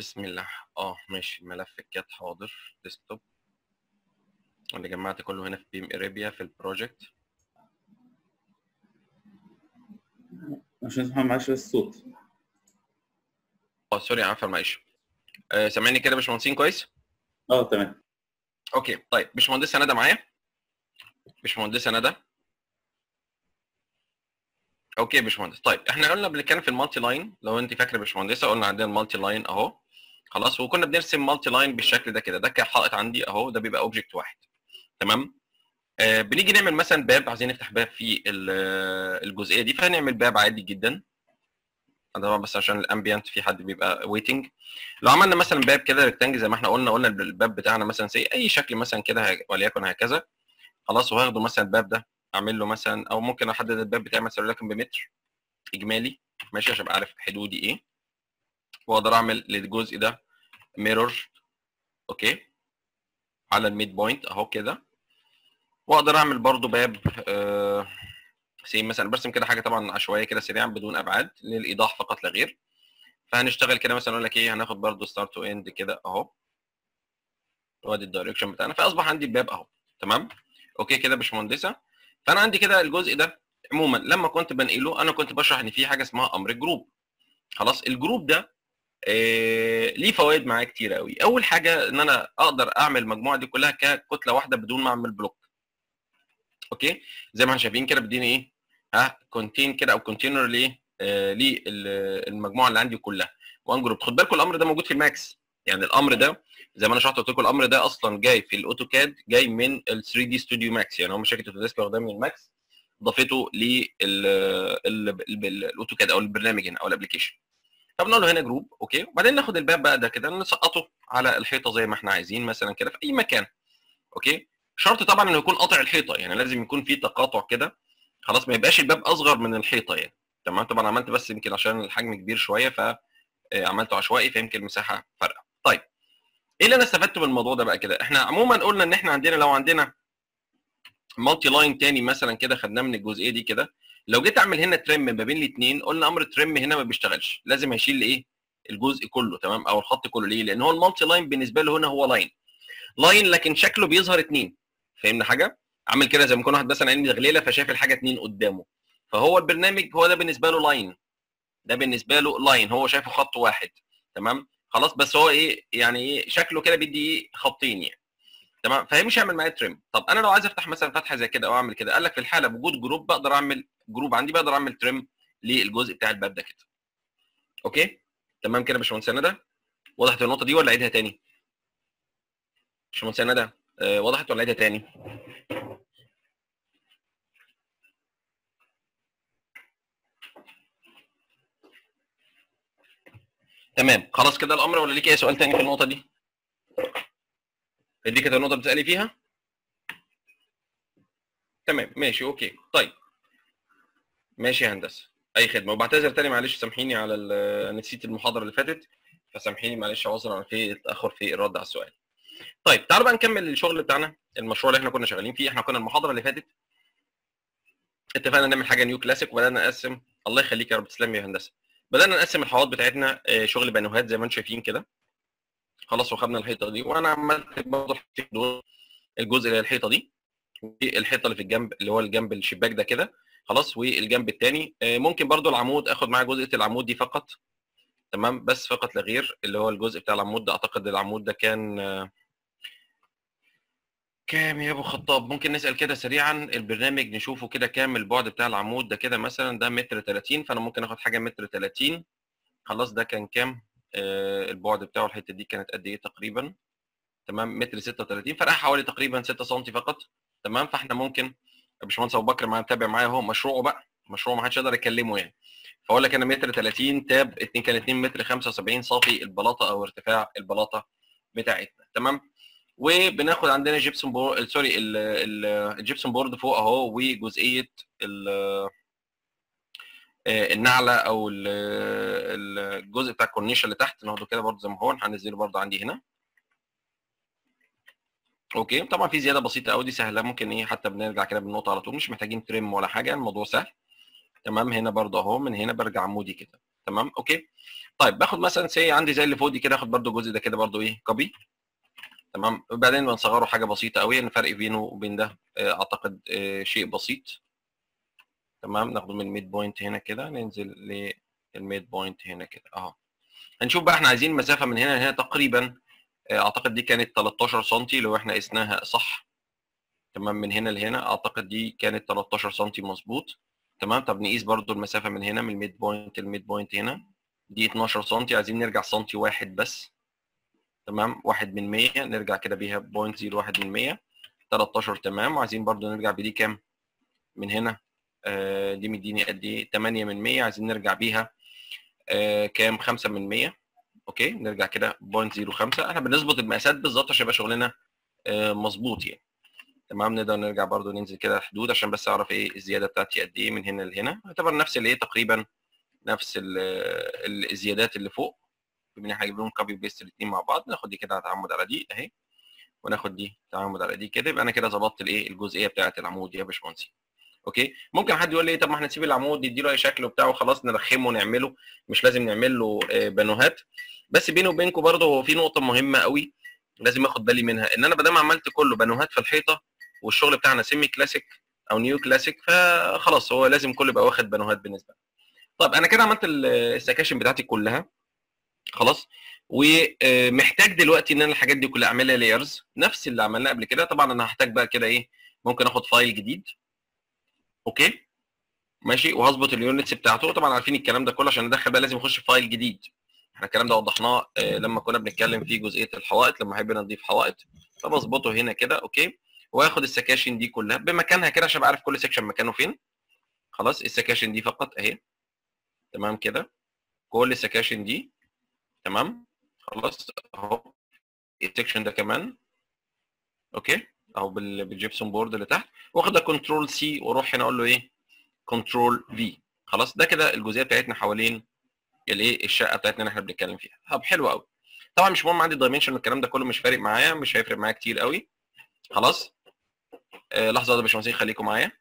بسم الله اه ماشي ملف الكات حاضر ديسكتوب اللي جمعت كله هنا في بيم اريبيا في البروجكت عشان محمد معلش بس الصوت اه سوري عفوا معلش آه سامعني كده يا باشمهندسين كويس اه تمام اوكي طيب باشمهندسه ندى معايا باشمهندسه ندى اوكي يا باشمهندس طيب احنا قلنا بنتكلم في المالتي لاين لو انت فاكره يا باشمهندسه قلنا عندنا المالتي لاين اهو خلاص وكنا بنرسم مالتي لاين بالشكل ده كده ده كحائط عندي اهو ده بيبقى اوبجكت واحد تمام آه بنيجي نعمل مثلا باب عايزين نفتح باب في ال- الجزئيه دي فهنعمل باب عادي جدا ده طبعا بس عشان الامبيانت في حد بيبقى ويتنج لو عملنا مثلا باب كده ريكتانجل زي ما احنا قلنا قلنا الباب بتاعنا مثلا زي اي شكل مثلا كده ه- وليكن هكذا خلاص وهاخده مثلا الباب ده اعمل له مثلا او ممكن احدد الباب بتاعي مثلا وليكن بمتر اجمالي ماشي عشان ابقى عارف حدودي ايه واقدر اعمل للجزء ده ميرور اوكي على الميد بوينت اهو كده واقدر اعمل برضو باب آه سي مثلا برسم كده حاجه طبعا عشوائيه كده سريعا بدون ابعاد للايضاح فقط لا غير فهنشتغل كده مثلا اقول لك ايه هناخد برضو ستارت تو اند كده اهو وادي الدايركشن بتاعنا فاصبح عندي الباب اهو تمام اوكي كده يا باشمهندسه فانا عندي كده الجزء ده عموما لما كنت بنقله انا كنت بشرح ان في حاجه اسمها امر الجروب خلاص الجروب ده آه ليه فوائد معايا كتير قوي اول حاجه ان انا اقدر اعمل المجموعه دي كلها ككتله واحده بدون ما اعمل بلوك اوكي زي ما احنا شايفين كده بديني ايه ها كونتين كده او كونتينر ليه آه للمجموعه اللي عندي كلها وان جروب خد بالكم الامر ده موجود في الماكس يعني الامر ده زي ما انا شرحت قلت لكم الامر ده اصلا جاي في الاوتوكاد جاي من ال 3 دي ستوديو ماكس يعني هم شركه اوتوديسك واخداه من الماكس ضافته للاوتوكاد او البرنامج هنا او الابلكيشن فبنقول له هنا جروب اوكي وبعدين ناخد الباب بقى ده كده نسقطه على الحيطه زي ما احنا عايزين مثلا كده في اي مكان اوكي شرط طبعا انه يكون قاطع الحيطه يعني لازم يكون في تقاطع كده خلاص ما يبقاش الباب اصغر من الحيطه يعني تمام طبعا عملت بس يمكن عشان الحجم كبير شويه فعملته عشوائي فيمكن المساحه فارقه طيب ايه اللي انا استفدته من الموضوع ده بقى كده احنا عموما قلنا ان احنا عندنا لو عندنا مالتي لاين تاني مثلا كده خدناه من الجزئيه دي كده لو جيت اعمل هنا ترم ما بين الاثنين قلنا امر ترم هنا ما بيشتغلش لازم هيشيل ايه الجزء كله تمام او الخط كله ليه لان هو المالتي لاين بالنسبه له هنا هو لاين لاين لكن شكله بيظهر اثنين فهمنا حاجه عامل كده زي ما يكون واحد مثلا عين مغليله فشايف الحاجه اثنين قدامه فهو البرنامج هو ده بالنسبه له لاين ده بالنسبه له لاين هو شايفه خط واحد تمام خلاص بس هو ايه يعني ايه شكله كده بيدي ايه خطين يعني تمام فهيمشي يعمل معايا تريم طب انا لو عايز افتح مثلا فتحه زي كده او اعمل كده قال لك في الحاله بوجود جروب بقدر اعمل جروب عندي بقدر اعمل تريم للجزء بتاع الباب ده كده اوكي تمام كده يا باشمهندس ندى وضحت النقطه دي ولا اعيدها تاني باشمهندس ندى أه وضحت ولا اعيدها تاني تمام خلاص كده الامر ولا ليك اي سؤال تاني في النقطه دي دي كده النقطه بتسالي فيها تمام ماشي اوكي طيب ماشي يا هندسه اي خدمه وبعتذر تاني معلش سامحيني على ال- نسيت المحاضره اللي فاتت فسامحيني معلش عذرا في التاخر في الرد على السؤال طيب تعالوا بقى نكمل الشغل بتاعنا المشروع اللي احنا كنا شغالين فيه احنا كنا المحاضره اللي فاتت اتفقنا نعمل حاجه نيو كلاسيك وبدانا نقسم الله يخليك يا رب تسلم يا هندسه بدانا نقسم الحوائط بتاعتنا آه، شغل بانوهات زي ما انتم شايفين كده خلاص وخدنا الحيطه دي وانا عملت برضه في دول الجزء اللي هي الحيطه دي والحيطه اللي في الجنب اللي هو الجنب الشباك ده كده خلاص والجنب الثاني ممكن برضو العمود اخد معاه جزء العمود دي فقط تمام بس فقط لا غير اللي هو الجزء بتاع العمود ده اعتقد العمود ده كان آه، كام يا ابو خطاب ممكن نسال كده سريعا البرنامج نشوفه كده كام البعد بتاع العمود ده كده مثلا ده متر 30 فانا ممكن اخد حاجه متر 30 خلاص ده كان كام آه البعد بتاعه الحته دي كانت قد ايه تقريبا تمام متر 36 فرقها حوالي تقريبا 6 سم فقط تمام فاحنا ممكن باشمهندس ابو بكر معايا متابع معايا اهو مشروعه بقى مشروع ما حدش يقدر يكلمه يعني فاقول لك انا متر 30 تاب 2 كان 2 متر 75 صافي البلاطه او ارتفاع البلاطه بتاعتنا تمام وبناخد عندنا جيبسون بورد سوري ال- ال- الجيبسون بورد فوق اهو وجزئيه ال- آه، النعله او ال- ال- الجزء بتاع الكورنيش اللي تحت ناخده كده برضه زي ما هو هنزله برضه عندي هنا اوكي طبعا في زياده بسيطه قوي دي سهله ممكن ايه حتى بنرجع كده بالنقطه على طول مش محتاجين تريم ولا حاجه الموضوع سهل تمام هنا برضه اهو من هنا برجع عمودي كده تمام اوكي طيب باخد مثلا سي عندي زي اللي فوق دي كده اخد برده الجزء ده كده برده ايه كوبي تمام وبعدين بنصغره حاجه بسيطه قوي ان الفرق بينه وبين ده آه، اعتقد آه، شيء بسيط تمام ناخده من الميد بوينت هنا كده ننزل للميد بوينت هنا كده اهو هنشوف بقى احنا عايزين المسافه من هنا لهنا تقريبا آه، اعتقد دي كانت 13 سم لو احنا قسناها صح تمام من هنا لهنا اعتقد دي كانت 13 سم مظبوط تمام طب نقيس برضو المسافه من هنا من الميد بوينت للميد بوينت هنا دي 12 سم عايزين نرجع سنتي واحد بس تمام واحد من 100 نرجع كده بيها بوينت 01 من 100 13 تمام وعايزين برضو نرجع بدي كام من هنا آه دي مديني قد ايه 8 من 100 عايزين نرجع بيها آه كام 5 من 100 اوكي نرجع كده بوينت 05 احنا بنظبط المقاسات بالظبط عشان يبقى شغلنا آه مظبوط يعني تمام نقدر نرجع برضو ننزل كده الحدود عشان بس اعرف ايه الزياده بتاعتي قد ايه من هنا لهنا يعتبر نفس الايه تقريبا نفس ال- ال- الزيادات اللي فوق بما ان احنا هنجيب لهم كوبي بيست الاثنين مع بعض ناخد دي كده تعمد على دي اهي وناخد دي تعمد على دي كده يبقى انا كده ظبطت الايه الجزئيه بتاعه العمود يا باشمهندس اوكي ممكن حد يقول لي طب ما احنا نسيب العمود نديله اي شكل وبتاع وخلاص نرخمه ونعمله مش لازم نعمل له آه، بانوهات بس بيني وبينكم برضه هو في نقطه مهمه قوي لازم اخد بالي منها ان انا بدل ما عملت كله بانوهات في الحيطه والشغل بتاعنا سيمي كلاسيك او نيو كلاسيك فخلاص هو لازم كله يبقى واخد بانوهات بالنسبه لي طيب انا كده عملت ال- السكاشن بتاعتي كلها خلاص ومحتاج دلوقتي ان انا الحاجات دي كلها اعملها لايرز نفس اللي عملناه قبل كده طبعا انا هحتاج بقى كده ايه ممكن اخد فايل جديد اوكي ماشي وهظبط اليونتس بتاعته طبعا عارفين الكلام ده كله عشان ندخل بقى لازم اخش في فايل جديد احنا الكلام ده وضحناه آه، لما كنا بنتكلم في جزئيه الحوائط لما احب نضيف حوائط فبظبطه هنا كده اوكي واخد السكاشن دي كلها بمكانها كده عشان ابقى عارف كل سكشن مكانه فين خلاص السكاشن دي فقط اهي تمام كده كل السكاشن دي تمام خلاص اهو السكشن ده كمان اوكي اهو بال- بالجيبسون بورد اللي تحت واخد كنترول سي واروح هنا اقول له ايه كنترول في خلاص ده كده الجزئيه بتاعتنا حوالين الايه الشقه بتاعتنا اللي احنا بنتكلم فيها طب حلو قوي طبعا مش مهم عندي الدايمنشن والكلام ده كله مش فارق معايا مش هيفرق معايا كتير قوي خلاص آه لحظه يا باشمهندسين خليكم معايا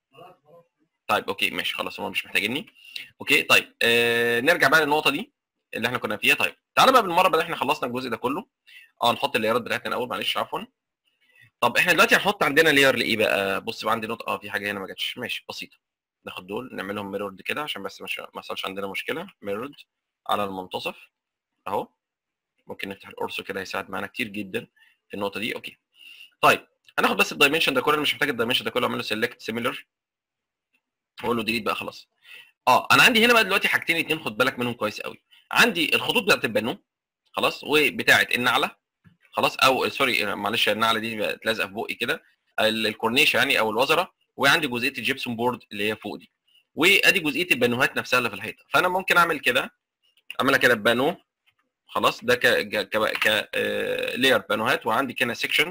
طيب اوكي ماشي خلاص هم مش محتاجيني اوكي طيب آه نرجع بقى للنقطه دي اللي احنا كنا فيها طيب تعالى بقى بالمره بقى احنا خلصنا الجزء ده كله اه نحط اللايرات بتاعتنا الاول معلش عفوا طب احنا دلوقتي هنحط عندنا لاير لايه بقى بص بقى عندي نقطه اه في حاجه هنا ما جاتش ماشي بسيطه ناخد دول نعملهم ميرورد كده عشان بس مش ما يحصلش عندنا مشكله ميرورد على المنتصف اهو ممكن نفتح القرص كده هيساعد معانا كتير جدا في النقطه دي اوكي طيب هناخد بس الدايمنشن ده كله انا مش محتاج الدايمنشن ده كله اعمل له سيلكت سيميلر واقول له ديليت بقى خلاص اه انا عندي هنا بقى دلوقتي حاجتين اتنين خد بالك منهم كويس قوي عندي الخطوط بتاعت البانو خلاص وبتاعت النعله خلاص او سوري معلش النعله دي بقت لازقه في بقي كده ال- الكورنيش يعني او الوزره وعندي جزئيه الجبسون بورد اللي هي فوق دي وادي جزئيه البانوهات نفسها اللي في الحيطه فانا ممكن اعمل كده اعملها كده بانو خلاص ده ك ك ك, ك... آه... لير بانوهات وعندي كده سيكشن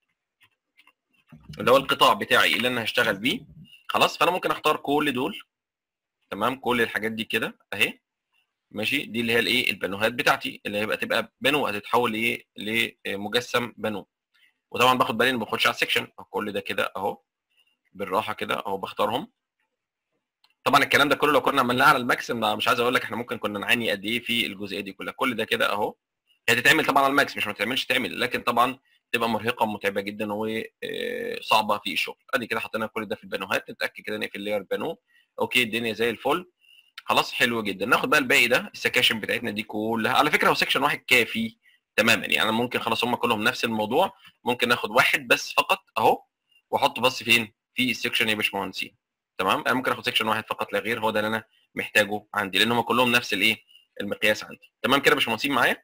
اللي هو القطاع بتاعي اللي انا هشتغل بيه خلاص فانا ممكن اختار كل دول تمام كل الحاجات دي كده اهي ماشي دي اللي هي الايه البانوهات بتاعتي اللي هيبقى تبقى بانو هتتحول لايه لمجسم بانو وطبعا باخد بالي اني ما باخدش على السكشن كل ده كده اهو بالراحه كده اهو بختارهم طبعا الكلام ده كله لو كنا عملناه على الماكسيم ده مش عايز اقول لك احنا ممكن كنا نعاني قد ايه في الجزئيه دي كلها كل ده كده اهو هي تتعمل طبعا على الماكس مش ما تتعملش تعمل لكن طبعا تبقى مرهقه ومتعبه جدا وصعبه في الشغل ادي كده حطينا كل ده في البانوهات نتاكد كده نقفل لاير بانو اوكي الدنيا زي الفل خلاص حلو جدا ناخد بقى الباقي ده السكاشن بتاعتنا دي كلها على فكره هو سكشن واحد كافي تماما يعني انا ممكن خلاص هم كلهم نفس الموضوع ممكن ناخد واحد بس فقط اهو واحطه بس فين في السكشن يا باشمهندسين تمام انا ممكن اخد سكشن واحد فقط لا غير هو ده اللي انا محتاجه عندي لان هم كلهم نفس الايه المقياس عندي تمام كده يا باشمهندسين معايا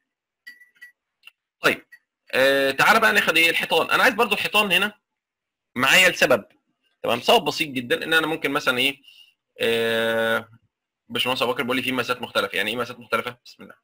طيب آه تعالى بقى ناخد ايه الحيطان انا عايز برضو الحيطان هنا معايا لسبب تمام سبب بسيط جدا ان انا ممكن مثلا ايه آه باشمهندس ابو بكر بيقول لي في مقاسات مختلفه يعني ايه مقاسات مختلفه بسم الله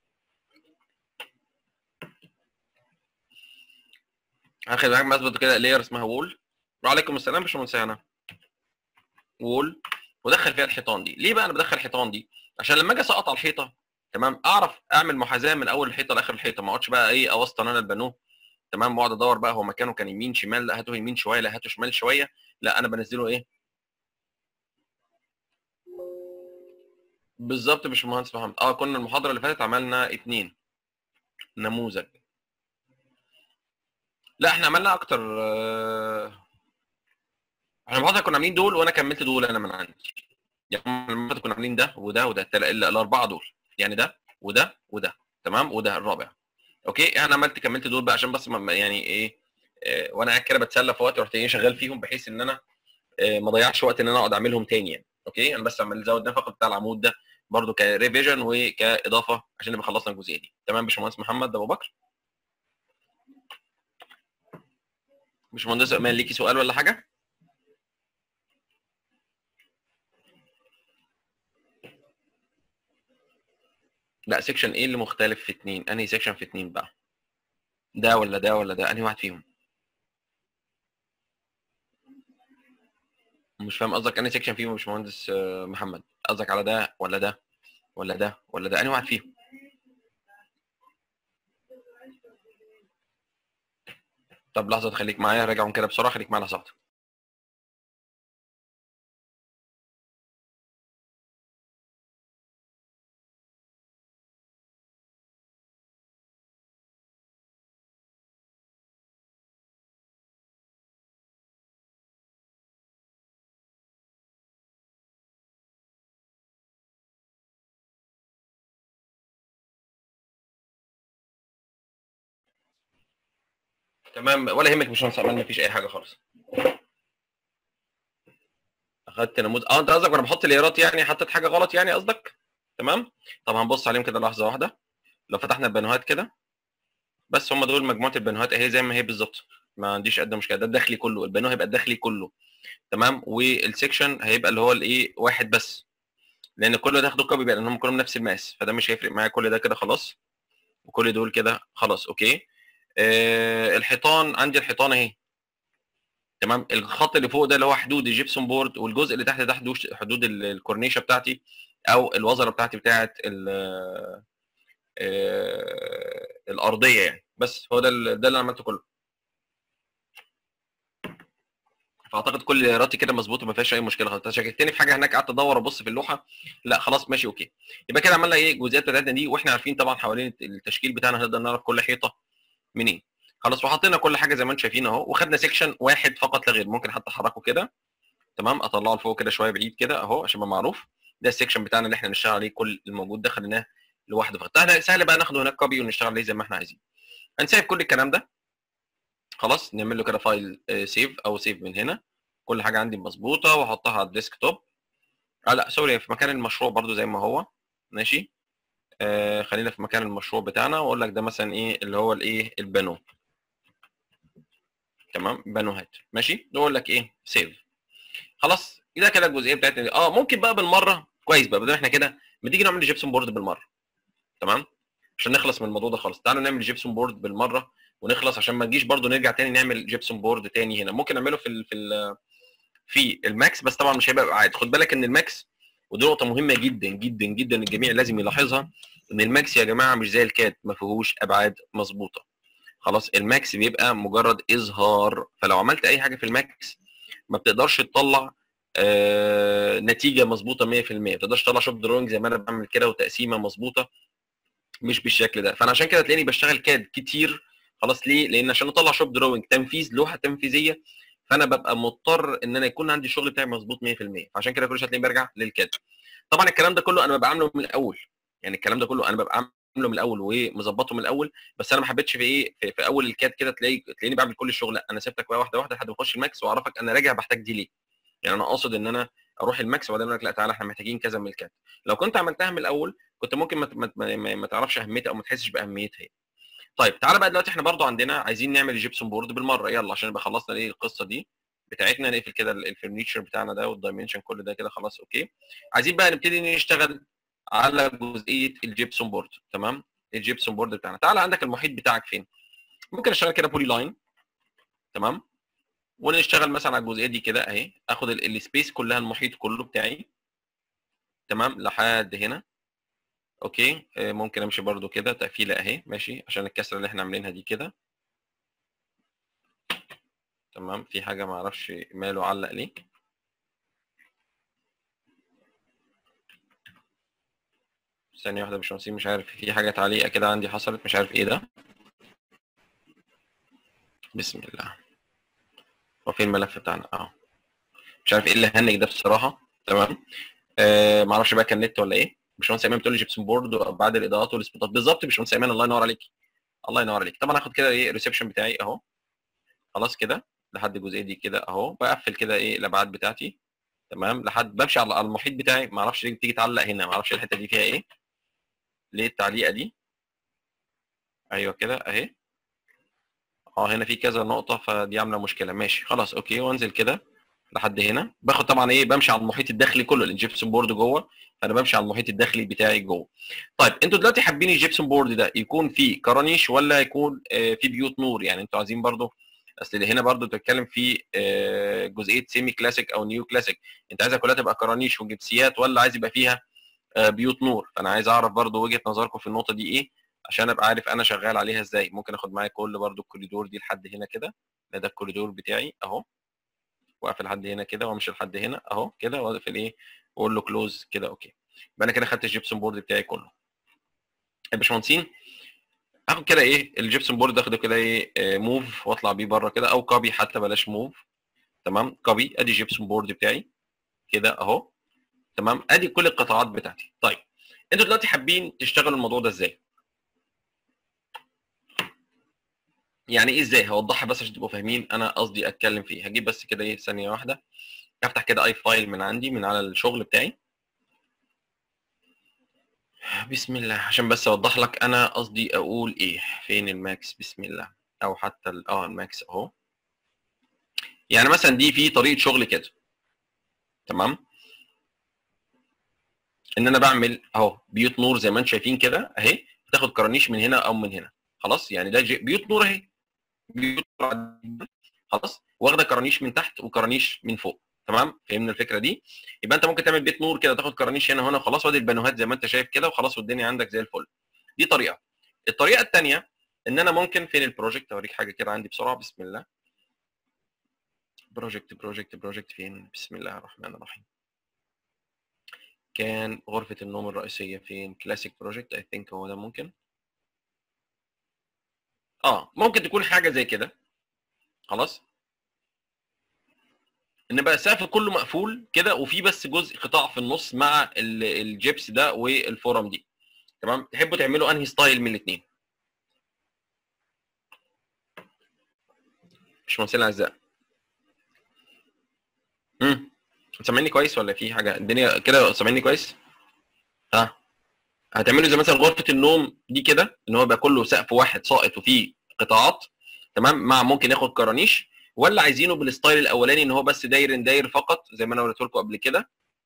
هاخد معاك مثبت كده لاير اسمها وول وعليكم السلام يا باشمهندس هنا وول ودخل فيها الحيطان دي ليه بقى انا بدخل الحيطان دي عشان لما اجي اسقط على الحيطه تمام اعرف اعمل محاذاه من اول الحيطه لاخر الحيطه ما اقعدش بقى ايه اوسطن انا البانو تمام واقعد ادور بقى هو مكانه كان يمين شمال لا هاته يمين شويه لا هاته شمال شويه لا انا بنزله ايه بالظبط يا باشمهندس محمد اه كنا المحاضره اللي فاتت عملنا اتنين نموذج لا احنا عملنا اكتر آه، احنا المحاضره كنا عاملين دول وانا كملت دول انا من عندي يعني المحاضره كنا عاملين ده وده وده التل- ال- الاربعه دول يعني ده وده وده تمام وده الرابع اوكي انا عملت كملت دول بقى عشان بس ما- ما- يعني ايه آه، وانا قاعد كده بتسلى في وقت رحت ايه شغال فيهم بحيث ان انا آه، ما اضيعش وقت ان انا اقعد اعملهم تاني يعني اوكي انا بس عمال ازود ده فقط بتاع العمود ده برضو كريفيجن وكاضافه عشان نبقى خلصنا الجزئيه دي تمام باشمهندس محمد ابو بكر باشمهندس امان ليكي سؤال ولا حاجه لا سيكشن ايه اللي مختلف في اتنين انهي سيكشن في اتنين بقى ده ولا ده ولا ده انهي واحد فيهم مش فاهم قصدك انهي سيكشن فيهم يا باشمهندس آه، محمد قصدك على ده ولا ده ولا ده ولا ده انهي واحد فيهم طب لحظه خليك معايا راجعهم كده بسرعه خليك معايا لحظه تمام ولا يهمك يا باشمهندس امان مفيش اي حاجه خالص اخدت نموذج اه انت قصدك وانا بحط ليرات يعني حطيت حاجه غلط يعني قصدك تمام طب هنبص عليهم كده لحظه واحده لو فتحنا البنوهات كده بس هم دول مجموعه البنوهات اهي زي ما هي بالظبط ما عنديش قد مشكله ده الداخلي كله البانو هيبقى الداخلي كله تمام والسكشن هيبقى اللي هو الايه واحد بس لان كل ده هاخده كوبي بقى لان هم كلهم نفس المقاس فده مش هيفرق معايا كل ده كده خلاص وكل دول كده خلاص اوكي آه الحيطان عندي الحيطان اهي تمام الخط اللي فوق ده اللي هو حدود الجبسون بورد والجزء اللي تحت ده حدود حدود ال- الكورنيشه بتاعتي او الوزره بتاعتي بتاعت ال- آه، الارضيه يعني بس هو ده ال- ده اللي انا عملته كله فاعتقد كل راتي كده مظبوطه ما فيهاش اي مشكله خالص انت شككتني في حاجه هناك قعدت ادور ابص في اللوحه لا خلاص ماشي اوكي يبقى كده عملنا ايه الجزئيات بتاعتنا دي واحنا عارفين طبعا حوالين التشكيل بتاعنا هنقدر نعرف كل حيطه منين خلاص وحطينا كل حاجه زي ما انتم شايفين اهو وخدنا سيكشن واحد فقط لا غير ممكن حتى احركه كده تمام اطلعه لفوق كده شويه بعيد كده اهو عشان يبقى معروف ده السيكشن بتاعنا اللي احنا نشتغل عليه كل الموجود ده خليناه لوحده فقط سهل سهل بقى ناخده هناك كوبي ونشتغل عليه زي ما احنا عايزين هنسيب كل الكلام ده خلاص نعمل له كده فايل سيف او سيف من هنا كل حاجه عندي مظبوطه واحطها على الديسك توب اه لا سوري في مكان المشروع برضو زي ما هو ماشي آه خلينا في مكان المشروع بتاعنا واقول لك ده مثلا ايه اللي هو الايه البانو تمام بانوهات ماشي نقول لك ايه سيف خلاص كده كده الجزئيه بتاعتنا دي اه ممكن بقى بالمره كويس بقى بدل احنا كده ما تيجي نعمل جيبسون بورد بالمره تمام عشان نخلص من الموضوع ده خالص تعالوا نعمل جيبسون بورد بالمره ونخلص عشان ما نجيش برضو نرجع تاني نعمل جيبسون بورد تاني هنا ممكن نعمله في ال في ال في الماكس بس طبعا مش هيبقى ابعاد خد بالك ان الماكس ودي نقطه مهمه جدا جدا جدا الجميع لازم يلاحظها ان الماكس يا جماعه مش زي الكاد ما فيهوش ابعاد مظبوطه خلاص الماكس بيبقى مجرد اظهار فلو عملت اي حاجه في الماكس ما بتقدرش تطلع آه نتيجه مظبوطه 100% ما تقدرش تطلع شوب دروينج زي ما انا بعمل كده وتقسيمه مظبوطه مش بالشكل ده فانا عشان كده تلاقيني بشتغل كاد كتير خلاص ليه لان عشان اطلع شوب دروينج تنفيذ لوحه تنفيذيه فانا ببقى مضطر ان انا يكون عندي الشغل بتاعي مظبوط 100% فعشان كده كل شويه تلاقيني برجع للكاد طبعا الكلام ده كله انا ببقى عامله من الاول يعني الكلام ده كله انا ببقى عامله من الاول ومظبطه من الاول بس انا ما حبيتش في ايه في, في اول الكاد كده تلاقي تلاقيني بعمل كل الشغل لا انا سبتك بقى واحده واحده لحد ما اخش الماكس واعرفك انا راجع بحتاج دي ليه يعني انا قاصد ان انا اروح الماكس وبعدين اقول لك لا تعالى احنا محتاجين كذا من الكاد لو كنت عملتها من الاول كنت ممكن ما, ما, ما, ما تعرفش اهميتها او ما تحسش باهميتها طيب تعالى بقى دلوقتي احنا برضو عندنا عايزين نعمل جيبسون بورد بالمره يلا عشان نبقى خلصنا ايه القصه دي بتاعتنا نقفل كده الفرنيتشر بتاعنا ده والدايمنشن كل ده كده خلاص اوكي عايزين بقى نبتدي نشتغل على جزئيه الجيبسون بورد تمام الجيبسون بورد بتاعنا تعالى عندك المحيط بتاعك فين ممكن اشتغل كده بولي لاين تمام ونشتغل مثلا على الجزئيه دي كده اهي اخد السبيس كلها المحيط كله بتاعي تمام لحد هنا اوكي آه، ممكن امشي برده كده تقفيله اهي ماشي عشان الكسره اللي احنا عاملينها دي كده تمام في حاجه ما اعرفش ماله علق ليه ثانيه واحده يا باشمهندس مش عارف في حاجه تعليقه كده عندي حصلت مش عارف ايه ده بسم الله هو فين الملف بتاعنا اه مش عارف ايه اللي هنج ده بصراحه تمام آه معرفش بقى كان نت ولا ايه باشمهندس ايمان بتقول لي جبسون بورد وابعاد الاضاءات والسبوتات بالظبط باشمهندس ايمان الله ينور عليك الله ينور عليك طبعا هاخد كده ايه الريسبشن بتاعي اهو خلاص كده لحد الجزئيه دي كده اهو بقفل كده ايه الابعاد بتاعتي تمام لحد بمشي على على المحيط بتاعي ما اعرفش ليه بتيجي تعلق هنا ما اعرفش الحته دي فيها ايه ليه التعليقه دي ايوه كده اهي اه هنا في كذا نقطه فدي عامله مشكله ماشي خلاص اوكي وانزل كده لحد هنا باخد طبعا ايه بمشي على المحيط الداخلي كله الجبسون بورد جوه فانا بمشي على المحيط الداخلي بتاعي جوه طيب انتوا دلوقتي حابين الجبسون بورد ده يكون فيه كرانيش ولا يكون آه فيه بيوت نور يعني انتوا عايزين برضو اصل هنا برضو بتتكلم في آه جزئيه سيمي كلاسيك او نيو كلاسيك انت عايزها كلها تبقى كرانيش وجبسيات ولا عايز يبقى فيها آه بيوت نور فانا عايز اعرف برضو وجهه نظركم في النقطه دي ايه عشان ابقى عارف انا شغال عليها ازاي ممكن اخد معايا كل برضو الكوريدور دي لحد هنا كده ده, ده الكوريدور بتاعي اهو واقفل لحد هنا كده وامشي لحد هنا اهو كده واقفل ايه واقول له كلوز كده اوكي يبقى انا كده خدت الجبسون بورد بتاعي كله يا باشمهندسين اخد كده ايه الجبسون بورد اخده كده ايه موف واطلع بيه بره كده او كوبي حتى بلاش موف تمام كوبي ادي الجبسون بورد بتاعي كده اهو تمام ادي كل القطاعات بتاعتي طيب انتوا دلوقتي حابين تشتغلوا الموضوع ده ازاي يعني ايه ازاي هوضحها بس عشان تبقوا فاهمين انا قصدي اتكلم فيه هجيب بس كده ايه ثانيه واحده افتح كده اي فايل من عندي من على الشغل بتاعي بسم الله عشان بس اوضح لك انا قصدي اقول ايه فين الماكس بسم الله او حتى ال- اه الماكس اهو يعني مثلا دي في طريقه شغل كده تمام ان انا بعمل اهو بيوت نور زي ما انتم شايفين كده اهي تاخد كرانيش من هنا او من هنا خلاص يعني ده جي- بيوت نور اهي بيوت نور عادية. خلاص واخده كرانيش من تحت وكرانيش من فوق تمام فهمنا الفكره دي يبقى انت ممكن تعمل بيت نور كده تاخد كرانيش هنا وهنا وخلاص وادي البانوهات زي ما انت شايف كده وخلاص والدنيا عندك زي الفل دي طريقه الطريقه الثانيه ان انا ممكن فين البروجكت اوريك حاجه كده عندي بسرعه بسم الله بروجكت بروجكت بروجكت فين بسم الله الرحمن الرحيم كان غرفه النوم الرئيسيه فين كلاسيك بروجكت اي ثينك هو ده ممكن اه ممكن تكون حاجه زي كده خلاص ان بقى السقف كله مقفول كده وفي بس جزء قطاع في النص مع ال- الجبس ده والفورم دي تمام تحبوا تعملوا انهي ستايل من الاثنين مش ممثلين اعزاء امم سامعني كويس ولا في حاجه الدنيا كده سامعني كويس ها هتعملوا زي مثلا غرفه النوم دي كده ان هو يبقى كله سقف واحد ساقط وفيه قطاعات تمام مع ممكن ياخد كرانيش ولا عايزينه بالستايل الاولاني ان هو بس داير داير فقط زي ما انا وريته لكم قبل كده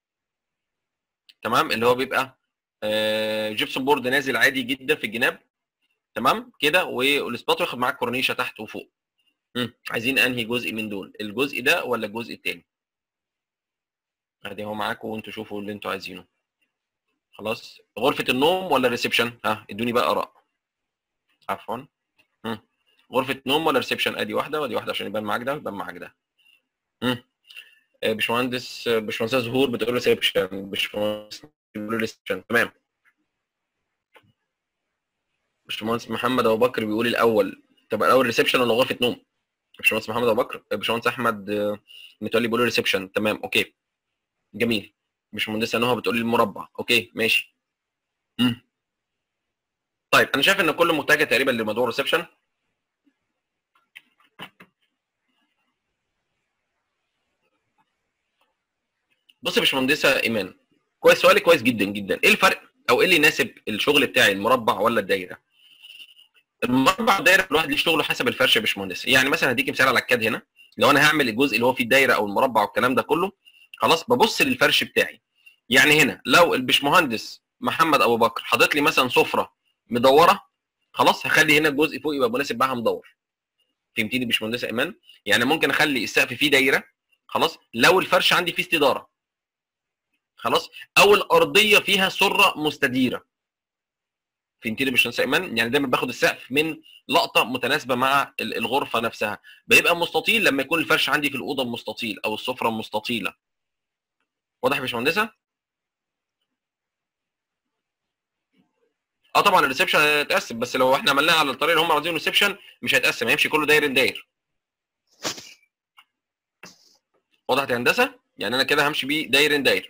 تمام اللي هو بيبقى آه، جيبسون بورد نازل عادي جدا في الجناب تمام كده والسبات واخد معاك كورنيشه تحت وفوق مم. عايزين انهي جزء من دول الجزء ده ولا الجزء التاني ادي اهو معاكم وانتوا شوفوا اللي انتوا عايزينه خلاص غرفه النوم ولا الريسبشن ها ادوني بقى اراء عفوا مم. غرفه نوم ولا ريسبشن ادي واحده وادي واحده عشان يبان معاك ده ويبان معاك ده مم. آه، باشمهندس آه، باشمهندسه زهور بتقول ريسبشن باشمهندس بيقول ريسبشن تمام باشمهندس محمد ابو بكر بيقول الاول طب الاول ريسبشن ولا غرفه نوم باشمهندس محمد ابو بكر آه، باشمهندس احمد آه، متولي بيقول ريسبشن تمام اوكي جميل باشمهندسه نهى بتقول لي المربع اوكي ماشي مم. طيب انا شايف ان كل متجه تقريبا لموضوع ريسبشن بص يا باشمهندسه ايمان كويس سؤالي كويس جدا جدا ايه الفرق او ايه اللي يناسب الشغل بتاعي المربع ولا الدايره المربع والدايره كل واحد ليه شغله حسب الفرش يا باشمهندس يعني مثلا هديك مثال على الكاد هنا لو انا هعمل الجزء اللي هو فيه الدايره او المربع والكلام ده كله خلاص ببص للفرش بتاعي يعني هنا لو الباشمهندس محمد ابو بكر حاطط لي مثلا سفره مدوره خلاص هخلي هنا الجزء فوق يبقى مناسب معاها مدور فهمتيني يا باشمهندسه ايمان يعني ممكن اخلي السقف فيه دايره خلاص لو الفرش عندي فيه استداره خلاص او الارضيه فيها سره مستديره فهمتني يا باشمهندس ايمان يعني دايما باخد السقف من لقطه متناسبه مع ال- الغرفه نفسها بيبقى مستطيل لما يكون الفرش عندي في الاوضه مستطيل او السفره مستطيله واضح يا باشمهندسه طبعا الريسبشن هيتقسم بس لو احنا عملناها على الطريقه اللي هم عاوزين ريسبشن مش هيتقسم هيمشي كله داير داير وضحت يا هندسه يعني انا كده همشي بيه داير داير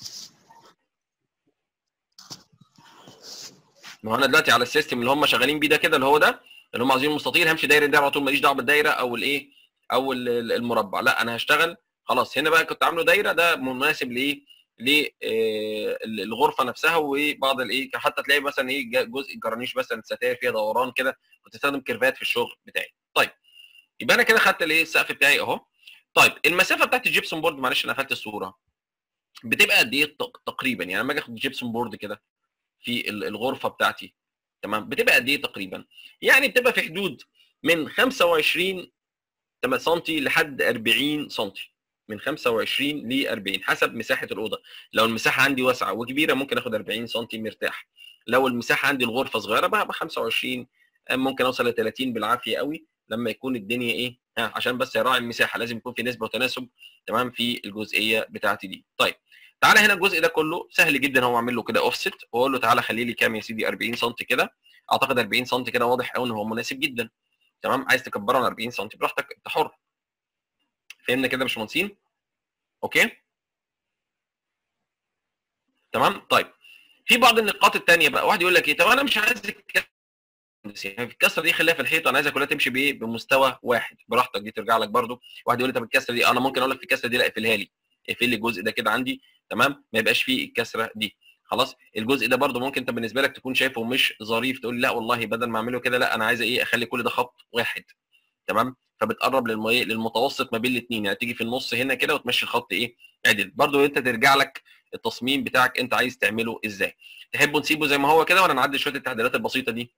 ما هو انا دلوقتي على السيستم اللي هم شغالين بيه ده كده اللي هو ده اللي هم عاوزين مستطيل همشي داير داير على طول ماليش دعوه بالدايره او الايه او ال- ال- المربع لا انا هشتغل خلاص هنا بقى كنت عامله دايره ده مناسب لايه للغرفه نفسها وبعض الايه حتى تلاقي مثلا ايه جا- جزء الجرانيش مثلا الستاير فيها دوران كده كنت استخدم كيرفات في الشغل بتاعي طيب يبقى انا كده خدت الايه السقف بتاعي اهو طيب المسافه بتاعت الجبسون بورد معلش انا قفلت الصوره بتبقى قد ايه تق- تقريبا يعني لما اجي اخد جبسون بورد كده في ال- الغرفه بتاعتي تمام بتبقى قد ايه تقريبا يعني بتبقى في حدود من 25 تمام سنتي لحد 40 سنتي من 25 ل 40 حسب مساحه الاوضه لو المساحه عندي واسعه وكبيره ممكن اخد 40 سنتي مرتاح لو المساحه عندي الغرفه صغيره بقى ب 25 ممكن اوصل ل 30 بالعافيه قوي لما يكون الدنيا ايه ها عشان بس يراعي المساحه لازم يكون في نسبه وتناسب تمام في الجزئيه بتاعتي دي طيب تعالى هنا الجزء ده كله سهل جدا هو اعمل له كده اوفست واقول له تعالى خلي لي كام يا سيدي 40 سم كده اعتقد 40 سم كده واضح قوي ان هو مناسب جدا تمام عايز تكبره عن 40 سم براحتك انت حر فهمنا كده يا باشمهندسين اوكي تمام طيب في بعض النقاط الثانيه بقى واحد يقول لك ايه طب انا مش عايز الكسره يعني الكسره دي خليها في الحيط وانا عايزها كلها تمشي بايه بمستوى واحد براحتك دي ترجع لك برده واحد يقول لي طب الكسره دي انا ممكن اقول لك في الكسره دي لا اقفلها لي اقفل لي الجزء ده كده عندي تمام ما يبقاش فيه الكسره دي خلاص الجزء ده برده ممكن انت بالنسبه لك تكون شايفه مش ظريف تقول لي لا والله بدل ما اعمله كده لا انا عايز ايه اخلي كل ده خط واحد تمام فبتقرب للمي... للمتوسط ما بين الاثنين يعني تيجي في النص هنا كده وتمشي الخط ايه عدل برضو انت ترجع لك التصميم بتاعك انت عايز تعمله ازاي تحبوا نسيبه زي ما هو كده ولا نعدل شويه التعديلات البسيطه دي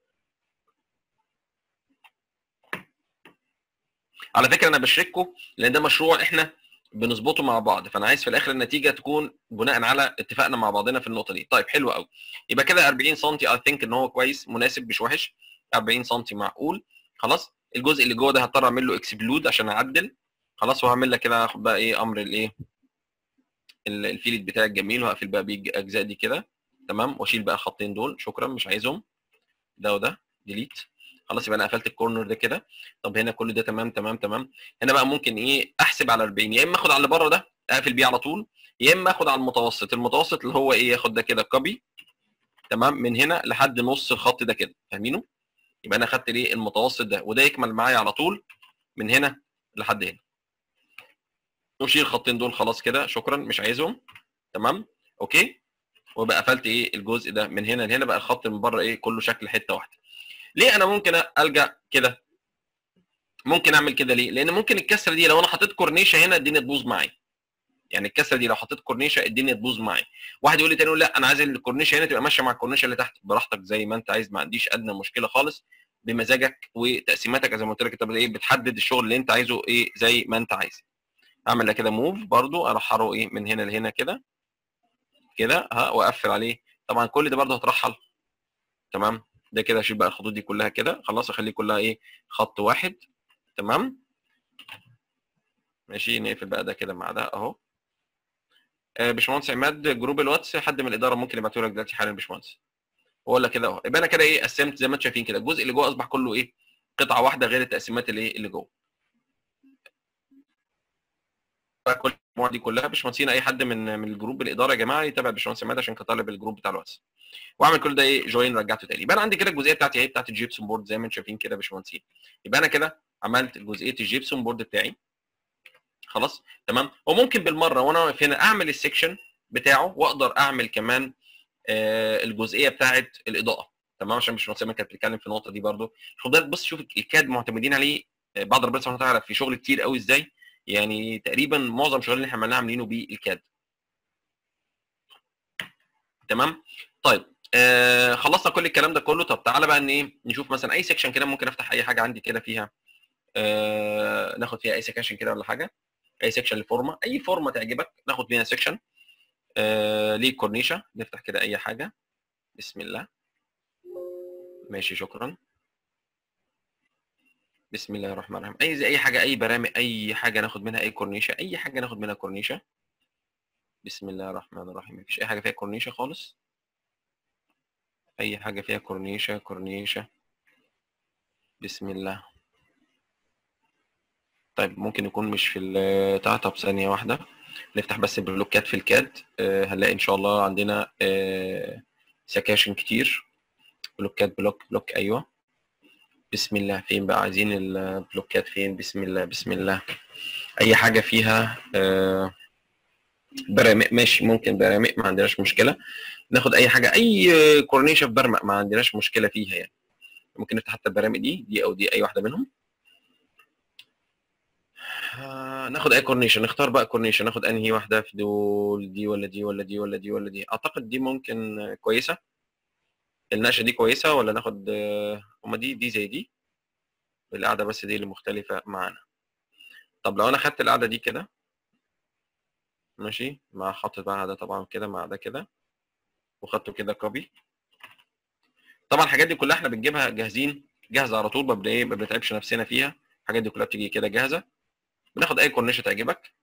على فكره انا بشارككم لان ده مشروع احنا بنظبطه مع بعض فانا عايز في الاخر النتيجه تكون بناء على اتفاقنا مع بعضنا في النقطه دي طيب حلو قوي يبقى كده 40 سم اي ثينك ان هو كويس مناسب مش وحش 40 سم معقول خلاص الجزء اللي جوه ده هضطر اعمل له اكسبلود عشان اعدل خلاص وهعمل لك كده هاخد بقى ايه امر الايه ال- الفيلت بتاعي الجميل وهقفل بقى بيه الاجزاء دي كده تمام واشيل بقى الخطين دول شكرا مش عايزهم ده وده ديليت خلاص يبقى انا قفلت الكورنر ده كده طب هنا كل ده تمام تمام تمام هنا بقى ممكن ايه احسب على 40 يا اما اخد على اللي بره ده اقفل بيه على طول يا اما اخد على المتوسط المتوسط اللي هو ايه اخد ده كده كوبي تمام من هنا لحد نص الخط ده كده فاهمينه يبقى انا خدت ليه المتوسط ده وده يكمل معايا على طول من هنا لحد هنا وشيل الخطين دول خلاص كده شكرا مش عايزهم تمام اوكي وبقى قفلت ايه الجزء ده من هنا لهنا بقى الخط من بره ايه كله شكل حته واحده ليه انا ممكن الجا كده ممكن اعمل كده ليه لان ممكن الكسره دي لو انا حطيت كورنيشه هنا الدنيا تبوظ معايا يعني الكسره دي لو حطيت كورنيشه الدنيا تبوظ معايا واحد يقول لي تاني يقول لا انا عايز الكورنيشه هنا تبقى ماشيه مع الكورنيشه اللي تحت براحتك زي ما انت عايز ما عنديش ادنى مشكله خالص بمزاجك وتقسيماتك زي ما قلت لك انت ايه بتحدد الشغل اللي انت عايزه ايه زي ما انت عايز اعمل كده موف برضو ارحله ايه من هنا لهنا كده كده ها واقفل عليه طبعا كل ده برضو هترحل تمام ده كده اشيل بقى الخطوط دي كلها كده خلاص اخليه كلها ايه خط واحد تمام ماشي نقفل بقى ده كده مع ده اهو آه، باشمهندس عماد جروب الواتس حد من الاداره ممكن يبعته لك دلوقتي حالا يا باشمهندس ولا كده اهو يبقى انا كده ايه قسمت زي ما انتم شايفين كده الجزء اللي جوه اصبح كله ايه قطعه واحده غير التقسيمات اللي ايه اللي جوه بقى كل المجموعه دي كلها باشمهندسين اي حد من من الجروب الاداره يا جماعه يتابع باشمهندس عماد عشان كطالب الجروب بتاع الواتس واعمل كل ده ايه جوين رجعته تاني يبقى انا عندي كده الجزئيه بتاعتي اهي بتاعت الجيبسون بورد زي ما انتم شايفين كده يا باشمهندسين يبقى انا كده عملت جزئيه الجيبسون بورد بتاعي خلاص تمام وممكن بالمره وانا واقف هنا اعمل السكشن بتاعه واقدر اعمل كمان آه الجزئيه بتاعه الاضاءه تمام عشان مش كانت بتتكلم في النقطه دي برضو خد بالك بص شوف الكاد معتمدين عليه آه، بعد ربنا سبحانه وتعالى في شغل كتير قوي ازاي يعني تقريبا معظم شغل اللي احنا عملناه عاملينه بالكاد تمام طيب آه خلصنا كل الكلام ده كله طب تعالى بقى ان ايه نشوف مثلا اي سكشن كده ممكن افتح اي حاجه عندي كده فيها آه ناخد فيها اي سكشن كده ولا حاجه اي سكشن لفورمه اي فورمه تعجبك ناخد فيها سكشن آه ليه كورنيشه نفتح كده اي حاجه بسم الله ماشي شكرا بسم الله الرحمن الرحيم اي زي اي حاجه اي برامج اي حاجه ناخد منها اي كورنيشه اي حاجه ناخد منها كورنيشه بسم الله الرحمن الرحيم مفيش اي حاجه فيها كورنيشه خالص اي حاجه فيها كورنيشه كورنيشه بسم الله طيب ممكن يكون مش في بتاع طب ثانيه واحده نفتح بس البلوكات في الكاد آه، هنلاقي ان شاء الله عندنا آه، سكاشن كتير بلوكات بلوك بلوك ايوه بسم الله فين بقى عايزين البلوكات فين بسم الله بسم الله اي حاجه فيها آه، برامق ماشي ممكن برامق ما عندناش مشكله ناخد اي حاجه اي كورنيشه في برمق ما عندناش مشكله فيها يعني ممكن نفتح حتى البرامق دي دي او دي اي واحده منهم آه، ناخد اي كورنيشن نختار بقى كورنيشن ناخد انهي واحده في دول دي ولا دي ولا دي ولا دي ولا دي اعتقد دي ممكن آه، كويسه النقشه دي كويسه ولا ناخد آه، هما دي دي زي دي القاعده بس دي اللي مختلفه معانا طب لو انا خدت القاعده دي كده ماشي مع حاطط بقى ده طبعا كده مع ده كده وخدته كده كوبي طبعا الحاجات دي كلها احنا بنجيبها جاهزين جاهزه على طول ما بن- إيه، ما بنتعبش نفسنا فيها الحاجات دي كلها بتيجي كده جاهزه بناخد اي كورنيشه تعجبك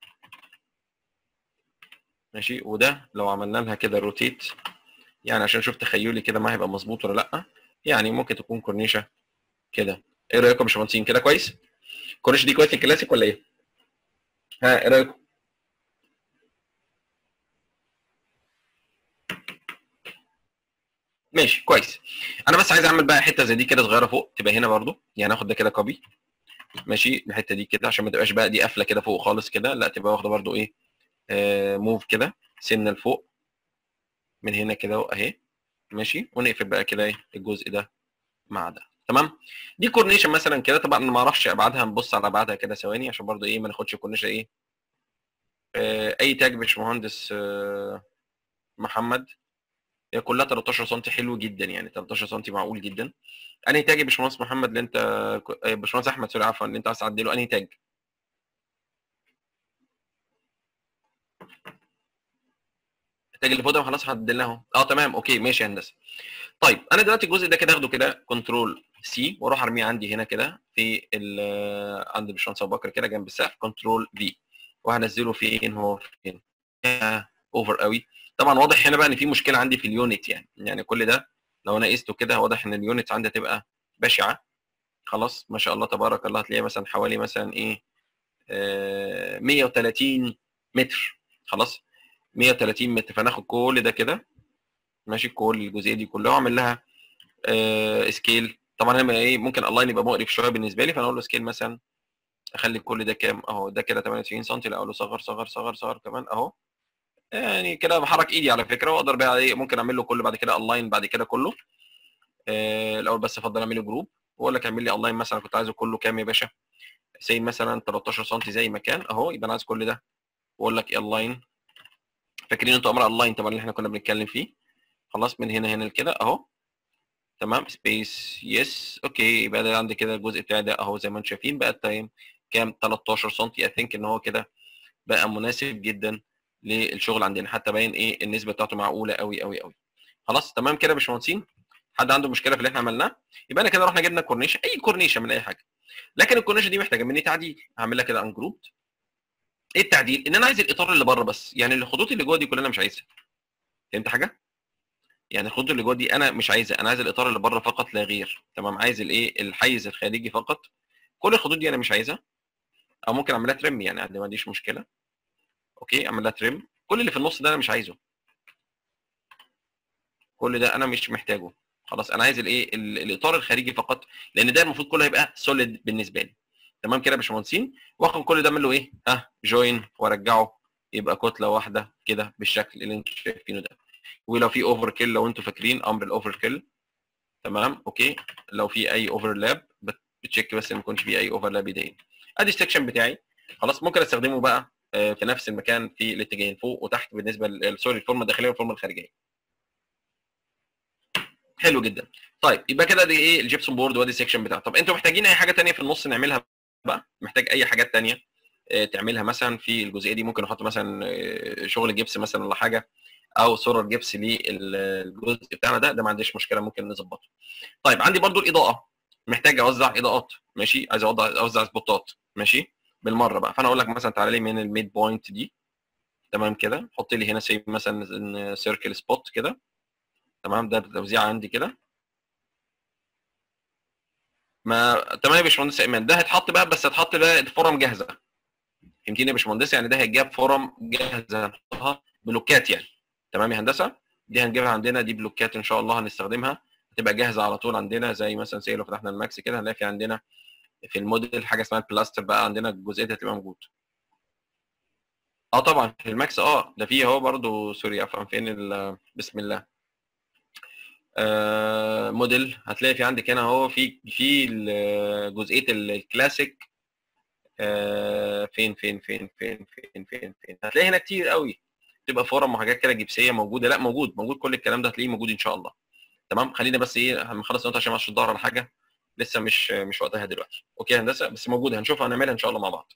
ماشي وده لو عملنا لها كده روتيت يعني عشان اشوف تخيلي كده ما هيبقى مظبوط ولا لا يعني ممكن تكون كورنيشه كده ايه رايكم يا باشمهندسين كده كويس الكورنيشه دي كويس الكلاسيك ولا ايه ها ايه رايكم ماشي كويس انا بس عايز اعمل بقى حته زي دي كده صغيره فوق تبقى هنا برضو يعني اخد ده كده كوبي ماشي الحته دي كده عشان ما تبقاش بقى دي قافله كده فوق خالص كده لا تبقى واخده برضو ايه آه موف كده سنه لفوق من هنا كده اهي ماشي ونقفل بقى كده ايه الجزء ده مع ده تمام دي كورنيشن مثلا كده طبعا أنا ما اعرفش ابعادها نبص على ابعادها كده ثواني عشان برضو ايه ما ناخدش كورنيشه ايه آه اي تاج باشمهندس آه محمد هي كلها 13 سم حلو جدا يعني 13 سم معقول جدا انهي تاج يا باشمهندس محمد اللي انت آه، باشمهندس احمد سوري عفوا اللي انت عايز تعدله انهي تاج التاج اللي فوق ده خلاص هعدلناه اه تمام اوكي ماشي يا هندسه طيب انا دلوقتي الجزء ده كده اخده كده كنترول سي واروح ارميه عندي هنا كده في ال- عند الباشمهندس ابو بكر كده جنب السقف كنترول في وهنزله فين هو فين اوفر قوي طبعا واضح هنا بقى ان في مشكله عندي في اليونت يعني يعني كل ده لو انا قسته كده واضح ان اليونت عندي هتبقى بشعه خلاص ما شاء الله تبارك الله هتلاقيها مثلا حوالي مثلا ايه آه 130 متر خلاص 130 متر فناخد كل ده كده ماشي كل الجزئيه دي كلها واعمل لها آه سكيل طبعا هنا ايه ممكن اللاين يبقى مقرف شويه بالنسبه لي فانا اقول له سكيل مثلا اخلي كل ده كام اهو ده كده 98 سم لا اقول له صغر صغر صغر صغر كمان اهو يعني كده بحرك ايدي على فكره واقدر بقى ايه ممكن اعمل له كله بعد كده اللاين بعد كده كله آه الاول بس افضل اعمل له جروب واقول لك اعمل لي اللاين مثلا كنت عايزه كله كام يا باشا سي مثلا 13 سم زي ما كان اهو يبقى انا عايز كل ده واقول لك اللاين فاكرين انتوا امر اللاين طبعا اللي احنا كنا بنتكلم فيه خلاص من هنا هنا لكده اهو تمام سبيس يس اوكي يبقى ده عندي كده الجزء بتاعي ده اهو زي ما انتم شايفين بقى التايم كام 13 سم اي ثينك ان هو كده بقى مناسب جدا للشغل عندنا حتى باين ايه النسبه بتاعته معقوله قوي قوي قوي خلاص تمام كده يا باشمهندسين حد عنده مشكله في اللي احنا عملناه يبقى انا كده رحنا جبنا كورنيشه اي كورنيشه من اي حاجه لكن الكورنيشه دي محتاجه مني تعديل هعمل لها كده انجروب ايه التعديل ان انا عايز الاطار اللي بره بس يعني الخطوط اللي جوه دي كلها انا مش عايزها فهمت حاجه يعني الخطوط اللي جوه دي انا مش عايزها انا عايز الاطار اللي بره فقط لا غير تمام عايز الايه الحيز الخارجي فقط كل الخطوط دي انا مش عايزها او ممكن اعملها ترم يعني عندي ما عنديش مشكله اوكي اعملها ترم كل اللي في النص ده انا مش عايزه كل ده انا مش محتاجه خلاص انا عايز الايه ال- الاطار الخارجي فقط لان ده المفروض كله هيبقى سوليد بالنسبه لي تمام كده يا باشمهندسين واخد كل ده اعمل له ايه ها جوين وارجعه يبقى كتله واحده كده بالشكل اللي انتم شايفينه ده ولو في اوفر كيل لو انتم فاكرين امر الاوفر كيل تمام اوكي لو في اي اوفرلاب بتشيك بس ما يكونش في اي اوفرلاب يضايقني ادي السكشن بتاعي خلاص ممكن استخدمه بقى آه، في نفس المكان في الاتجاهين فوق وتحت بالنسبه ل- سوري الفورمه الداخليه والفورمه الخارجيه حلو جدا طيب يبقى كده دي ايه الجبسون بورد وادي السكشن بتاعه طب انتوا محتاجين اي حاجه تانية في النص نعملها بقى محتاج اي حاجات تانية آه، تعملها مثلا في الجزئيه دي ممكن نحط مثلا آه، شغل جبس مثلا ولا حاجه او صور جبس للجزء بتاعنا ده ده ما عنديش مشكله ممكن نظبطه طيب عندي برضو الاضاءه محتاج اوزع اضاءات ماشي عايز اوزع اوزع سبوتات ماشي بالمره بقى فانا اقول لك مثلا تعالى لي من الميد بوينت دي تمام كده حط لي هنا سي مثلا سيركل سبوت كده تمام ده التوزيع عندي كده ما تمام يا باشمهندس ايمان ده هيتحط بقى بس هيتحط بقى الفورم جاهزه فهمتني يا باشمهندس يعني ده هيتجاب فورم جاهزه هنحطها بلوكات يعني تمام يا هندسه دي هنجيبها عندنا دي بلوكات ان شاء الله هنستخدمها هتبقى جاهزه على طول عندنا زي مثلا سي لو فتحنا الماكس كده هنلاقي في عندنا في الموديل حاجه اسمها البلاستر بقى عندنا الجزئيه دي هتبقى موجود اه طبعا في الماكس اه ده فيه اهو برضو سوري افهم فين ال- بسم الله آه موديل هتلاقي في عندك هنا اهو في في ال- جزئيه ال- الكلاسيك آه فين فين فين فين فين فين فين هتلاقي هنا كتير قوي تبقى فورم وحاجات كده جبسيه موجوده لا موجود موجود كل الكلام ده هتلاقيه موجود ان شاء الله تمام خلينا بس ايه هنخلص النقطه عشان ما الظهر ولا حاجه لسه مش مش وقتها دلوقتي اوكي يا هندسه بس موجوده هنشوفها هنعملها ان شاء الله مع بعض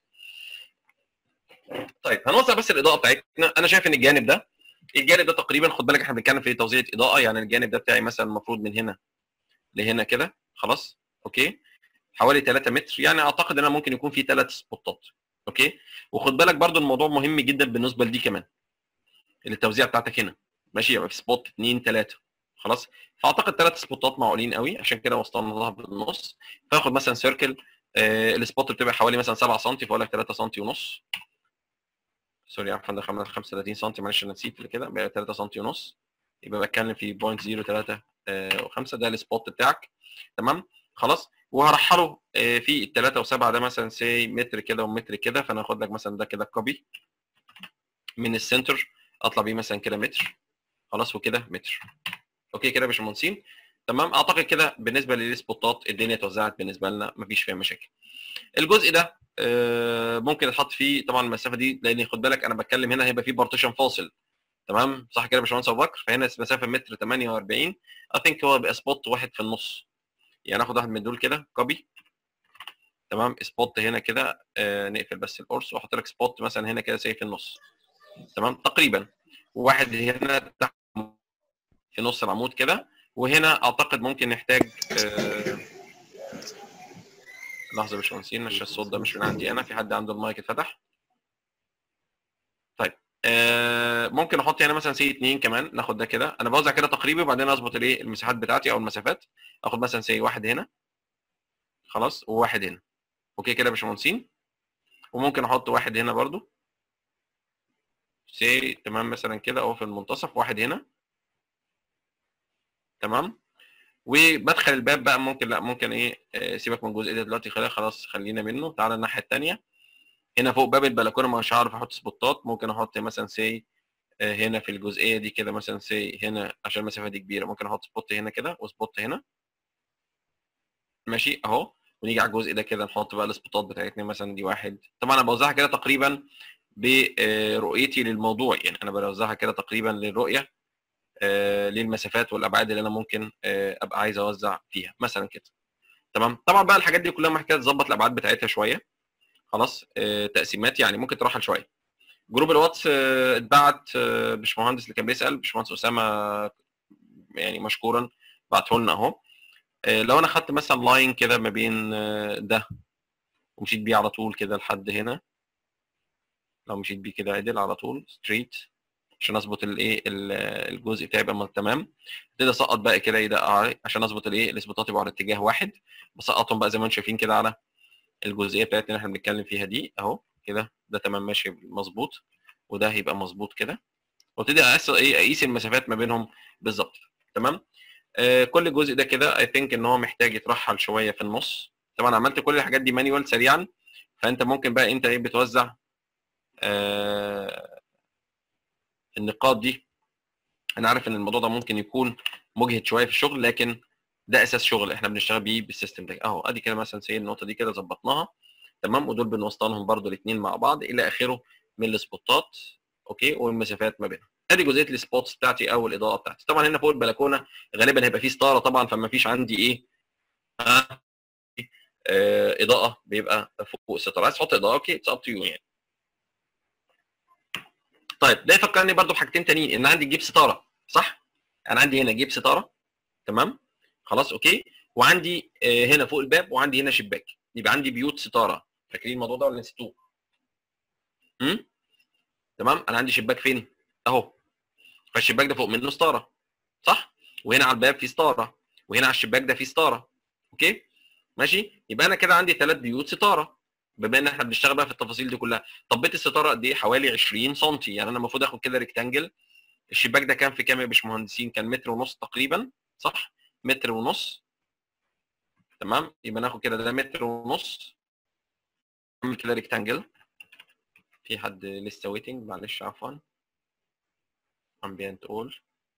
طيب هنوزع بس الاضاءه بتاعتنا انا شايف ان الجانب ده الجانب ده تقريبا خد بالك احنا بنتكلم في توزيع اضاءه يعني الجانب ده بتاعي مثلا المفروض من هنا لهنا كده خلاص اوكي حوالي 3 متر يعني اعتقد ان ممكن يكون في ثلاث سبوتات اوكي وخد بالك برضو الموضوع مهم جدا بالنسبه لدي كمان التوزيع بتاعتك هنا ماشي يبقى في سبوت 2 3 خلاص فاعتقد ثلاث سبوتات معقولين قوي عشان كده وسطنا لها بالنص فاخد مثلا سيركل آه السبوت بتبقى حوالي مثلا 7 سم فاقول لك 3 سم ونص سوري عفوا ده 35 سم معلش انا نسيت اللي كده بقى 3 سم ونص يبقى بتكلم في 0.03 آه و5 ده السبوت بتاعك تمام خلاص وهرحله آه في الثلاثة وسبعة ده مثلا سي متر كده ومتر كده فانا هاخد لك مثلا ده كده كوبي من السنتر اطلع بيه مثلا كده متر خلاص وكده متر اوكي كده يا باشمهندسين تمام اعتقد كده بالنسبه للسبوتات الدنيا اتوزعت بالنسبه لنا مفيش فيها مشاكل الجزء ده آه، ممكن يتحط فيه طبعا المسافه دي لان خد بالك انا بتكلم هنا هيبقى فيه بارتيشن فاصل تمام صح كده يا باشمهندس ابو بكر فهنا مسافه متر 48 اي ثينك هو بيبقى سبوت واحد في النص يعني ناخد واحد من دول كده كوبي تمام سبوت هنا كده آه نقفل بس القرص واحط لك سبوت مثلا هنا كده زي في النص تمام تقريبا وواحد هنا تحت في نص العمود كده وهنا اعتقد ممكن نحتاج آه لحظه يا باشمهندسين عشان الصوت ده مش من عندي انا في حد عنده المايك اتفتح طيب آه ممكن احط هنا مثلا سي 2 كمان ناخد ده كده انا بوزع كده تقريبي وبعدين اظبط الايه المساحات بتاعتي او المسافات اخد مثلا سي واحد هنا خلاص وواحد هنا اوكي كده يا باشمهندسين وممكن احط واحد هنا برضو سي تمام مثلا كده اهو في المنتصف واحد هنا تمام ومدخل الباب بقى ممكن لا ممكن ايه آه، سيبك من الجزء ده دلوقتي خلينا خلاص خلينا منه تعالى الناحيه الثانيه هنا فوق باب البلكونه مش هعرف احط سبوتات ممكن احط مثلا سي هنا في الجزئيه دي كده مثلا سي هنا عشان المسافه دي كبيره ممكن احط سبوت هنا كده وسبوت هنا ماشي اهو ونيجي على الجزء ده كده نحط بقى السبوتات بتاعتنا مثلا دي واحد طبعا انا بوزعها كده تقريبا برؤيتي للموضوع يعني انا بوزعها كده تقريبا للرؤيه آه، للمسافات والابعاد اللي انا ممكن آه، ابقى عايز اوزع فيها مثلا كده تمام طبعا بقى الحاجات دي كلها محتاجه تظبط الابعاد بتاعتها شويه خلاص آه، تقسيمات يعني ممكن ترحل شويه جروب الواتس آه، اتبعت آه، باشمهندس اللي كان بيسال باشمهندس اسامه يعني مشكورا بعته لنا اهو آه، لو انا خدت مثلا لاين كده ما بين آه، ده ومشيت بيه على طول كده لحد هنا لو مشيت بيه كده عدل على طول ستريت عشان اظبط الايه ال- الجزء بتاعي يبقى تمام ابتدي اسقط بقى كده يدق علي عشان اظبط الايه الاسبوتات يبقوا على اتجاه واحد بسقطهم بقى زي ما انتم شايفين كده على الجزئيه بتاعتنا اللي احنا بنتكلم فيها دي اهو كده ده تمام ماشي مظبوط وده هيبقى مظبوط كده وابتدي اقيس ايه اقيس المسافات ما بينهم بالظبط تمام آه كل جزء ده كده اي ثينك ان هو محتاج يترحل شويه في النص طبعا عملت كل الحاجات دي مانيوال سريعا فانت ممكن بقى انت ايه بتوزع آه النقاط دي انا عارف ان الموضوع ده ممكن يكون مجهد شويه في الشغل لكن ده اساس شغل احنا بنشتغل بيه بالسيستم ده اهو ادي كده مثلا سي النقطه دي كده ظبطناها تمام ودول بنوصلهم برده الاثنين مع بعض الى اخره من السبوتات اوكي والمسافات ما بينهم ادي جزئيه السبوتس بتاعتي او الاضاءه بتاعتي طبعا هنا فوق البلكونه غالبا هيبقى فيه ستاره طبعا فما فيش عندي ايه آه اضاءه بيبقى فوق الستاره عايز تحط اضاءه اوكي اتس اب تو يو يعني طيب ده يفكرني برضو بحاجتين تانيين ان عندي جيب ستاره صح انا عندي هنا جيب ستاره تمام خلاص اوكي وعندي آه، هنا فوق الباب وعندي هنا شباك يبقى عندي بيوت ستاره فاكرين الموضوع ده ولا نسيتوه امم تمام انا عندي شباك فين اهو فالشباك ده فوق منه ستاره صح وهنا على الباب في ستاره وهنا على الشباك ده في ستاره اوكي ماشي يبقى انا كده عندي ثلاث بيوت ستاره بما ان احنا بنشتغل بقى في التفاصيل دي كلها طب بيت الستاره قد ايه حوالي 20 سم يعني انا المفروض اخد كده ريكتانجل الشباك ده كان في كام يا باشمهندسين كان متر ونص تقريبا صح متر ونص تمام يبقى ناخد كده ده متر ونص نعمل كده ريكتانجل في حد لسه ويتنج معلش عفوا ambient all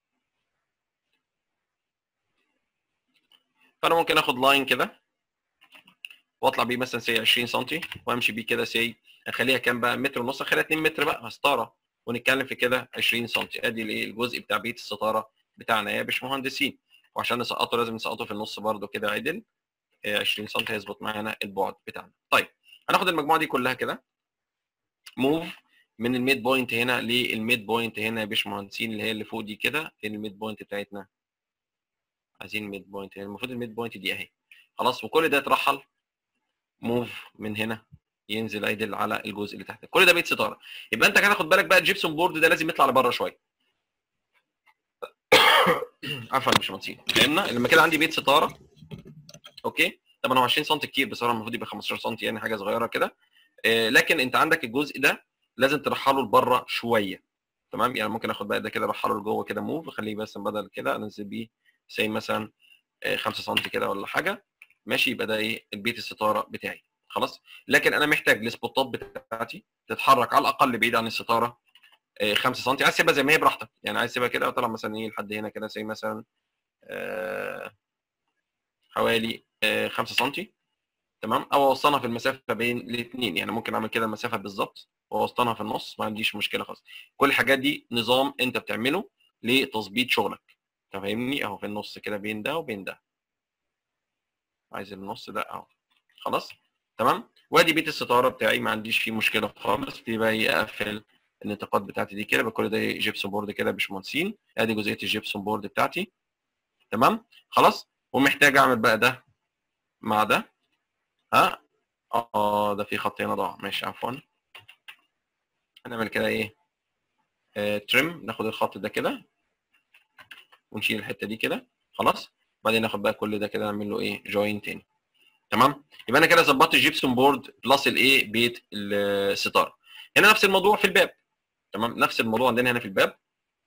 فانا ممكن اخد لاين كده واطلع بيه مثلا سي 20 سم وامشي بيه كده سي اخليها كام بقى متر ونص اخليها 2 متر بقى ستاره ونتكلم في كده 20 سم ادي الايه الجزء بتاع بيت الستاره بتاعنا يا باشمهندسين وعشان نسقطه لازم نسقطه في النص برده كده عدل 20 سم هيظبط معانا البعد بتاعنا طيب هناخد المجموعه دي كلها كده موف من الميد بوينت هنا للميد بوينت هنا يا باشمهندسين اللي هي اللي فوق دي كده فين الميد بوينت بتاعتنا عايزين الميد بوينت هنا المفروض الميد بوينت دي اهي خلاص وكل ده يترحل موف من هنا ينزل عدل على الجزء اللي تحت كل ده بيت ستاره يبقى انت كده خد بالك بقى الجبسون بورد ده لازم يطلع لبره شويه عفوا يا باشمهندسين فهمنا لما كده عندي بيت ستاره اوكي طبعا هو 20 سم كتير بصراحه المفروض يبقى 15 سم يعني حاجه صغيره كده آه لكن انت عندك الجزء ده لازم ترحله لبره شويه تمام يعني ممكن اخد بقى ده كده ارحله لجوه كده موف اخليه بس بدل كده انزل بيه زي مثلا 5 سم كده ولا حاجه ماشي يبقى ده ايه البيت الستاره بتاعي خلاص لكن انا محتاج السبوتات بتاعتي تتحرك على الاقل بعيد عن الستاره 5 سم عايز تسيبها زي ما هي براحتك يعني عايز تسيبها كده وطلع مثلا ايه لحد هنا كده زي مثلا آه حوالي 5 سم تمام او اوصلها في المسافه بين الاثنين يعني ممكن اعمل كده المسافه بالظبط واوسطنها في النص ما عنديش مشكله خالص كل الحاجات دي نظام انت بتعمله لتظبيط شغلك انت فاهمني اهو في النص كده بين ده وبين ده عايز النص ده اهو خلاص تمام وادي بيت الستاره بتاعي ما عنديش فيه مشكله خالص بيبقى اقفل النطاقات بتاعتي دي كده بكل ده جيبسون بورد كده باشمهندسين ادي جزئيه الجيبسون بورد بتاعتي تمام خلاص ومحتاج اعمل بقى ده مع ده ها اه ده في خط هنا ضاع ماشي عفوا هنعمل كده ايه آه تريم ناخد الخط ده كده ونشيل الحته دي كده خلاص بعدين ناخد بقى كل ده كده نعمل له ايه جوين تاني تمام يبقى انا كده ظبطت الجيبسون بورد بلس الايه بيت الستاره هنا نفس الموضوع في الباب تمام نفس الموضوع عندنا هنا في الباب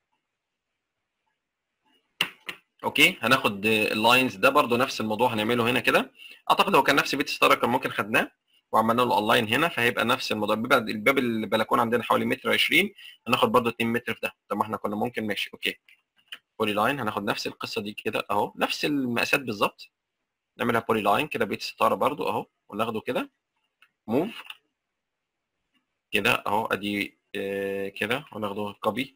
اوكي هناخد اللاينز ده برده نفس الموضوع هنعمله هنا كده اعتقد هو كان نفس بيت ستاره كان ممكن خدناه وعملنا له اونلاين هنا فهيبقى نفس الموضوع الباب الباب البلكونه عندنا حوالي متر 20 هناخد برده 2 متر في ده طب ما احنا كنا ممكن ماشي اوكي بولي لاين هناخد نفس القصه دي كده اهو نفس المقاسات بالظبط نعملها بولي لاين كده بيت ستاره برده اهو وناخده كده موف كده اهو ادي آه كده وناخده كوبي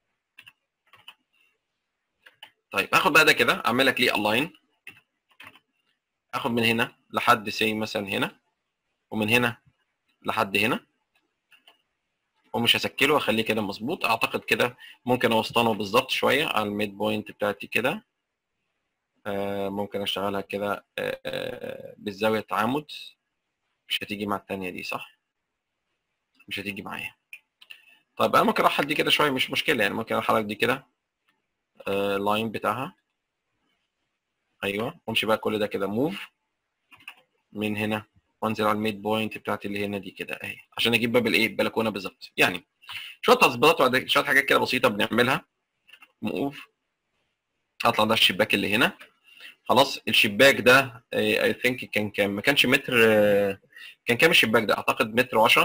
طيب هاخد بقى ده كده اعمل لك ليه الاين اخد من هنا لحد سي مثلا هنا ومن هنا لحد هنا ومش هسكله واخليه كده مظبوط اعتقد كده ممكن اوسطنه بالظبط شويه على الميد بوينت بتاعتي كده آه ممكن اشتغلها كده آه آه بالزاويه تعامد مش هتيجي مع الثانيه دي صح مش هتيجي معايا طيب انا ممكن ارحل دي كده شويه مش مشكله يعني ممكن ارحلك دي كده اللاين uh, بتاعها ايوه وامشي بقى كل ده كده موف من هنا وانزل على الميد بوينت بتاعتي اللي هنا دي كده اهي عشان اجيب باب الايه البلكونه بالظبط يعني شويه تظبيطات شويه حاجات كده بسيطه بنعملها موف اطلع ده الشباك اللي هنا خلاص الشباك ده اي ثينك كان كام ما كانش متر كان كام الشباك ده اعتقد متر و10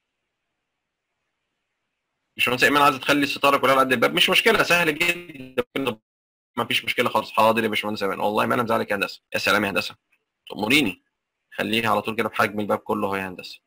باشمهندس ايمن عايز تخلي الستاره كلها على قد الباب مش مشكله سهل جدا ما فيش مشكله خالص حاضر يا باشمهندس ايمن والله ما انا مزعلك يا هندسه يا سلام يا هندسه تأمريني خليها على طول كده بحجم الباب كله اهو يا هندسه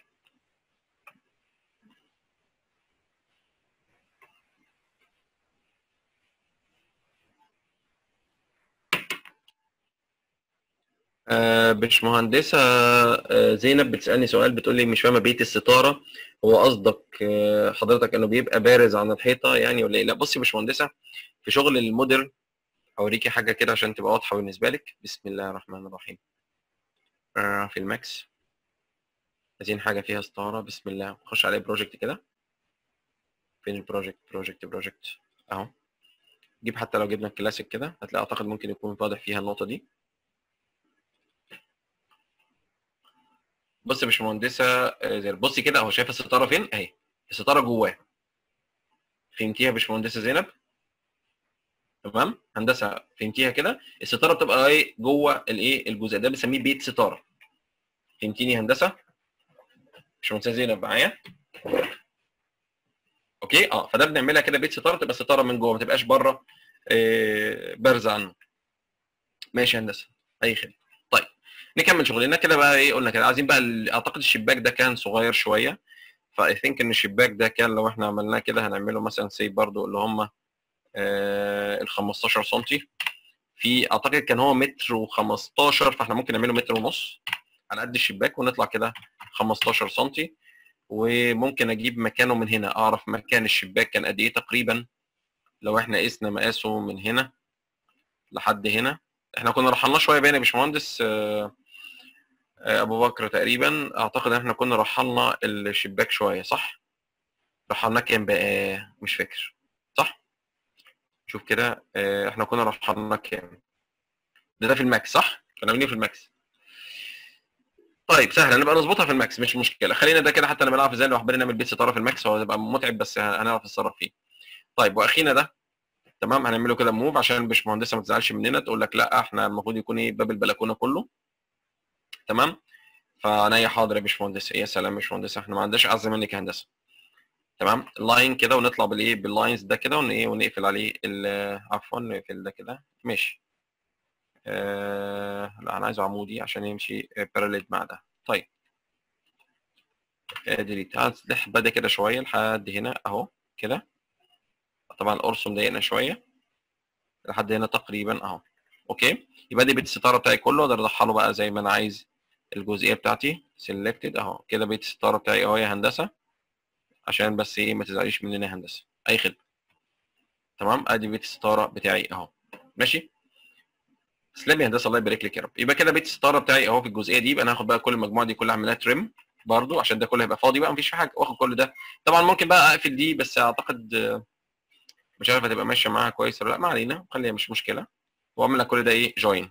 آه باشمهندسة آه زينب بتسألني سؤال بتقول لي مش فاهمة بيت الستارة هو قصدك آه حضرتك انه بيبقى بارز عن الحيطة يعني ولا ايه؟ لا بصي يا باشمهندسة في شغل المودرن اوريكي حاجة كده عشان تبقى واضحة بالنسبة لك بسم الله الرحمن الرحيم آه في الماكس عايزين حاجة فيها ستارة بسم الله نخش عليه بروجكت كده فين البروجكت بروجكت بروجكت اهو جيب حتى لو جبنا الكلاسيك كده هتلاقي اعتقد ممكن يكون واضح فيها النقطه دي بص يا باشمهندسه آه، زينب بصي كده اهو شايفه الستاره فين اهي الستاره جواه فهمتيها يا باشمهندسه زينب تمام هندسه فهمتيها كده الستاره بتبقى ايه جوه الايه الجزء ده بنسميه بيت ستاره فهمتيني يا هندسه باشمهندسه زينب معايا اوكي اه فده بنعملها كده بيت ستاره تبقى ستاره من جوه ما تبقاش بره آه، بارزه عنه ماشي يا هندسه اي خدمه طيب نكمل شغلنا كده بقى ايه قلنا كده عايزين بقى ال- اعتقد الشباك ده كان صغير شويه فاي ثينك ان الشباك ده كان لو احنا عملناه كده هنعمله مثلا سي برضو اللي هم ال 15 سم في اعتقد كان هو متر و15 فاحنا ممكن نعمله متر ونص على قد الشباك ونطلع كده 15 سم وممكن اجيب مكانه من هنا اعرف مكان الشباك كان قد ايه تقريبا لو احنا قسنا مقاسه من هنا لحد هنا احنا كنا رحلناه شويه باين يا باشمهندس آه، آه، ابو بكر تقريبا اعتقد ان احنا كنا رحلنا الشباك شويه صح رحلناه كام بقى مش فاكر صح شوف كده آه، احنا كنا رحلناه كام ده ده في الماكس صح كنا عاملينه في الماكس طيب سهل نبقى نظبطها في الماكس مش مشكله خلينا ده كده حتى لما نعرف ازاي لو حبينا نعمل بيت ستاره في الماكس هو هيبقى متعب بس هنعرف نتصرف فيه طيب واخينا ده تمام هنعمله كده موف عشان الباشمهندسه ما تزعلش مننا تقول لك لا احنا المفروض يكون ايه باب البلكونه كله تمام فعينيا حاضر يا باشمهندس يا سلام يا باشمهندس احنا ما عندناش اعز منك يا هندسه تمام اللاين كده ونطلع بالايه باللاينز ده كده ون ايه ونقفل عليه ال- عفوا نقفل ده كده ماشي آه لا انا عايزه عمودي عشان يمشي باراليل مع ده طيب آه ديليت هنسلح بدا كده شويه لحد هنا اهو كده طبعا القرص مضايقنا شويه لحد هنا تقريبا اهو اوكي يبقى دي بيت الستاره بتاعي كله اقدر ادخله بقى زي ما انا عايز الجزئيه بتاعتي سيلكتد اهو كده بيت الستاره بتاعي اهو يا هندسه عشان بس ايه ما تزعليش مننا يا هندسه اي خدمه تمام ادي بيت الستاره بتاعي اهو ماشي تسلم يا هندسه الله يبارك لك يا رب يبقى كده بيت الستاره بتاعي اهو في الجزئيه دي يبقى انا هاخد بقى كل المجموعه دي كلها اعملها تريم برضو عشان ده كله هيبقى فاضي بقى مفيش في حاجه واخد كل ده طبعا ممكن بقى اقفل دي بس اعتقد آه، مش عارف هتبقى ماشيه معاها كويس ولا لا ما علينا خليها مش مشكله واعمل لك كل ده ايه جوين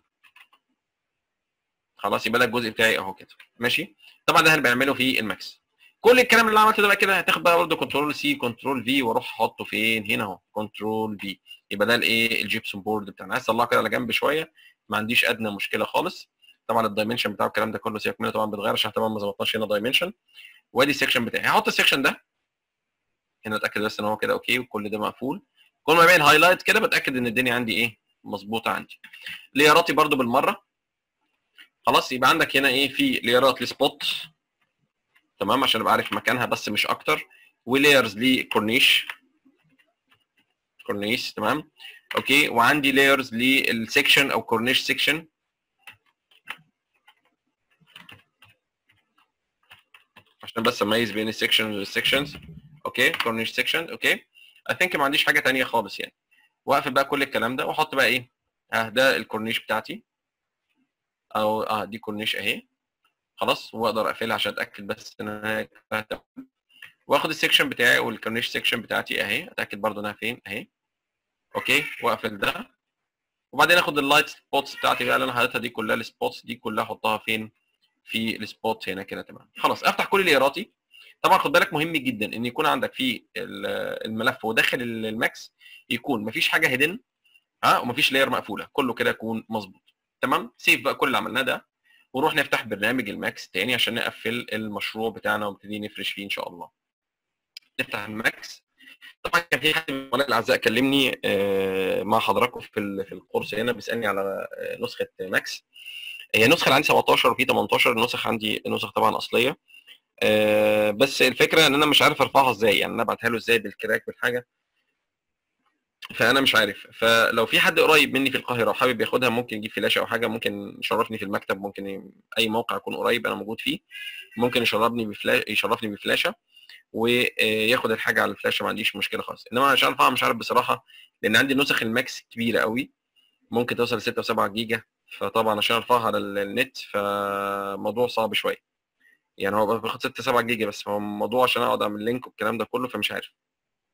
خلاص يبقى ده الجزء بتاعي اهو كده ماشي طبعا ده هنبقى نعمله في الماكس كل الكلام اللي عملته ده بقى كده هتاخد بقى برضه كنترول سي كنترول في واروح احطه فين هنا اهو كنترول في يبقى ده الايه الجيبسون بورد بتاعنا عايز اطلعه كده على جنب شويه ما عنديش ادنى مشكله خالص طبعا الدايمنشن بتاع الكلام ده كله سيبك منه طبعا بيتغير عشان طبعا ما ظبطناش هنا دايمنشن وادي السكشن بتاعي هحط السكشن ده هنا اتاكد بس ان هو كده اوكي وكل ده مقفول كل ما يبين هايلايت كده بتاكد ان الدنيا عندي ايه مظبوطه عندي لياراتي برضو بالمره خلاص يبقى عندك هنا ايه في ليارات لسبوت تمام عشان ابقى عارف مكانها بس مش اكتر ولايرز لكورنيش كورنيش تمام اوكي وعندي لايرز للسكشن او كورنيش سكشن عشان بس اميز بين السكشن والسكشنز اوكي كورنيش سكشن اوكي اي ثينك ما عنديش حاجه تانية خالص يعني واقفل بقى كل الكلام ده واحط بقى ايه اه ده الكورنيش بتاعتي او اه دي كورنيش اهي خلاص واقدر اقفلها عشان اتاكد بس ان انا تمام واخد السكشن بتاعي والكورنيش سكشن بتاعتي اهي اتاكد برضو انها فين اهي اوكي واقفل ده وبعدين اخد اللايت سبوتس بتاعتي بقى اللي انا حاططها دي كلها السبوتس دي كلها احطها فين في السبوت هنا كده تمام خلاص افتح كل ليراتي طبعا خد بالك مهم جدا ان يكون عندك في ال- الملف وداخل ال- الماكس يكون مفيش حاجه هيدن ها ومفيش لاير مقفوله كله كده يكون مظبوط تمام سيف بقى كل اللي عملناه ده ونروح نفتح برنامج الماكس تاني عشان نقفل المشروع بتاعنا ونبتدي نفرش فيه ان شاء الله نفتح الماكس طبعا كان في حد من الزملاء الاعزاء كلمني آه، مع حضراتكم في ال- في الكورس هنا بيسالني على آه، نسخه ماكس هي النسخه اللي عندي 17 وفي 18 النسخ عندي نسخ طبعا اصليه آه، بس الفكره ان انا مش عارف ارفعها ازاي يعني انا ابعتها له ازاي بالكراك بالحاجه فانا مش عارف فلو في حد قريب مني في القاهره وحابب ياخدها ممكن يجيب فلاشه او حاجه ممكن يشرفني في المكتب ممكن ي- اي موقع يكون قريب انا موجود فيه ممكن يشرفني بفلاشه يشرفني بفلاشه وياخد الحاجه على الفلاشه ما عنديش مشكله خالص انما عشان ارفعها مش عارف بصراحه لان عندي نسخ الماكس كبيره قوي ممكن توصل ل 6 و7 جيجا فطبعا عشان ارفعها على ال- النت فموضوع صعب شويه يعني هو بياخد 6 7 جيجا بس هو الموضوع عشان اقعد اعمل لينك والكلام ده كله فمش عارف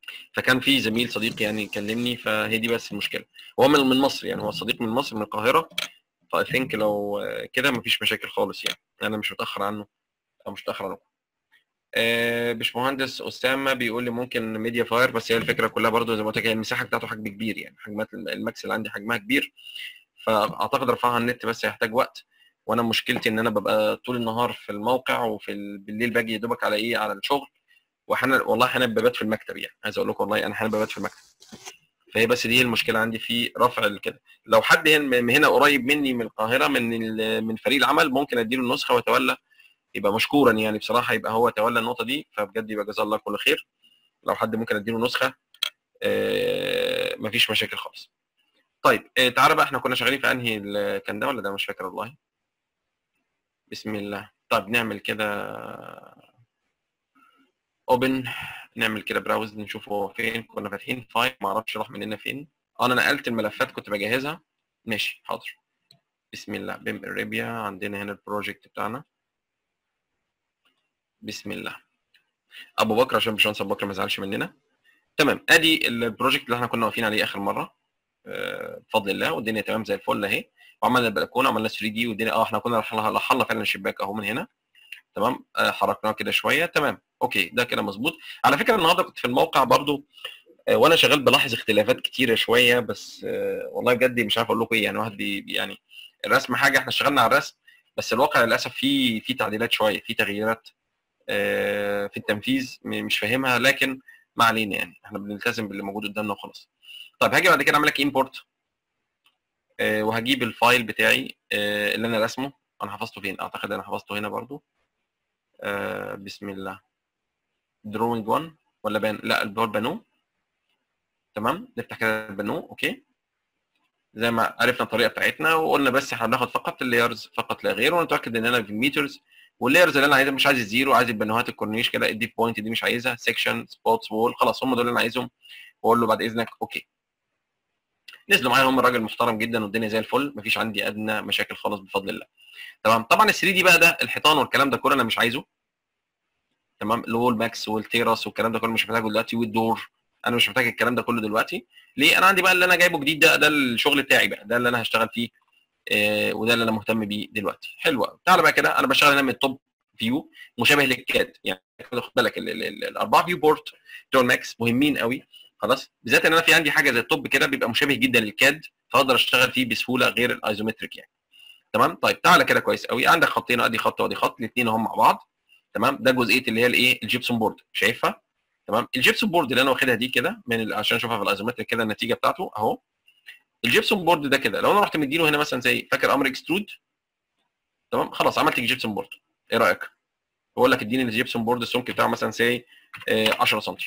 فكان في زميل صديق يعني كلمني فهي دي بس المشكله هو من من مصر يعني هو صديق من مصر من القاهره فاي ثينك لو كده مفيش مشاكل خالص يعني انا مش متاخر عنه او مش متاخر عنه آه، باشمهندس اسامه بيقول لي ممكن ميديا فاير بس هي الفكره كلها برضو زي ما قلت لك هي المساحه بتاعته حجم كبير يعني حجمات الماكس اللي عندي حجمها كبير فاعتقد رفعها على النت بس هيحتاج وقت وانا مشكلتي ان انا ببقى طول النهار في الموقع وفي ال- بالليل باجي يا دوبك على ايه على الشغل واحيانا والله احيانا ببات في المكتب يعني عايز اقول لكم والله انا احيانا ببات في المكتب فهي بس دي المشكله عندي في رفع ال- كده لو حد هنا من هنا قريب مني من القاهره من ال- من فريق العمل ممكن اديله النسخه ويتولى يبقى مشكورا يعني بصراحه يبقى هو تولى النقطه دي فبجد يبقى جزاه الله كل خير لو حد ممكن اديله نسخه آه، مفيش مشاكل خالص طيب آه، تعالى بقى احنا كنا شغالين في انهي ال- كان ده ولا ده مش فاكر والله بسم الله طيب نعمل كده اوبن نعمل كده براوز نشوف هو فين كنا فاتحين فايل ما اعرفش راح مننا فين آه، انا نقلت الملفات كنت بجهزها ماشي حاضر بسم الله بيم اريبيا عندنا هنا البروجكت بتاعنا بسم الله ابو بكر عشان باشمهندس ابو بكر ما يزعلش مننا تمام ادي البروجكت اللي احنا كنا واقفين عليه اخر مره آه، بفضل الله والدنيا تمام زي الفل اهي وعملنا البلكونه عملنا 3 دي والدنيا اه احنا كنا رحلنا رحلنا فعلا الشباك اهو من هنا تمام آه، حركناه كده شويه تمام اوكي ده كده مظبوط على فكره النهارده كنت في الموقع برضو آه، وانا شغال بلاحظ اختلافات كتيره شويه بس آه، والله بجد مش عارف اقول لكم ايه يعني واحد بي بي- يعني الرسم حاجه احنا اشتغلنا على الرسم بس الواقع للاسف فيه في تعديلات شويه في تغييرات آه، في التنفيذ م- مش فاهمها لكن ما علينا يعني احنا بنلتزم باللي موجود قدامنا وخلاص طيب هاجي بعد كده اعمل لك امبورت وهجيب الفايل بتاعي آه، اللي انا راسمه انا حفظته فين اعتقد انا حفظته هنا برضو آه، بسم الله دروينج 1 ولا بان لا اللي هو البانو تمام نفتح كده البانو اوكي زي ما عرفنا الطريقه بتاعتنا وقلنا بس احنا بناخد فقط اللايرز فقط لا غير ونتاكد اننا في الميترز واللايرز اللي انا عايزها مش عايز الزيرو عايز البانوهات الكورنيش كده الديب بوينت دي مش عايزها سيكشن سبوتس وول خلاص هم دول اللي انا عايزهم واقول له بعد اذنك اوكي نزلوا معايا هم الراجل محترم جدا والدنيا زي الفل مفيش عندي ادنى مشاكل خالص بفضل الله تمام طبعا ال 3 دي بقى ده الحيطان والكلام ده كله انا مش عايزه تمام الوول ماكس والتيراس والكلام ده كله مش محتاجه دلوقتي والدور انا مش محتاج الكلام ده كله دلوقتي ليه انا عندي بقى اللي انا جايبه جديد ده ده الشغل بتاعي بقى ده اللي انا هشتغل فيه آه وده اللي انا مهتم بيه دلوقتي حلو قوي تعالى بقى كده انا بشتغل هنا من التوب فيو مشابه للكاد يعني خد بالك ال- ال- ال- الاربعه فيو بورت بتوع الماكس مهمين قوي خلاص بالذات ان انا في عندي حاجه زي التوب كده بيبقى مشابه جدا للكاد فاقدر اشتغل فيه بسهوله غير الايزومتريك يعني تمام طيب تعالى كده كويس قوي عندك خطين ادي خط وادي خط الاثنين هم مع بعض تمام ده جزئيه اللي هي الايه الجيبسون بورد شايفها تمام الجيبسون بورد اللي انا واخدها دي كده من ال- عشان اشوفها في الايزومتريك كده النتيجه بتاعته اهو الجيبسون بورد ده كده لو انا رحت مديله هنا مثلا زي فاكر امر اكسترود تمام خلاص عملت جيبسون بورد ايه رايك بقول لك اديني الجيبسون بورد السمك بتاعه مثلا سي 10 سم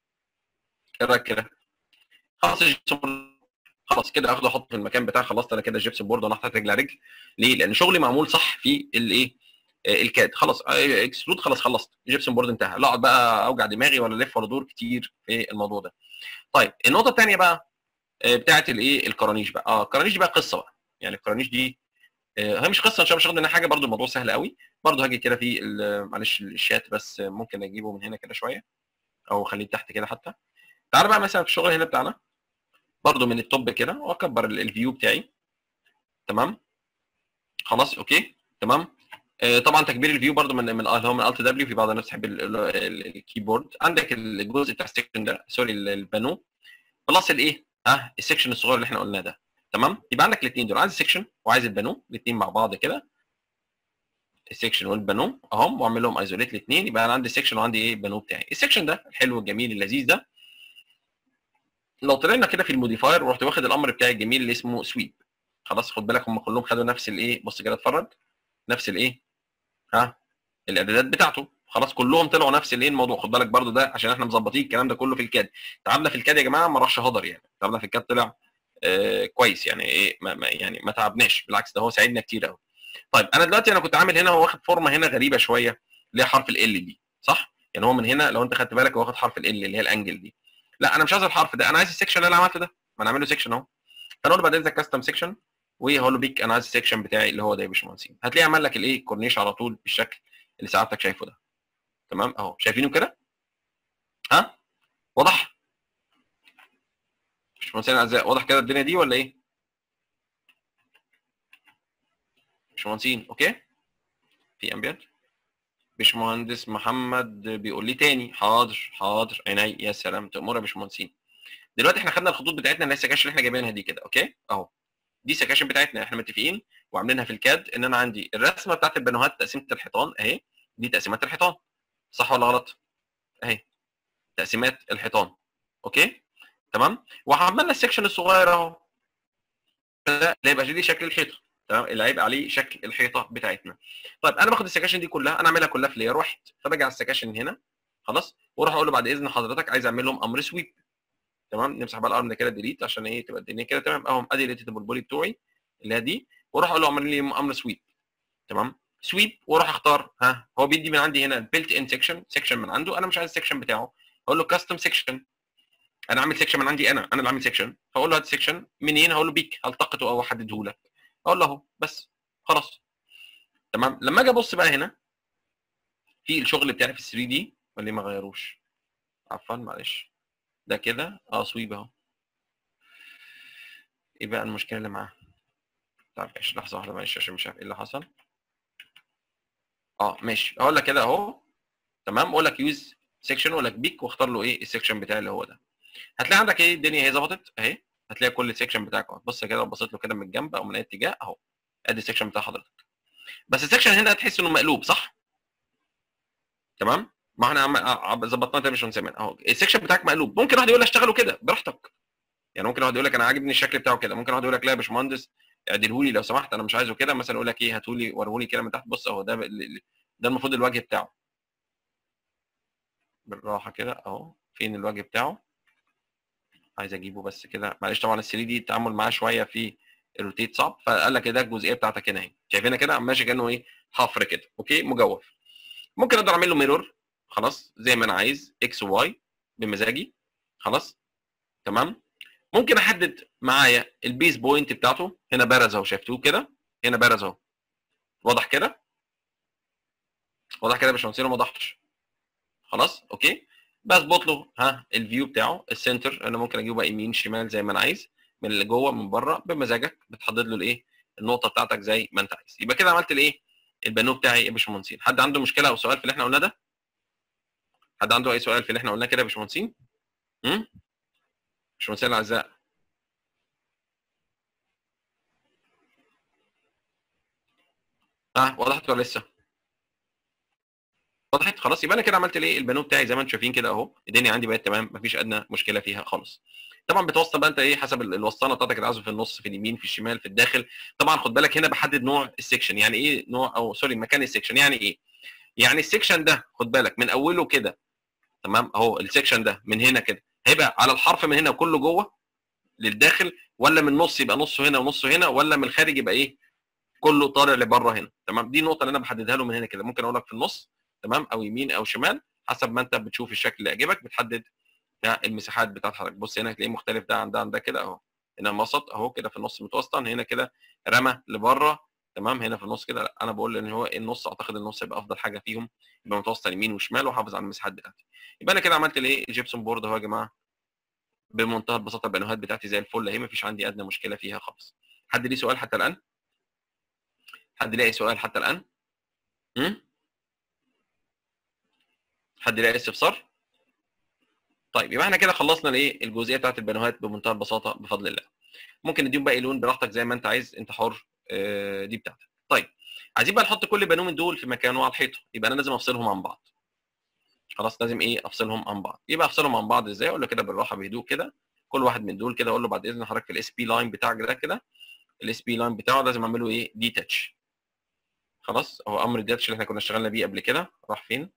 ايه رايك كده خلاص الجيبسون بورد خلاص كده اخده احطه في المكان بتاعي خلصت انا كده الجيبسون بورد وانا حاطط رجل على رجل ليه لان شغلي معمول صح في الايه آه، الكاد خلاص آه، اكسترود خلاص خلصت جيبسون بورد انتهى لا اقعد بقى اوجع دماغي ولا الف ولا دور كتير في الموضوع ده طيب النقطه الثانيه بقى آه، بتاعه الايه الكرانيش بقى اه الكرانيش دي بقى قصه بقى يعني الكرانيش دي آه، هي مش قصه عشان مش هاخد منها حاجه برضو الموضوع سهل قوي برضو هاجي كده في ال- معلش الشات بس ممكن اجيبه من هنا كده شويه او خليه تحت كده حتى تعال بقى مثلا في الشغل هنا بتاعنا برضو من التوب كده واكبر ال- الفيو بتاعي تمام خلاص اوكي تمام آه، طبعا تكبير الفيو برضو من من اللي هو من الت دبليو في بعض الناس تحب ال- ال- ال- الكيبورد عندك الجزء بتاع السكشن ده سوري ال- البانو بلس الايه ها السكشن الصغير اللي احنا قلناه ده تمام يبقى عندك الاثنين دول عايز السكشن وعايز البانو الاثنين مع بعض كده السكشن والبانو اهم واعمل لهم ايزوليت الاثنين يبقى انا عندي السكشن وعندي ايه البانو بتاعي السكشن ده الحلو الجميل اللذيذ ده لو طلعنا كده في الموديفاير ورحت واخد الامر بتاعي الجميل اللي اسمه سويب خلاص خد بالك هم كلهم خدوا نفس الايه بص كده اتفرج نفس الايه ها الاعدادات بتاعته خلاص كلهم طلعوا نفس الايه الموضوع خد بالك برضو ده عشان احنا مظبطين الكلام ده كله في الكاد تعبنا في الكاد يا جماعه ما راحش هدر يعني تعبنا في الكاد طلع آه كويس يعني ايه ما ما يعني ما تعبناش بالعكس ده هو ساعدنا كتير قوي طيب انا دلوقتي انا كنت عامل هنا واخد فورمه هنا غريبه شويه اللي هي حرف ال دي صح يعني هو من هنا لو انت خدت بالك هو واخد حرف ال اللي هي الانجل دي لا انا مش عايز الحرف ده انا عايز السكشن اللي انا عملته ده ما انا عامله سكشن اهو فانا اقول له بعدين كاستم سكشن وهقول له بيك انا عايز السكشن بتاعي اللي هو ده يا باشمهندسين هتلاقيه عمل لك الايه كورنيش على طول بالشكل اللي سعادتك شايفه ده تمام اهو شايفينه كده ها واضح باشمهندسين الاعزاء واضح كده الدنيا دي ولا ايه؟ باشمهندسين اوكي؟ في امبير باشمهندس محمد بيقول لي تاني حاضر حاضر عيني يا سلام تأمر يا باشمهندسين دلوقتي احنا خدنا الخطوط بتاعتنا اللي هي السكاشن اللي احنا جايبينها دي كده اوكي اهو دي سكاشن بتاعتنا احنا متفقين وعاملينها في الكاد ان انا عندي الرسمه بتاعت البنوهات تقسيمه الحيطان اهي دي تقسيمات الحيطان صح ولا غلط؟ اهي تقسيمات الحيطان اوكي تمام وعملنا السكشن الصغير اهو ده اللي هيبقى دي شكل الحيطه تمام اللي هيبقى عليه شكل الحيطه بتاعتنا طيب انا باخد السكاشن دي كلها انا اعملها كلها في لير واحد فباجي على السكاشن هنا خلاص واروح اقول له بعد اذن حضرتك عايز اعمل لهم امر سويب تمام نمسح بقى الارم ده كده ديليت عشان ايه تبقى الدنيا كده تمام اهو ادي الاديتابل بولي بتوعي اللي هي دي واروح اقول له اعمل لي امر سويب تمام سويب واروح اختار ها هو بيدي من عندي هنا البيلت ان سيكشن سيكشن من عنده انا مش عايز السيكشن بتاعه اقول له كاستم سيكشن انا عامل سيكشن من عندي انا انا اللي عامل سيكشن فاقول له هات سيكشن منين هقول له بيك التقطه او احدده لك اقول له اهو بس خلاص تمام لما اجي ابص بقى هنا في الشغل بتاعي في 3 دي ولا ما غيروش عفوا معلش ده كده اه سويب اهو ايه بقى المشكله اللي معاه طيب ماشي لحظه واحده معلش عشان مش عارف ايه اللي حصل اه ماشي اقول لك كده اهو تمام اقول لك يوز سيكشن اقول لك بيك واختار له ايه السيكشن بتاعي اللي هو ده هتلاقي عندك ايه الدنيا هي ظبطت اهي هتلاقي كل السيكشن بتاعك اهو بص كده بصيت له كده من الجنب او من اي اتجاه اهو ادي السيكشن بتاع حضرتك بس السيكشن هنا هتحس انه مقلوب صح تمام ما احنا عم- عم- ظبطناها تاني مش هنسمع اهو السيكشن بتاعك مقلوب ممكن واحد يقول لك اشتغله كده براحتك يعني ممكن واحد يقول لك انا عاجبني الشكل بتاعه كده ممكن واحد يقول لك لا يا باشمهندس اعدله لي لو سمحت انا مش عايزه كده مثلا يقول لك ايه هاتوا لي وريه لي كده من تحت بص اهو ده ال- ال- ده المفروض الوجه بتاعه بالراحه كده اهو فين الوجه بتاعه عايز اجيبه بس كده معلش طبعا ال 3 دي التعامل معاه شويه في الروتيت صعب فقال لك ده الجزئيه بتاعتك هنا اهي شايفينها كده ماشي كانه ايه حفر كده اوكي مجوف ممكن اقدر اعمل له ميرور خلاص زي ما انا عايز اكس وواي بمزاجي خلاص تمام ممكن احدد معايا البيس بوينت بتاعته هنا بارز اهو شايفتوه كده هنا بارز اهو واضح كده واضح كده يا باشمهندس ما وضحتش خلاص اوكي بظبط له ها الفيو بتاعه السنتر انا ممكن اجيبه بقى يمين شمال زي ما انا عايز من اللي جوه من بره بمزاجك بتحدد له الايه النقطه بتاعتك زي ما انت عايز يبقى كده عملت الايه البانو بتاعي يا باشمهندسين حد عنده مشكله او سؤال في اللي احنا قلناه ده حد عنده اي سؤال في اللي احنا قلناه كده يا باشمهندسين امم باشمهندسين الاعزاء ها وضحت ولا لسه وضحت خلاص يبقى انا كده عملت الايه البانو بتاعي زي ما انتم شايفين كده اهو الدنيا عندي بقت تمام مفيش ادنى مشكله فيها خالص طبعا بتوصل بقى انت ايه حسب ال- الوسطانه بتاعتك اللي عايزه في النص في اليمين في الشمال في الداخل طبعا خد بالك هنا بحدد نوع السكشن يعني ايه نوع او سوري مكان السكشن يعني ايه يعني السكشن ده خد بالك من اوله كده تمام اهو السكشن ده من هنا كده هيبقى على الحرف من هنا كله جوه للداخل ولا من النص يبقى نصه هنا ونصه هنا ولا من الخارج يبقى ايه كله طالع لبره هنا تمام دي النقطه اللي انا بحددها له من هنا كده ممكن اقول لك في النص تمام او يمين او شمال حسب ما انت بتشوف الشكل اللي يعجبك بتحدد ده المساحات بتاعت حضرتك بص هنا هتلاقيه مختلف ده عن ده عن ده كده اهو هنا وسط اهو كده في النص متوسطا هنا كده رمى لبره تمام هنا في النص كده لا انا بقول ان هو النص اعتقد النص يبقى افضل حاجه فيهم يبقى متوسط يمين وشمال وحافظ على المساحات بتاعتي يبقى انا كده عملت الايه الجبسون بورد اهو يا جماعه بمنتهى البساطه البانوهات بتاعتي زي الفل اهي مفيش عندي ادنى مشكله فيها خالص حد ليه سؤال حتى الان حد لاقي سؤال حتى الان امم حد لاقي استفسار طيب يبقى احنا كده خلصنا الايه الجزئيه بتاعت البانوهات بمنتهى البساطه بفضل الله ممكن نديهم بقى لون براحتك زي ما انت عايز انت حر آه، دي بتاعتك طيب عايزين بقى نحط كل بانو من دول في مكانه على الحيطه يبقى انا لازم افصلهم عن بعض خلاص لازم ايه افصلهم عن بعض يبقى افصلهم عن بعض ازاي اقول له كده بالراحه بهدوء كده كل واحد من دول كده اقول له بعد اذن حضرتك الاس بي لاين بتاعك ده كده الاس بي لاين بتاعه لازم اعمله ايه ديتاتش خلاص هو امر الديتاتش اللي احنا كنا اشتغلنا بيه قبل كده راح فين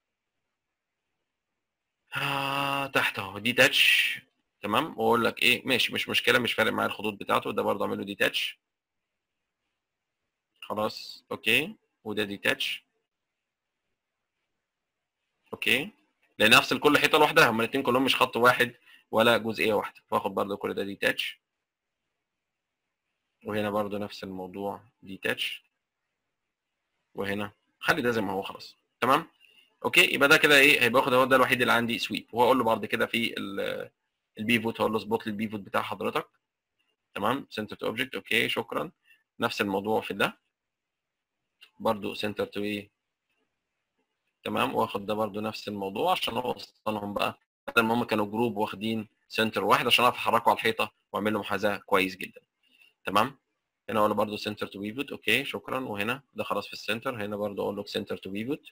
آه تحت اهو ديتاتش تمام واقول لك ايه ماشي مش مشكله مش فارق معايا الخطوط بتاعته ده برضه اعمله ديتاتش خلاص اوكي وده ديتاتش اوكي لان افصل كل حيطه لوحدها هما الاثنين كلهم مش خط واحد ولا جزئيه واحده فاخد برضه كل ده ديتاتش وهنا برضه نفس الموضوع ديتاتش وهنا خلي ده زي ما هو خلاص تمام اوكي يبقى ده كده ايه هيبقى واخد هو ده الوحيد اللي عندي سويب وهقول له بعد كده في ال البيفوت هقول له اظبط لي البيفوت بتاع حضرتك تمام سنتر تو اوبجكت اوكي شكرا نفس الموضوع في ده برضو سنتر تو ايه تمام واخد ده برضو نفس الموضوع عشان اوصلهم بقى بدل ما هم كانوا جروب واخدين سنتر واحد عشان اعرف احركه على الحيطه واعمل له محاذاه كويس جدا تمام هنا اقول له برضو سنتر تو بيفوت اوكي شكرا وهنا ده خلاص في السنتر هنا برضو اقول له سنتر تو بيفوت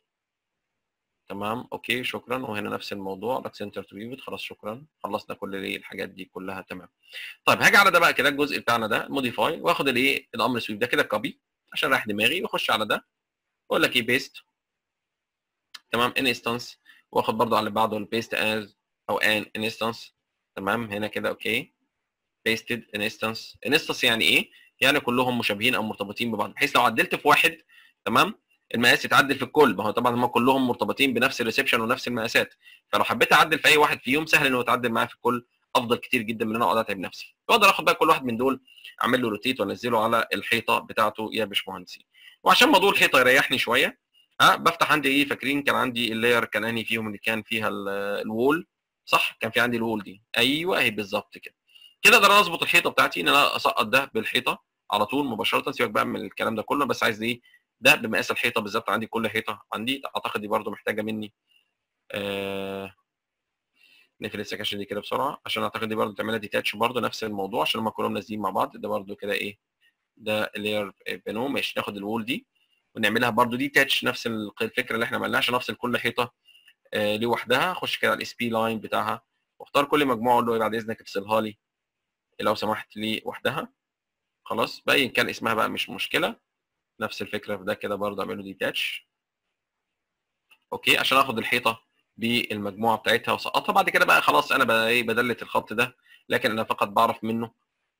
تمام اوكي شكرا وهنا نفس الموضوع لك سنتر تو بيفوت خلاص شكرا خلصنا كل الايه الحاجات دي كلها تمام طيب هاجي على ده بقى كده الجزء بتاعنا ده موديفاي واخد الايه الامر سويب ده كده كوبي عشان رايح دماغي واخش على ده واقول لك ايه بيست تمام ان انستنس واخد برضو على اللي بعده البيست از او ان انستنس تمام هنا كده اوكي بيستد انستنس انستنس يعني ايه يعني كلهم مشابهين او مرتبطين ببعض بحيث لو عدلت في واحد تمام المقاس يتعدل في الكل ما هو طبعا هم كلهم مرتبطين بنفس الريسبشن ونفس المقاسات فلو حبيت اعدل في اي واحد فيهم سهل انه يتعدل معايا في الكل افضل كتير جدا من ان انا اقعد اتعب نفسي واقدر اخد بقى كل واحد من دول اعمل له روتيت وانزله على الحيطه بتاعته يا باشمهندسين وعشان موضوع الحيطه يريحني شويه ها بفتح عندي ايه فاكرين كان عندي اللاير كان انهي فيهم اللي كان فيها الوول صح كان في عندي الوول دي ايوه اهي بالظبط كده كده اقدر اظبط الحيطه بتاعتي ان انا اسقط ده بالحيطه على طول مباشره سيبك بقى من الكلام ده كله بس عايز ايه ده بمقاس الحيطه بالظبط عندي كل حيطه عندي اعتقد دي برده محتاجه مني آه نقفل السكاشن دي كده بسرعه عشان اعتقد دي برده تعملها ديتاتش برده نفس الموضوع عشان هم كلهم نازلين مع بعض ده برده كده ايه ده لاير بينو ماشي ناخد الوول دي ونعملها برده ديتاتش نفس الفكره اللي احنا عملناها عشان افصل كل حيطه آه لوحدها اخش كده على الاس بي لاين بتاعها واختار كل مجموعه اقول له بعد اذنك افصلها لي لو سمحت لي وحدها خلاص باين كان اسمها بقى مش مشكله نفس الفكره في ده كده برضه اعمله ديتاتش اوكي عشان اخد الحيطه بالمجموعه بتاعتها واسقطها بعد كده بقى خلاص انا بقى ايه بدلت الخط ده لكن انا فقط بعرف منه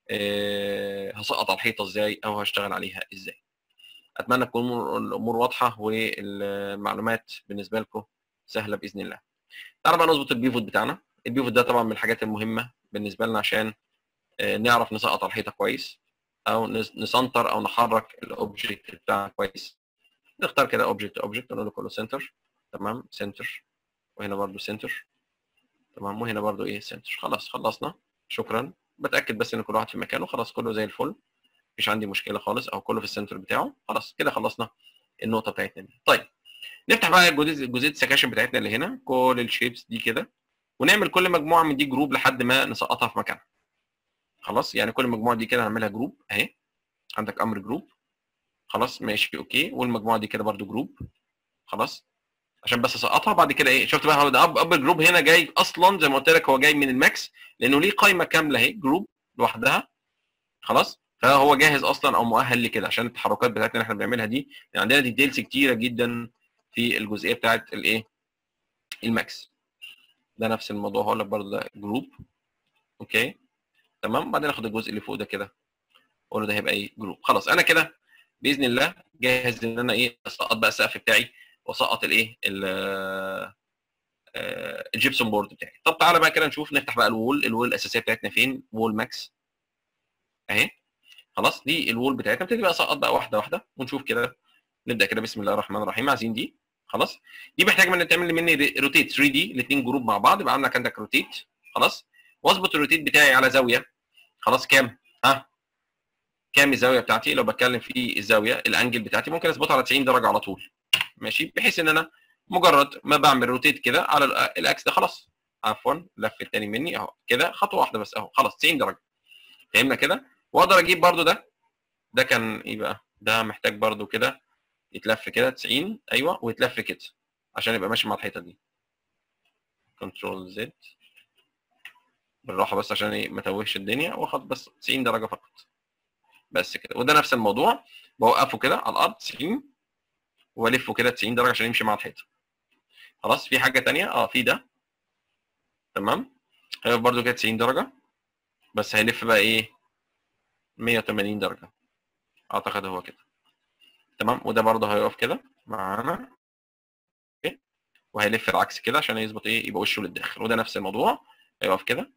أه هسقط على الحيطه ازاي او هشتغل عليها ازاي اتمنى تكون الامور واضحه والمعلومات بالنسبه لكم سهله باذن الله تعالى بقى نظبط البيفوت بتاعنا البيفوت ده طبعا من الحاجات المهمه بالنسبه لنا عشان أه نعرف نسقط على الحيطه كويس او نسنتر او نحرك الاوبجكت بتاعنا كويس نختار كده اوبجكت اوبجكت نقول له كله سنتر تمام سنتر وهنا برضو سنتر تمام وهنا برضو ايه سنتر خلاص خلصنا شكرا بتاكد بس ان كل واحد في مكانه خلاص كله زي الفل مفيش عندي مشكله خالص او كله في السنتر بتاعه خلاص كده خلصنا النقطه بتاعتنا دي طيب نفتح بقى الجزء جزئيه السكاشن بتاعتنا اللي هنا كل الشيبس دي كده ونعمل كل مجموعه من دي جروب لحد ما نسقطها في مكانها خلاص يعني كل مجموعه دي كده هنعملها جروب اهي عندك امر جروب خلاص ماشي اوكي والمجموعه دي كده برده جروب خلاص عشان بس اسقطها بعد كده ايه شفت بقى هو ده اب اب جروب هنا جاي اصلا زي ما قلت لك هو جاي من الماكس لانه ليه قائمه كامله اهي جروب لوحدها خلاص فهو جاهز اصلا او مؤهل لكده عشان التحركات بتاعتنا اللي احنا بنعملها دي يعني عندنا ديتيلز كتيره جدا في الجزئيه بتاعت الايه الماكس ده نفس الموضوع هقول لك برده ده جروب اوكي تمام بعدين اخد الجزء اللي فوق ده كده اقول له ده هيبقى ايه جروب خلاص انا كده باذن الله جاهز ان انا ايه اسقط بقى السقف بتاعي واسقط الايه الجيبسون بورد بتاعي طب تعالى بقى كده نشوف نفتح بقى الوول الوول الاساسيه بتاعتنا فين وول ماكس اهي خلاص دي الوول بتاعتنا نبتدي بقى اسقط بقى واحده واحده ونشوف كده نبدا كده بسم الله الرحمن الرحيم عايزين دي خلاص دي محتاج من تعمل مني روتيت 3 دي الاثنين جروب مع بعض يبقى عندك عندك روتيت خلاص واظبط الروتيت بتاعي على زاويه خلاص كام ها كام الزاويه بتاعتي لو بتكلم في الزاويه الانجل بتاعتي ممكن اظبطها على 90 درجه على طول ماشي بحيث ان انا مجرد ما بعمل روتيت كده على الاكس ده خلاص عفوا لف التاني مني اهو كده خطوه واحده بس اهو خلاص 90 درجه فهمنا كده واقدر اجيب برده ده ده كان ايه بقى ده محتاج برده كده يتلف كده 90 ايوه ويتلف كده عشان يبقى ماشي مع الحيطه دي كنترول زد بالراحه بس عشان ايه ما توهش الدنيا واخد بس 90 درجه فقط بس كده وده نفس الموضوع بوقفه كده على الارض 90 والفه كده 90 درجه عشان يمشي مع الحيطه خلاص في حاجه ثانيه اه في ده تمام هيقف برده كده 90 درجه بس هيلف بقى ايه 180 درجه اعتقد هو كده تمام وده برده هيقف كده معانا وهيلف العكس كده عشان يظبط ايه يبقى وشه للداخل وده نفس الموضوع هيقف كده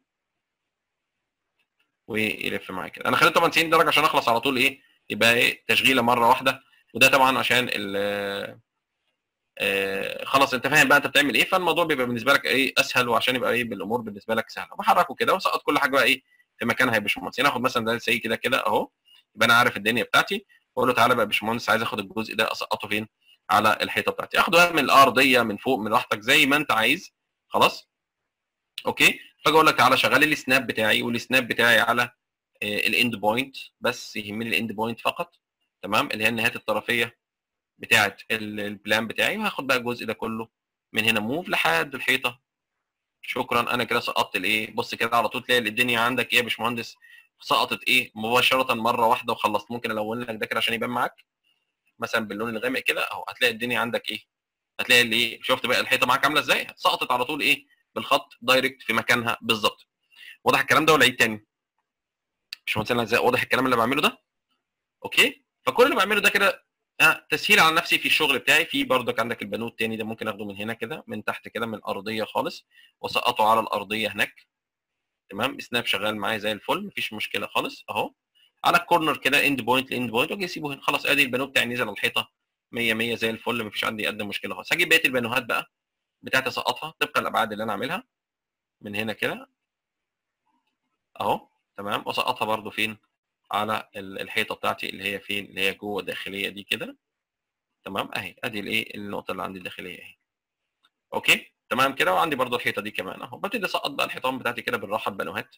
ويلف معايا كده انا خليته طبعا 90 درجه عشان اخلص على طول ايه يبقى ايه تشغيله مره واحده وده طبعا عشان ال آه خلاص انت فاهم بقى انت بتعمل ايه فالموضوع بيبقى بالنسبه لك ايه اسهل وعشان يبقى ايه بالامور بالنسبه لك سهله بحركه كده وسقط كل حاجه بقى ايه في مكانها يا باشمهندس ناخد مثلا ده زي كده كده اهو يبقى انا عارف الدنيا بتاعتي واقول له تعالى بقى يا باشمهندس عايز اخد الجزء ده اسقطه فين على الحيطه بتاعتي اخده من الارضيه من فوق من راحتك زي ما انت عايز خلاص اوكي فاجي اقول لك تعالى شغل لي السناب بتاعي والسناب بتاعي على الاند بوينت بس يهمني الاند بوينت فقط تمام اللي هي النهايات الطرفيه بتاعه البلان بتاعي وهاخد بقى الجزء ده كله من هنا موف لحد الحيطه شكرا انا كده سقطت الايه بص كده على طول تلاقي الدنيا عندك ايه يا باشمهندس سقطت ايه مباشره مره واحده وخلصت ممكن الون لك ده كده عشان يبان معاك مثلا باللون الغامق كده اهو هتلاقي الدنيا عندك ايه هتلاقي اللي ايه شفت بقى الحيطه معاك عامله ازاي سقطت على طول ايه بالخط دايركت في مكانها بالظبط واضح الكلام ده ولا عيد تاني مش مثلا ازاي واضح الكلام اللي بعمله ده اوكي فكل اللي بعمله ده كده آه تسهيل على نفسي في الشغل بتاعي في برضك عندك البانود التاني ده ممكن اخده من هنا كده من تحت كده من الارضيه خالص واسقطه على الارضيه هناك تمام سناب شغال معايا زي الفل مفيش مشكله خالص اهو على الكورنر كده اند بوينت لاند بوينت واجي اسيبه هنا خلاص ادي البانو بتاعي نزل على الحيطه 100 100 زي الفل مفيش عندي قد مشكله خالص هجيب بقيه البانوهات بقى بتاعتي اسقطها طبقا الابعاد اللي انا عاملها من هنا كده اهو تمام واسقطها برده فين على الحيطه بتاعتي اللي هي فين اللي هي جوه الداخليه دي كده تمام اهي ادي الايه النقطه اللي عندي الداخليه اهي اوكي تمام كده وعندي برده الحيطه دي كمان اهو ببتدي اسقط بقى الحيطان بتاعتي كده بالراحه ببانوهات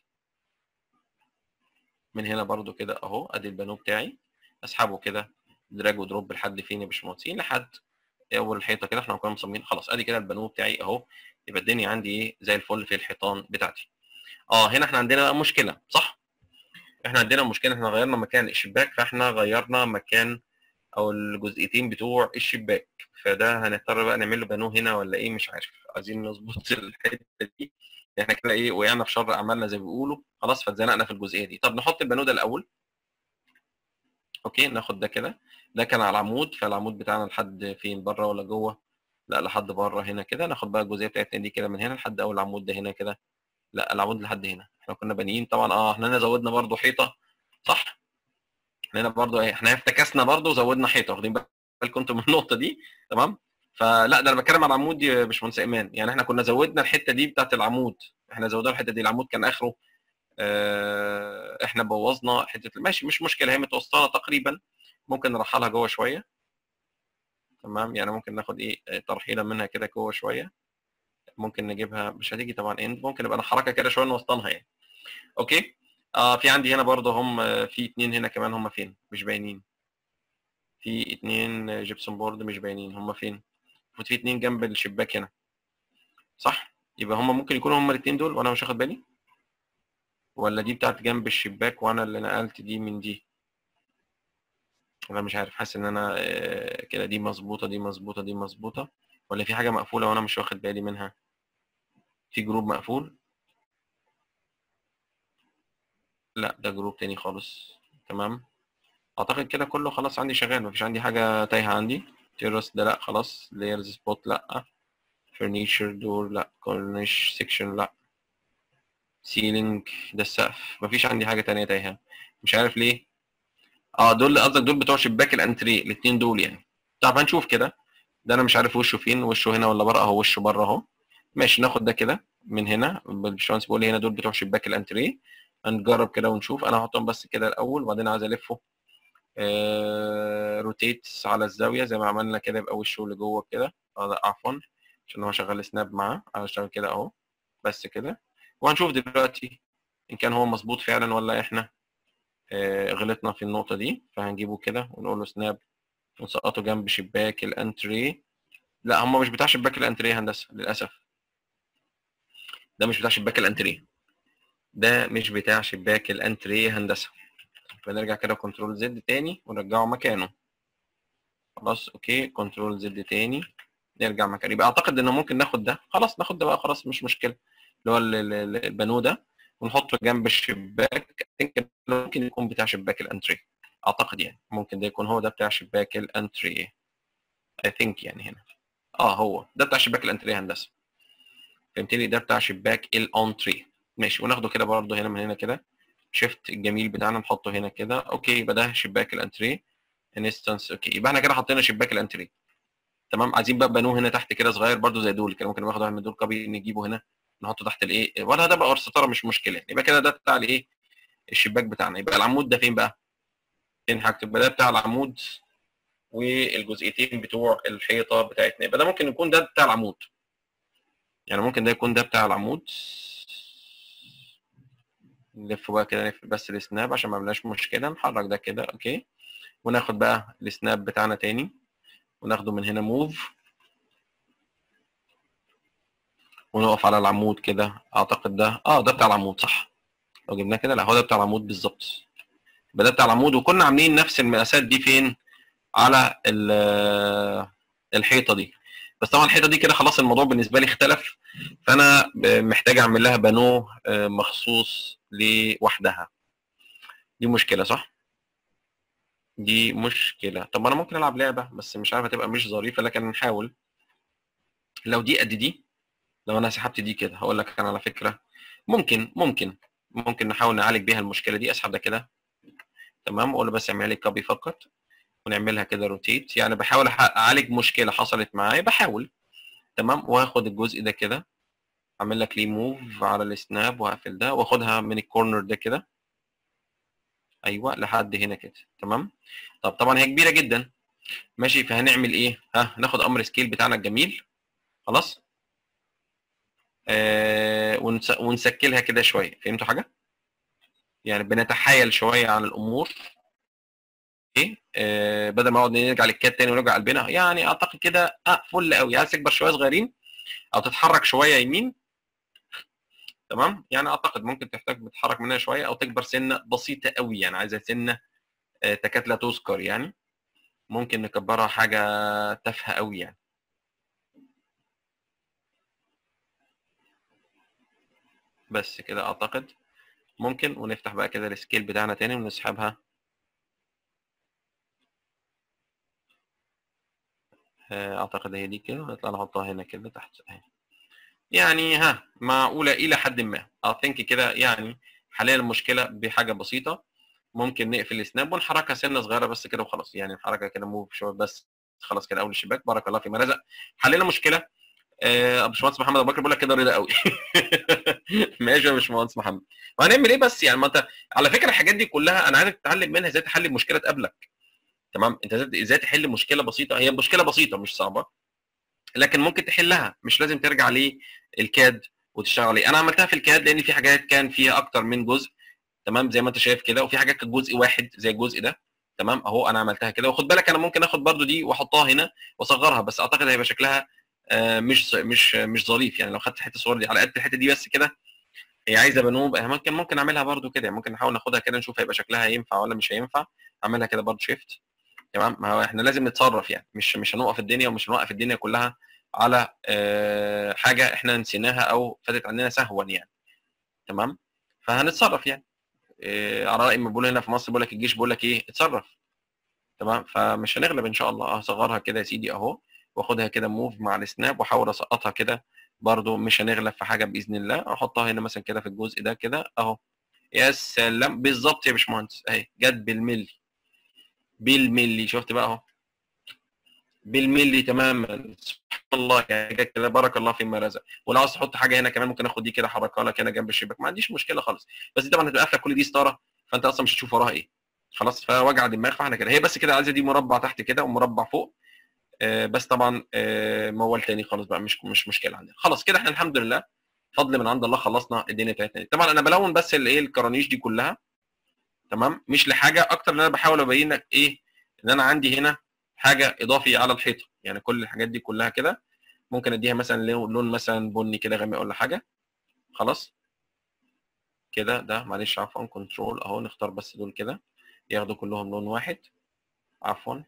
من هنا برده كده اهو ادي البانو بتاعي اسحبه كده دراج ودروب لحد فين يا باشمهندسين لحد اول الحيطه كده احنا كنا مصممين خلاص ادي كده البانو بتاعي اهو يبقى الدنيا عندي ايه زي الفل في الحيطان بتاعتي اه هنا احنا عندنا بقى مشكله صح احنا عندنا مشكله احنا غيرنا مكان الشباك فاحنا غيرنا مكان او الجزئيتين بتوع الشباك فده هنضطر بقى نعمل له بانو هنا ولا ايه مش عارف عايزين نظبط الحته دي احنا كده ايه وقعنا في شر اعمالنا زي ما بيقولوا خلاص فاتزنقنا في الجزئيه دي طب نحط البانو ده الاول اوكي ناخد ده كده ده كان على العمود فالعمود بتاعنا لحد فين بره ولا جوه لا لحد بره هنا كده ناخد بقى الجزئيه بتاعتنا دي كده من هنا لحد اول العمود ده هنا كده لا العمود لحد هنا احنا كنا بانيين طبعا اه احنا هنا زودنا برده حيطه صح احنا هنا برده ايه احنا افتكسنا برده وزودنا حيطه واخدين بالكم انتم من النقطه دي تمام فلا ده انا بتكلم على العمود يا باشمهندس ايمان يعني احنا كنا زودنا الحته دي بتاعت العمود احنا زودنا الحته دي العمود كان اخره اه احنا بوظنا حته ماشي مش مشكله هي متوسطه تقريبا ممكن نرحلها جوه شويه تمام يعني ممكن ناخد ايه ترحيله منها كده جوه شويه ممكن نجيبها مش هتيجي طبعا اند ممكن نبقى نحركها كده شويه نوسطنها يعني اوكي اه في عندي هنا برضه هم في اتنين هنا كمان هم فين مش باينين في اتنين جيبسون بورد مش باينين هم فين المفروض في اتنين جنب الشباك هنا صح يبقى هم ممكن يكونوا هم الاتنين دول وانا مش واخد بالي ولا دي بتاعت جنب الشباك وانا اللي نقلت دي من دي انا مش عارف حاسس ان انا كده دي مظبوطه دي مظبوطه دي مظبوطه ولا في حاجه مقفوله وانا مش واخد بالي منها في جروب مقفول لا ده جروب تاني خالص تمام اعتقد كده كله خلاص عندي شغال مفيش عندي حاجه تايهه عندي تيرس ده لا خلاص layers سبوت لا فرنيشر دور لا كورنيش سيكشن لا سيلينج ده السقف مفيش عندي حاجه تانية تايهه مش عارف ليه اه دول قصدك دول بتوع شباك الانتريه الاثنين دول يعني طب هنشوف كده ده انا مش عارف وشه فين وشه هنا ولا بره اهو وشه بره اهو ماشي ناخد ده كده من هنا الباشمهندس بيقول لي هنا دول بتوع شباك الانتريه هنجرب كده ونشوف انا هحطهم بس كده الاول وبعدين عايز الفه آه روتيت على الزاويه زي ما عملنا كده يبقى وشه لجوه كده اه عفوا عشان هو شغال سناب معاه هشتغل كده اهو بس كده وهنشوف دلوقتي ان كان هو مظبوط فعلا ولا احنا آه غلطنا في النقطه دي فهنجيبه كده ونقول له سناب ونسقطه جنب شباك الانتريه لا هم مش بتاع شباك الانتريه هندسه للاسف ده مش بتاع شباك الانتريه ده مش بتاع شباك الانتريه هندسه فنرجع كده كنترول زد تاني ونرجعه مكانه خلاص اوكي كنترول زد تاني نرجع مكانه يبقى اعتقد ان ممكن ناخد ده خلاص ناخد ده بقى خلاص مش مشكله اللي هو البانو ده ونحطه جنب الشباك ممكن يكون بتاع شباك الانتريه اعتقد يعني ممكن ده يكون هو ده بتاع شباك الانتريه اي ثينك يعني هنا اه هو ده بتاع شباك الانتريه هندسه فهمتني ده بتاع شباك الانتريه ماشي وناخده كده برضه هنا من هنا كده شيفت الجميل بتاعنا نحطه هنا كده اوكي يبقى ده شباك الانتريه انستنس اوكي يبقى احنا كده حطينا شباك الانتريه تمام عايزين بقى بانوه هنا تحت كده صغير برده زي دول كده ممكن ناخد واحد من دول كوبي نجيبه هنا نحطه تحت الايه ولا ده بقى ستاره مش مشكله يبقى كده ده بتاع الايه الشباك بتاعنا يبقى العمود ده فين بقى فين حاجته يبقى ده بتاع العمود والجزئيتين بتوع الحيطه بتاعتنا يبقى ده ممكن يكون ده بتاع العمود يعني ممكن ده يكون ده بتاع العمود نلف بقى كده نلف بس السناب عشان ما عملناش مشكله نحرك ده كده اوكي وناخد بقى السناب بتاعنا تاني وناخده من هنا موف ونقف على العمود كده اعتقد ده اه ده بتاع العمود صح لو جبناه كده لا هو ده بتاع العمود بالظبط يبقى ده بتاع العمود وكنا عاملين نفس المقاسات دي فين على الحيطه دي بس طبعا الحيطه دي كده خلاص الموضوع بالنسبه لي اختلف فانا محتاج اعمل لها بانو مخصوص لوحدها دي مشكله صح دي مشكله طب انا ممكن العب لعبه بس مش عارف هتبقى مش ظريفه لكن نحاول لو دي قد دي لو انا سحبت دي كده هقول لك انا على فكره ممكن ممكن ممكن نحاول نعالج بيها المشكله دي اسحب ده كده تمام اقول له بس اعمل لي كوبي فقط ونعملها كده روتيت يعني بحاول اعالج مشكله حصلت معايا بحاول تمام واخد الجزء ده كده اعمل لك ليه موف على السناب واقفل ده واخدها من الكورنر ده كده ايوه لحد هنا كده تمام طب طبعا هي كبيره جدا ماشي فهنعمل ايه ها ناخد امر سكيل بتاعنا الجميل خلاص آه ونس... ونسكلها كده شويه فهمتوا حاجه يعني بنتحايل شويه عن الامور ايه آه بدل ما نقعد نرجع للكاد تاني ونرجع قلبنا يعني اعتقد كده اه فل قوي عايز تكبر شويه صغيرين او تتحرك شويه يمين تمام يعني اعتقد ممكن تحتاج تتحرك منها شويه او تكبر سنه بسيطه قوي يعني عايزه سنه آه تكاد لا تذكر يعني ممكن نكبرها حاجه تافهه قوي يعني بس كده اعتقد ممكن ونفتح بقى كده السكيل بتاعنا تاني ونسحبها اعتقد هي دي كده ونطلع نحطها هنا كده تحت اهي يعني ها معقوله الى حد ما اثينك كده يعني حاليا المشكله بحاجه بسيطه ممكن نقفل السناب ونحركها سنه صغيره بس كده وخلاص يعني نحركها كده موف شويه بس خلاص كده اول الشباك بارك الله فيما رزق حلينا مشكله آه باشمهندس محمد ابو بكر بيقول لك كده رضا قوي ماشي يا باشمهندس محمد وهنعمل ايه بس يعني ما انت على فكره الحاجات دي كلها انا عايزك تتعلم منها ازاي تحل مشكله تقابلك تمام انت ازاي تحل مشكله بسيطه هي مشكله بسيطه مش صعبه لكن ممكن تحلها مش لازم ترجع للكاد وتشتغل عليه انا عملتها في الكاد لان في حاجات كان فيها اكتر من جزء تمام زي ما انت شايف كده وفي حاجات كانت جزء واحد زي الجزء ده تمام اهو انا عملتها كده وخد بالك انا ممكن اخد برده دي واحطها هنا واصغرها بس اعتقد هيبقى شكلها آه مش مش مش ظريف يعني لو خدت حته الصور دي على قد الحته دي بس كده هي عايزه بنوب ممكن ممكن اعملها برده كده ممكن نحاول ناخدها كده نشوف هيبقى شكلها ينفع ولا مش هينفع اعملها كده برده شيفت تمام ما هو احنا لازم نتصرف يعني مش مش هنوقف الدنيا ومش هنوقف الدنيا كلها على آه حاجه احنا نسيناها او فاتت عننا سهوا يعني تمام فهنتصرف يعني آه على راي ما بيقولوا هنا في مصر بيقول لك الجيش بيقول لك ايه اتصرف تمام فمش هنغلب ان شاء الله هصغرها كده يا سيدي اهو واخدها كده موف مع السناب واحاول اسقطها كده برضو مش هنغلب في حاجه باذن الله احطها هنا مثلا كده في الجزء ده كده اهو يا سلام بالظبط يا باشمهندس اهي جت بالملي بالملي شفت بقى اهو بالملي تماما سبحان الله يعني جت كده بارك الله فيما رزق ولو عاوز تحط حاجه هنا كمان ممكن اخد دي كده احركها لك هنا جنب الشباك ما عنديش مشكله خالص بس دي طبعا هتبقى قافله كل دي ستاره فانت اصلا مش هتشوف وراها ايه خلاص فوجع دماغ فاحنا كده هي بس كده عايزه دي مربع تحت كده ومربع فوق آه بس طبعا آه موال تاني خالص بقى مش مش مشكله عندنا خلاص كده احنا الحمد لله فضل من عند الله خلصنا الدنيا بتاعتنا طبعا انا بلون بس الايه الكرانيش دي كلها تمام مش لحاجه اكتر ان انا بحاول ابين لك ايه ان انا عندي هنا حاجه اضافي على الحيطه يعني كل الحاجات دي كلها كده ممكن اديها مثلا لون مثلا بني كده غامق ولا حاجه خلاص كده ده معلش عفوا كنترول اهو نختار بس دول كده ياخدوا كلهم لون واحد عفوا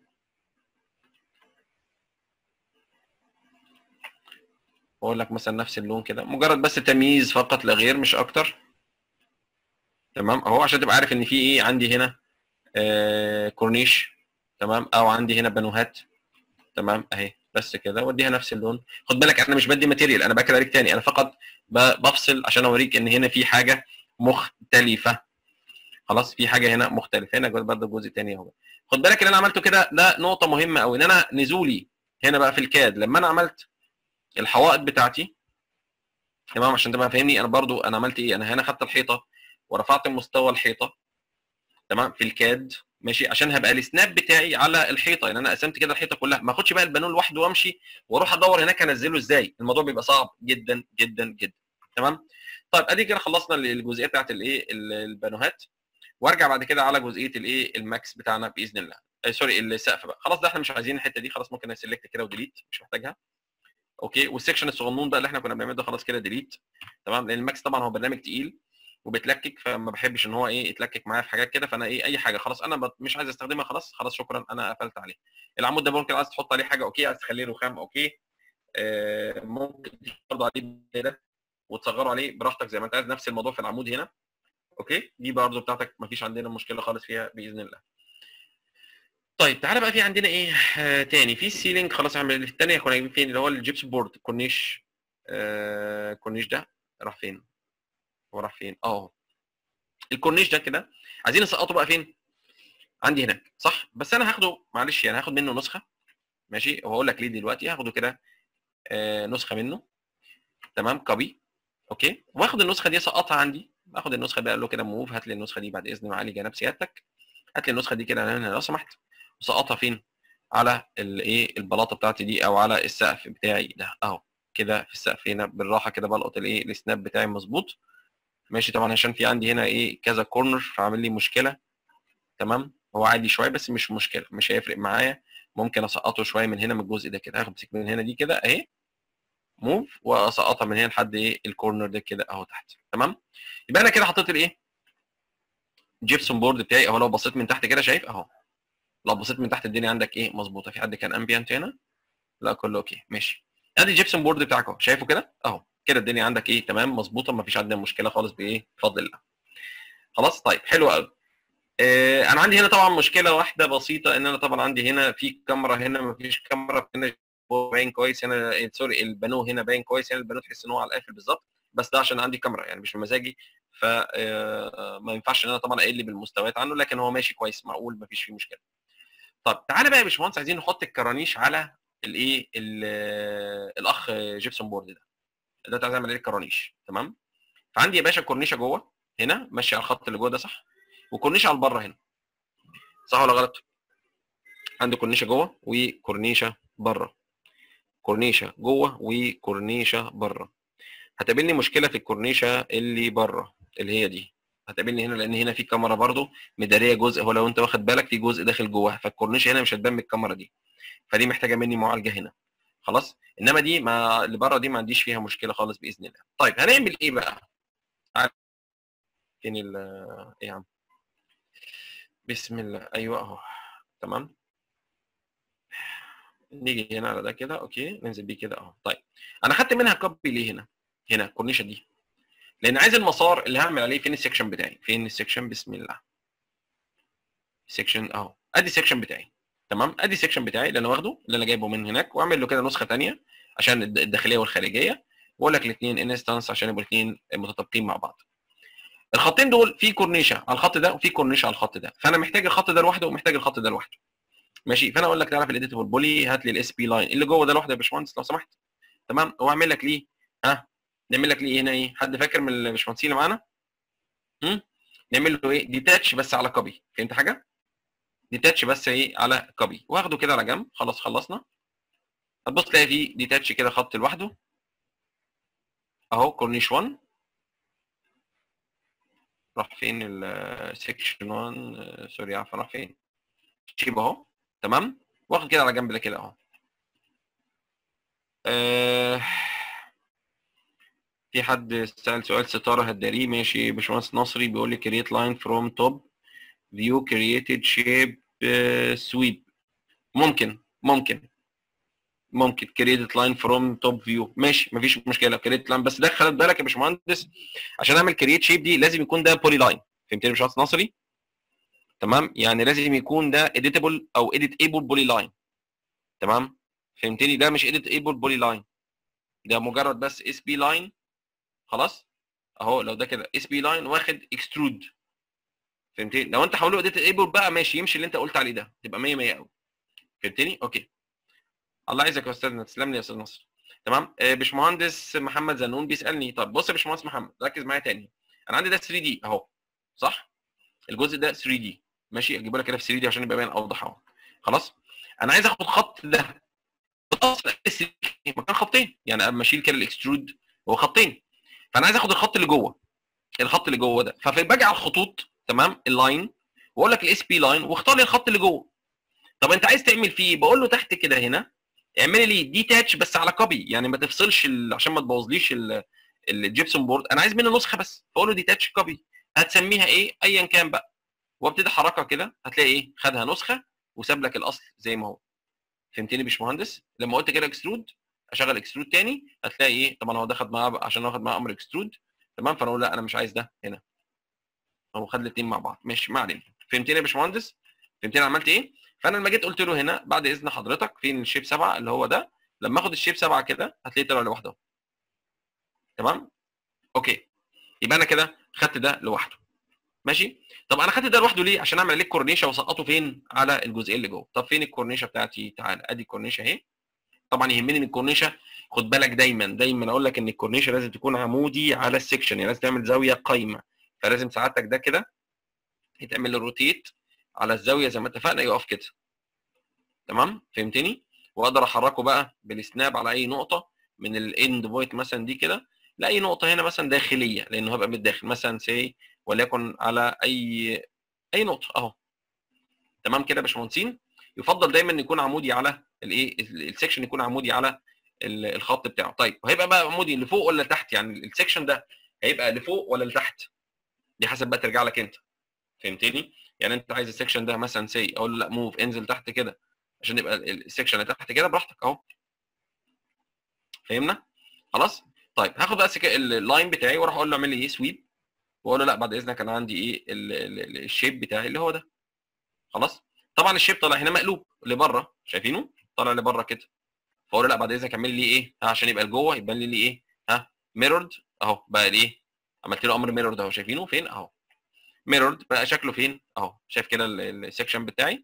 واقول لك مثلا نفس اللون كده مجرد بس تمييز فقط لا غير مش اكتر تمام اهو عشان تبقى عارف ان في ايه عندي هنا آه كورنيش تمام او عندي هنا بانوهات تمام اهي بس كده واديها نفس اللون خد بالك انا مش بدي ماتيريال انا باكد عليك تاني انا فقط بفصل عشان اوريك ان هنا في حاجه مختلفه خلاص في حاجه هنا مختلفه هنا برضه جزء تاني اهو خد بالك اللي انا عملته كده ده نقطه مهمه قوي ان انا نزولي هنا بقى في الكاد لما انا عملت الحوائط بتاعتي تمام عشان تبقى فاهمني انا برضو انا عملت ايه انا هنا خدت الحيطه ورفعت مستوى الحيطه تمام في الكاد ماشي عشان هبقى السناب بتاعي على الحيطه يعني انا قسمت كده الحيطه كلها ما اخدش بقى البانون لوحده وامشي واروح ادور هناك انزله ازاي الموضوع بيبقى صعب جدا جدا جدا تمام طيب ادي كده خلصنا الجزئيه بتاعت الايه البانوهات وارجع بعد كده على جزئيه الايه الماكس بتاعنا باذن الله آه سوري السقف بقى خلاص ده احنا مش عايزين الحته دي خلاص ممكن نسلكت كده وديليت مش محتاجها اوكي والسكشن الصغنون بقى اللي احنا كنا بنعمله ده خلاص كده ديليت تمام لان الماكس طبعا هو برنامج تقيل وبتلكك فما بحبش ان هو ايه يتلكك معايا في حاجات كده فانا ايه اي حاجه خلاص انا مش عايز استخدمها خلاص خلاص شكرا انا قفلت عليه العمود ده ممكن عايز تحط عليه حاجه اوكي عايز تخليه رخام اوكي آه ممكن برضه عليه كده وتصغره عليه براحتك زي ما انت عايز نفس الموضوع في العمود هنا اوكي دي برضه بتاعتك مفيش عندنا مشكله خالص فيها باذن الله طيب تعالى بقى في عندنا ايه آه تاني في السيلينج خلاص اعمل الثانيه كنا جايبين فين اللي هو الجيبس بورد كورنيش آه كورنيش ده راح فين هو راح فين اه الكورنيش ده كده عايزين نسقطه بقى فين عندي هناك صح بس انا هاخده معلش يعني هاخد منه نسخه ماشي وهقول لك ليه دلوقتي هاخده كده آه نسخه منه تمام كوبي اوكي واخد النسخه دي اسقطها عندي اخد النسخه دي اقول له كده موف هات لي النسخه دي بعد اذن معالي جناب سيادتك هات لي النسخه دي كده هنا لو سمحت وسقطها فين على الايه البلاطه بتاعتي دي او على السقف بتاعي ده اهو كده في السقف هنا بالراحه كده بلقط الايه السناب بتاعي مظبوط ماشي طبعا عشان في عندي هنا ايه كذا كورنر فعامل لي مشكله تمام هو عادي شويه بس مش مشكله مش هيفرق معايا ممكن اسقطه شويه من هنا من الجزء ده كده امسك من هنا دي كده اهي موف واسقطها من هنا لحد ايه الكورنر ده كده اهو تحت تمام يبقى انا كده حطيت الايه جيبسون بورد بتاعي اهو لو بصيت من تحت كده شايف اهو لو بصيت من تحت الدنيا عندك ايه مظبوطه في حد كان امبيانت هنا لا كله اوكي ماشي ادي الجيبسون بورد بتاعك اهو شايفه كده اهو كده الدنيا عندك ايه تمام مظبوطه ما فيش عندنا مشكله خالص بايه بفضل الله خلاص طيب حلو قوي آه انا عندي هنا طبعا مشكله واحده بسيطه ان انا طبعا عندي هنا في كاميرا هنا ما فيش كاميرا هنا باين كويس هنا سوري البانو هنا باين كويس هنا البانو تحس ان هو على القافل بالظبط بس ده عشان عندي كاميرا يعني مش بمزاجي فما ينفعش ان انا طبعا اقل بالمستويات عنه لكن هو ماشي كويس معقول ما فيش فيه مشكله طب تعالى بقى يا باشمهندس عايزين نحط الكرانيش على الايه الاخ جيبسون بورد ده ده عايز اعمل ايه الكرانيش تمام فعندي يا باشا كورنيشه جوه هنا ماشي على الخط اللي جوه ده صح وكورنيشه على بره هنا صح ولا غلط عندي كورنيشه جوه وكورنيشه بره كورنيشه جوه وكورنيشه بره هتقابلني مشكله في الكورنيشه اللي بره اللي هي دي هتقابلني هنا لان هنا في كاميرا برده مداريه جزء هو لو انت واخد بالك في جزء داخل جواها فالكورنيشه هنا مش هتبان من الكاميرا دي فدي محتاجه مني معالجه هنا خلاص انما دي ما اللي بره دي ما عنديش فيها مشكله خالص باذن الله طيب هنعمل ايه بقى فين ال ايه يا عم بسم الله ايوه اهو تمام نيجي هنا على ده كده اوكي ننزل بيه كده اهو طيب انا خدت منها كوبي ليه هنا هنا الكورنيشه دي لان عايز المسار اللي هعمل عليه فين السكشن بتاعي فين السكشن بسم الله سكشن اهو ادي السكشن بتاعي تمام ادي السكشن بتاعي اللي انا واخده اللي انا جايبه من هناك واعمل له كده نسخه ثانيه عشان الداخليه والخارجيه واقول لك الاثنين انستنس عشان يبقوا الاثنين متطابقين مع بعض الخطين دول في كورنيشه على الخط ده وفي كورنيشه على الخط ده فانا محتاج الخط ده لوحده ومحتاج الخط ده لوحده ماشي فانا اقول لك تعالى في الايديتبل بولي هات لي الاس بي لاين اللي جوه ده لوحده يا باشمهندس لو سمحت تمام واعمل لك ليه ها نعمل لك ليه هنا ايه حد فاكر من الباشمهندسين اللي معانا هم نعمل له ايه ديتاتش بس على كوبي فهمت حاجه ديتاتش بس ايه على كوبي واخده كده على جنب خلاص خلصنا هتبص تلاقي فيه ديتاتش كده خط لوحده اهو كورنيش 1 راح فين السكشن 1 سوري عفوا راح فين شيب اهو تمام واخد كده على جنب ده كده اهو آه في حد سأل سؤال ستارة هتداريه ماشي باشمهندس نصري بيقول لي كريت لاين فروم توب فيو كرييتد شيب سويب ممكن ممكن ممكن كريت لاين فروم توب فيو ماشي مفيش مشكله كريت لاين بس ده خلي بالك يا باشمهندس عشان اعمل كرييت شيب دي لازم يكون ده بولي لاين فهمتني يا باشمهندس نصري تمام يعني لازم يكون ده اديتابل او اديت ايبل بولي لاين تمام فهمتني ده مش اديت ايبل بولي لاين ده مجرد بس اس بي لاين خلاص اهو لو ده كده اس بي لاين واخد اكسترود فهمتني لو انت حوله اديت ايبل بقى ماشي يمشي اللي انت قلت عليه ده تبقى 100 100 قوي فهمتني اوكي الله يعزك يا استاذنا تسلم لي يا استاذ نصر تمام آه، باشمهندس محمد زنون بيسالني طب بص يا باشمهندس محمد ركز معايا تاني انا عندي ده 3 دي اهو صح الجزء ده 3 دي ماشي اجيب لك كده في 3 دي عشان يبقى باين اوضح اهو خلاص انا عايز اخد خط ده اصلا مكان خطين يعني اما اشيل كده الاكسترود هو خطين فانا عايز اخد الخط اللي جوه الخط اللي جوه ده فباجي على الخطوط تمام اللاين واقول لك الاس بي لاين واختار لي الخط اللي جوه طب انت عايز تعمل فيه إيه؟ بقول له تحت كده هنا اعملي لي ديتاتش بس على كوبي يعني ما تفصلش ال... عشان ما تبوظليش ال- الجبسون بورد انا عايز منه نسخه بس فاقول له ديتاتش كوبي هتسميها ايه ايا كان بقى وابتدي احركها كده هتلاقي ايه خدها نسخه وساب لك الاصل زي ما هو فهمتني يا باشمهندس لما قلت كده اكسترود اشغل اكسترود تاني هتلاقي ايه طبعا هو ده خد معاه عشان واخد معاه امر اكسترود تمام فانا اقول لا انا مش عايز ده هنا هو خد الاثنين مع بعض ماشي ما علينا فهمتني يا باشمهندس فهمتني أنا عملت ايه فانا لما جيت قلت له هنا بعد اذن حضرتك فين الشيب 7 اللي هو ده لما اخد الشيب 7 كده هتلاقيه طلع لوحده تمام اوكي يبقى انا كده خدت ده لوحده ماشي طب انا خدت ده لوحده ليه عشان اعمل عليه الكورنيشه واسقطه فين على الجزئيه اللي جوه طب فين الكورنيشه بتاعتي تعالى ادي الكورنيشه اهي طبعا يهمني ان الكورنيشه خد بالك دايما دايما اقول لك ان الكورنيشه لازم تكون عمودي على السكشن يعني لازم تعمل زاويه قايمه فلازم سعادتك ده كده يتعمل له روتيت على الزاويه زي ما اتفقنا يقف كده تمام فهمتني واقدر احركه بقى بالسناب على اي نقطه من الاند بوينت مثلا دي كده لاي نقطه هنا مثلا داخليه لانه هبقى من الداخل مثلا سي وليكن على اي اي نقطه اهو تمام كده يا باشمهندسين يفضل دايما ان يكون عمودي على الايه السكشن يكون عمودي على ال- الخط بتاعه طيب وهيبقى بقى عمودي لفوق ولا لتحت يعني السكشن ده هيبقى لفوق ولا لتحت دي حسب بقى ترجع لك انت فهمتني يعني انت عايز السكشن ده مثلا سي اقول له لا موف انزل تحت كده عشان يبقى ال- السكشن اللي تحت كده براحتك اهو فهمنا خلاص طيب هاخد بقى السك- ال- اللاين بتاعي واروح اقول له اعمل لي ايه سويب واقول له لا بعد اذنك انا عندي ايه ال- ال- ال- الشيب بتاعي اللي هو ده خلاص طبعا الشيب طالع هنا مقلوب لبره شايفينه طالع لبره كده فاقول له لا بعد اذنك اعمل لي ايه ها عشان يبقى لجوه يبان لي ايه ها ميرورد اهو بقى الايه عملت له امر ميرورد اهو شايفينه فين اهو ميرورد بقى شكله فين اهو شايف كده ال- السكشن بتاعي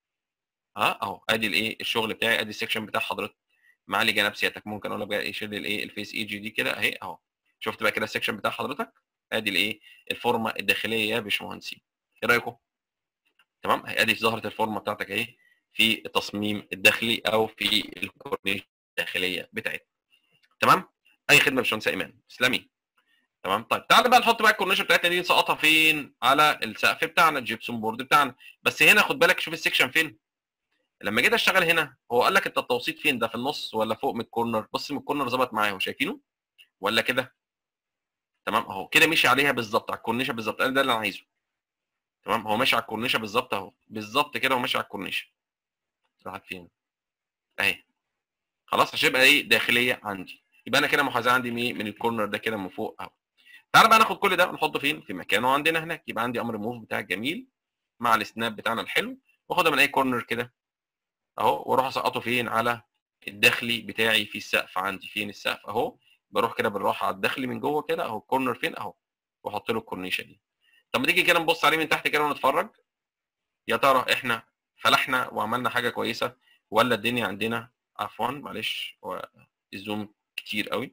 ها اهو ادي الايه الشغل بتاعي ادي السكشن بتاع حضرتك معالي جناب سيادتك ممكن اقول لك بقى يشيل الايه الفيس اي جي دي كده اهي اهو شفت بقى كده السكشن بتاع حضرتك ادي الايه الفورمه الداخليه يا باشمهندسين ايه رايكم تمام هي ادي ظهرت الفورمه بتاعتك اهي في التصميم الداخلي او في الكورنيش الداخليه بتاعتنا تمام اي خدمه يا باشمهندس ايمان تسلمي تمام طيب تعالى بقى نحط بقى الكورنيش بتاعتنا دي نسقطها فين على السقف بتاعنا الجبسون بورد بتاعنا بس هنا خد بالك شوف السكشن فين لما جيت اشتغل هنا هو قال لك انت التوسيط فين ده في النص ولا فوق من الكورنر بص من الكورنر ظبط معايا اهو شايفينه ولا كده تمام اهو كده مشي عليها بالظبط على الكورنيشه بالظبط انا ده اللي انا عايزه تمام هو ماشي على الكورنيشه بالظبط اهو بالظبط كده هو ماشي على الكورنيشه راحت فين اهي خلاص عشان يبقى ايه داخليه عندي يبقى انا كده محاذاه عندي من من الكورنر ده كده من فوق اهو تعالى بقى ناخد كل ده ونحطه فين في مكانه عندنا هناك يبقى عندي امر موف بتاع جميل مع السناب بتاعنا الحلو واخدها من اي كورنر كده اهو واروح اسقطه فين على الداخلي بتاعي في السقف عندي فين السقف اهو بروح كده بالراحه على الداخلي من جوه كده اهو الكورنر فين اهو واحط له الكورنيشه دي طب ما تيجي كده نبص عليه من تحت كده ونتفرج يا ترى احنا فلحنا وعملنا حاجه كويسه ولا الدنيا عندنا عفوا معلش هو الزوم كتير قوي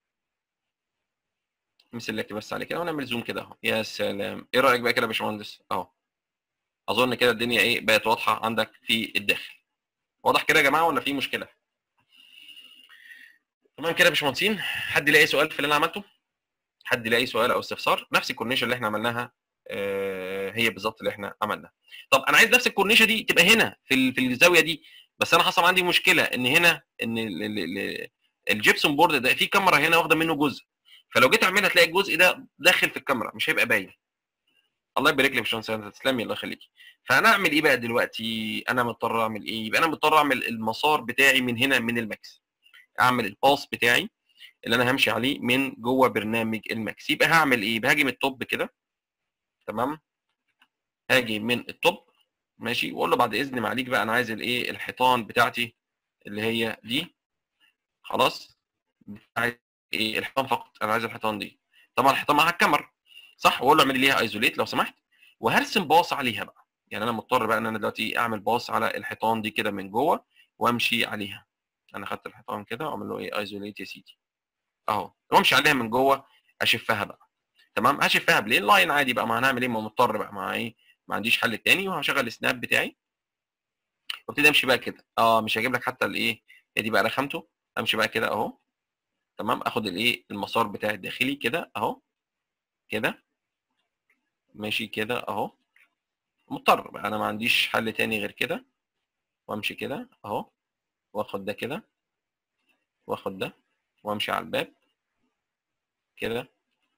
مثل لك بس عليه كده ونعمل زوم كده اهو يا سلام ايه رايك بقى كده يا باشمهندس اهو اظن كده الدنيا ايه بقت واضحه عندك في الداخل واضح كده يا جماعه ولا في مشكله تمام كده يا باشمهندسين حد يلاقي سؤال في اللي انا عملته حد يلاقي سؤال او استفسار نفس الكورنيشه اللي احنا عملناها آه، هي بالظبط اللي احنا عملناها طب انا عايز نفس الكورنيشه دي تبقى هنا في ال- في الزاويه دي بس انا حصل عندي مشكله ان هنا ان ال- ال- ال- الجبسون بورد ده في كاميرا هنا واخده منه جزء فلو جيت اعملها تلاقي الجزء ده داخل في الكاميرا مش هيبقى باين الله يبارك لك يا باشمهندس انت تسلمي الله يخليكي فانا اعمل ايه بقى دلوقتي انا مضطر اعمل ايه يبقى انا مضطر اعمل المسار بتاعي من هنا من الماكس اعمل الباص بتاعي اللي انا همشي عليه من جوه برنامج الماكس يبقى هعمل ايه هاجي من التوب كده تمام هاجي من التوب ماشي واقول له بعد اذن معاليك بقى انا عايز الايه الحيطان بتاعتي اللي هي دي خلاص عايز ايه الحيطان فقط انا عايز الحيطان دي طبعا الحيطان معاها الكاميرا صح واقول له اعمل لي ليها ايزوليت لو سمحت وهرسم باص عليها بقى يعني انا مضطر بقى ان انا دلوقتي اعمل باص على الحيطان دي كده من جوه وامشي عليها انا خدت الحيطان كده واعمل له ايه ايزوليت يا سيدي اهو وامشي عليها من جوه اشفها بقى تمام هشفها بلين لاين عادي بقى ما هنعمل ايه ما مضطر بقى مع ايه ما عنديش حل تاني وهشغل السناب بتاعي وابتدي امشي بقى كده اه مش هجيب لك حتى الايه هي دي بقى رخامته امشي بقى كده اهو تمام اخد الايه المسار بتاعي الداخلي كده اهو كده ماشي كده اهو مضطر بقى انا ما عنديش حل تاني غير كده وامشي كده اهو واخد ده كده واخد ده وامشي على الباب كده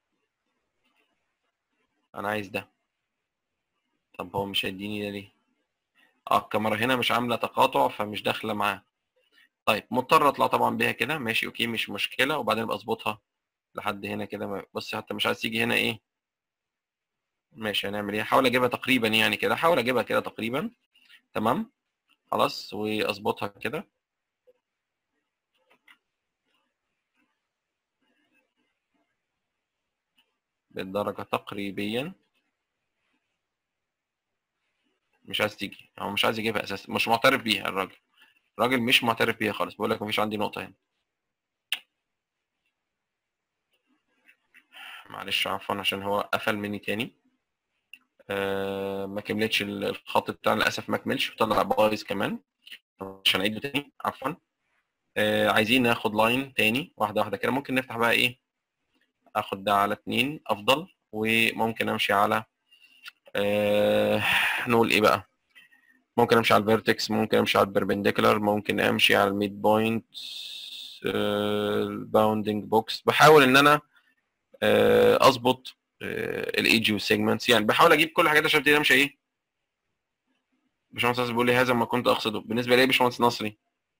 انا عايز ده طب هو مش هيديني ده ليه اه الكاميرا هنا مش عامله تقاطع فمش داخله معاه طيب مضطر اطلع طبعا بيها كده ماشي اوكي مش مشكله وبعدين ابقى اظبطها لحد هنا كده ما- بص حتى مش عايز تيجي هنا ايه ماشي هنعمل ايه احاول اجيبها تقريبا يعني كده احاول اجيبها كده تقريبا تمام خلاص واظبطها كده بالدرجة تقريبيا مش عايز تيجي هو مش عايز يجيبها اساسا مش معترف بيها الراجل الراجل مش معترف بيها خالص بيقول لك مفيش عندي نقطة هنا معلش عفوا عشان هو قفل مني تاني آه ما كملتش ال- الخط بتاع للاسف ما كملش وطلع بايظ كمان عشان اعيده تاني عفوا آه عايزين ناخد لاين تاني واحده واحده كده ممكن نفتح بقى ايه اخد ده على اتنين افضل وممكن امشي على آه نقول ايه بقى ممكن امشي على الفيرتكس ممكن امشي على البربنديكولار ممكن امشي على الميد بوينت الباوندنج بوكس بحاول ان انا آه، اظبط الايجي والسيجمنتس يعني بحاول اجيب كل الحاجات عشان ابتدي امشي ايه باشمهندس ناصر بيقول لي هذا ما كنت اقصده بالنسبه لي باشمهندس نصري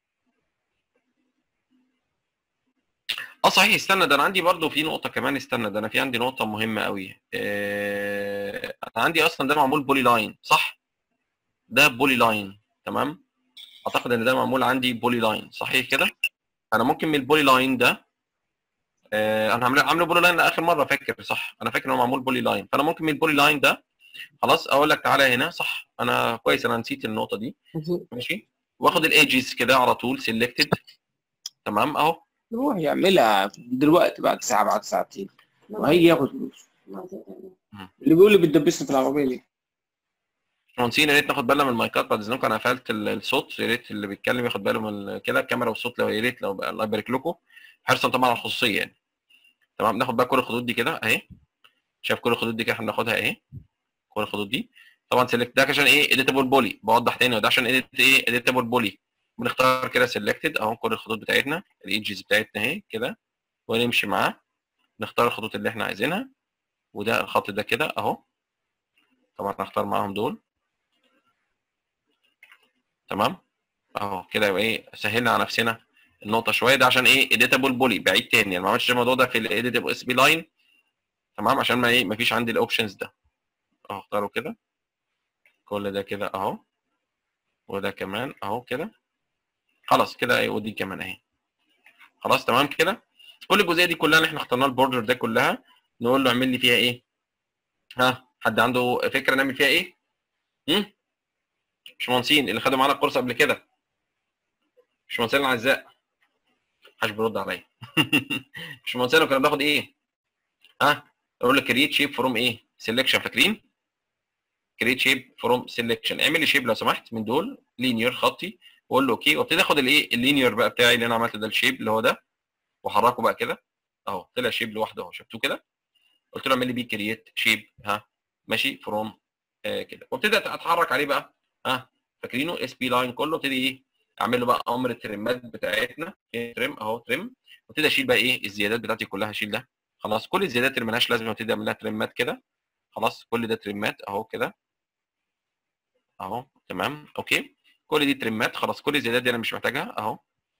اه صحيح استنى ده انا عندي برضو في نقطه كمان استنى ده انا في عندي نقطه مهمه قوي آه، انا عندي اصلا ده معمول بولي لاين صح ده بولي لاين تمام اعتقد ان ده معمول عندي بولي لاين صحيح كده انا ممكن من البولي لاين ده آه، انا عامله عامله بولي لاين لاخر مره فاكر صح انا فاكر ان هو معمول بولي لاين فانا ممكن من البولي لاين ده خلاص اقول لك تعالى هنا صح انا كويس انا نسيت النقطه دي ماشي واخد الايدجز كده على طول سيلكتد تمام اهو يروح يعملها دلوقتي بعد ساعة بعد ساعتين وهيجي ياخد فلوس اللي بيقول لي بتدبسني في العربية دي مهندسين يا ريت ناخد بالنا من المايكات بعد اذنكم انا قفلت ال- الصوت يا ريت اللي بيتكلم ياخد باله من ال- كده الكاميرا والصوت لو يا ريت لو بقى الله يبارك لكم حرصا طبعا على الخصوصيه يعني تمام ناخد بقى كل الخطوط دي كده اهي شايف كل الخطوط دي كده احنا بناخدها اهي كل الخطوط دي طبعا سيلكت ده عشان ايه اديتابل بولي بوضح تاني وده عشان ايه ايه اديتابل بولي بنختار كده سيلكتد اهو كل الخطوط بتاعتنا الايدجز بتاعتنا اهي كده ونمشي معاه نختار الخطوط اللي احنا عايزينها وده الخط ده كده اهو طبعا هنختار معاهم دول تمام اهو كده يبقى ايه سهلنا على نفسنا النقطه شويه ده عشان ايه اديتابل بولي بعيد تاني يعني ما عملتش الموضوع ده في الايديتابل اس بي لاين تمام عشان ما ايه ما فيش عندي الاوبشنز ده اهو اختاره كده كل ده كده اهو وده كمان اهو كده خلاص كده ايه ودي كمان اهي خلاص تمام كده كل الجزئيه دي كلها اللي احنا اخترناها البوردر ده كلها نقول له اعمل لي فيها ايه ها حد عنده فكره نعمل فيها ايه امم مش مهندسين اللي خدوا معانا الكورس قبل كده مش مهندسين الاعزاء محدش بيرد عليا مش مهندسين كنا بناخد ايه ها اقول لك كرييت شيب فروم ايه سيلكشن فاكرين كرييت شيب فروم سيلكشن اعمل لي شيب لو سمحت من دول لينير خطي واقول له اوكي وابتدي اخد الايه اللينير بقى بتاعي اللي انا عملته ده الشيب اللي هو ده واحركه بقى كده اهو طلع شيب لوحده اهو شفتوه كده قلت له اعمل لي بيه كرييت شيب ها ماشي فروم آه كده وابتدي اتحرك عليه بقى ها فاكرينه اس بي لاين كله ابتدي ايه اعمل له بقى امر الترمات بتاعتنا إيه ترم اهو ترم وابتدي اشيل بقى ايه الزيادات بتاعتي كلها اشيل ده خلاص كل الزيادات اللي ملهاش لازمه ابتدي اعمل لها ترمات كده خلاص كل ده ترمات اهو كده اهو تمام اوكي كل دي ترمات خلاص كل الزيادات دي انا مش محتاجها اهو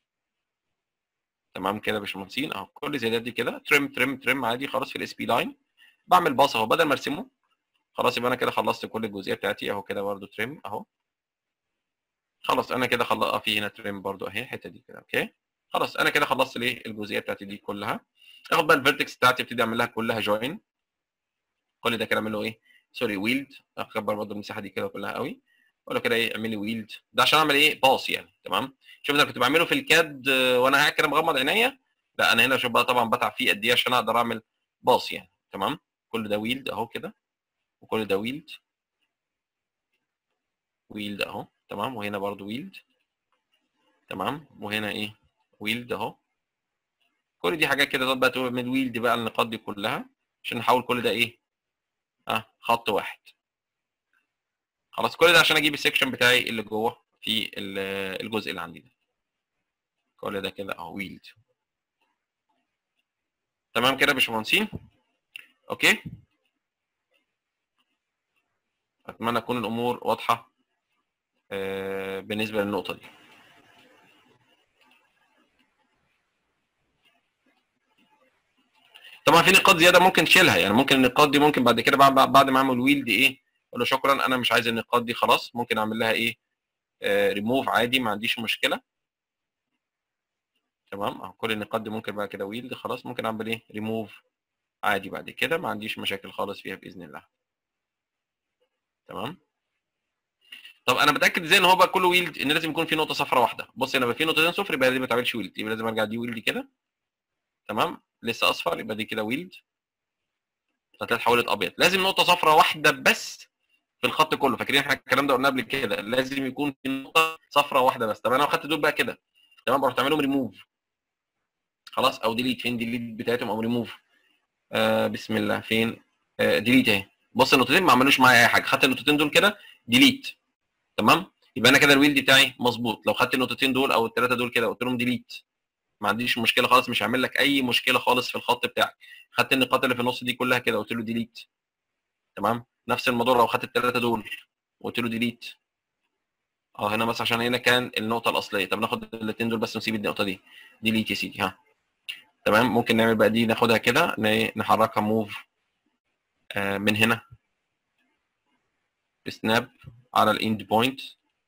تمام كده يا باشمهندسين اهو كل الزيادات دي كده ترم ترم ترم عادي خلاص في الاس بي لاين بعمل باص اهو بدل ما ارسمه خلاص يبقى انا كده خلصت كل الجزئيه بتاعتي اهو كده برده ترم اهو خلاص انا كده خلصت اه في هنا ترم برده اهي الحته دي كده اوكي خلاص انا كده خلصت الايه الجزئيه بتاعتي دي كلها اخد بقى الفيرتكس بتاعتي ابتدي اعمل لها كلها جوين كل ده كده اعمل له ايه سوري ويلد اكبر برده المساحه دي كده كلها قوي اقول له كده ايه اعمل لي ويلد ده عشان اعمل ايه باص يعني تمام شوف انا كنت بعمله في الكاد آه، وانا قاعد كده مغمض عينيا لا انا هنا شوف بقى طبعا بتعب فيه قد ايه عشان اقدر اعمل باص يعني تمام كل ده ويلد اهو كده وكل ده ويلد ويلد اهو تمام وهنا برضو ويلد تمام وهنا ايه ويلد اهو كل دي حاجات كده بقى تعمل ويلد بقى النقاط دي كلها عشان نحول كل ده ايه اه خط واحد خلاص كل ده عشان اجيب السكشن بتاعي اللي جوه في ال- الجزء اللي عندي ده كل ده كده اهو ويلد تمام كده يا باشمهندسين اوكي اتمنى تكون الامور واضحه آه، بالنسبه للنقطه دي طبعا في نقاط زياده ممكن تشيلها يعني ممكن النقاط دي ممكن بعد كده بعد بعد ما اعمل ويل دي ايه اقول له شكرا انا مش عايز النقاط دي خلاص ممكن اعمل لها ايه ريموف عادي ما عنديش مشكله تمام اهو كل النقاط دي ممكن بقى كده ويل دي خلاص ممكن اعمل ايه ريموف عادي بعد كده ما عنديش مشاكل خالص فيها باذن الله تمام طب انا متاكد ازاي ان هو بقى كله ويلد ان لازم يكون في نقطه صفراء واحده بص هنا بقى في نقطتين صفر يبقى دي ما تعملش ويلد يبقى لازم ارجع دي ويلد كده تمام لسه اصفر يبقى دي كده ويلد هتلاقي اتحولت ابيض لازم نقطه صفراء واحده بس في الخط كله فاكرين احنا الكلام ده قلنا قبل كده لازم يكون في نقطه صفراء واحده بس طب انا لو خدت دول بقى كده تمام رحت اعملهم ريموف خلاص او ديليت فين ديليت بتاعتهم او ريموف آه بسم الله فين آه ديليت اهي بص النقطتين ما عملوش معايا اي حاجه خدت النقطتين دول كده ديليت تمام يبقى انا كده الويل دي بتاعي مظبوط لو خدت النقطتين دول او الثلاثه دول كده قلت لهم ديليت ما عنديش مشكله خالص مش هعمل لك اي مشكله خالص في الخط بتاعك خدت النقاط اللي في النص دي كلها كده قلت له ديليت تمام نفس الموضوع لو خدت الثلاثه دول وقلت له ديليت اه هنا بس عشان هنا كان النقطه الاصليه طب ناخد الاثنين دول بس نسيب النقطه دي ديليت يا سيدي ها تمام ممكن نعمل بقى دي ناخدها كده ن- نحركها موف آه من هنا سناب على الاند بوينت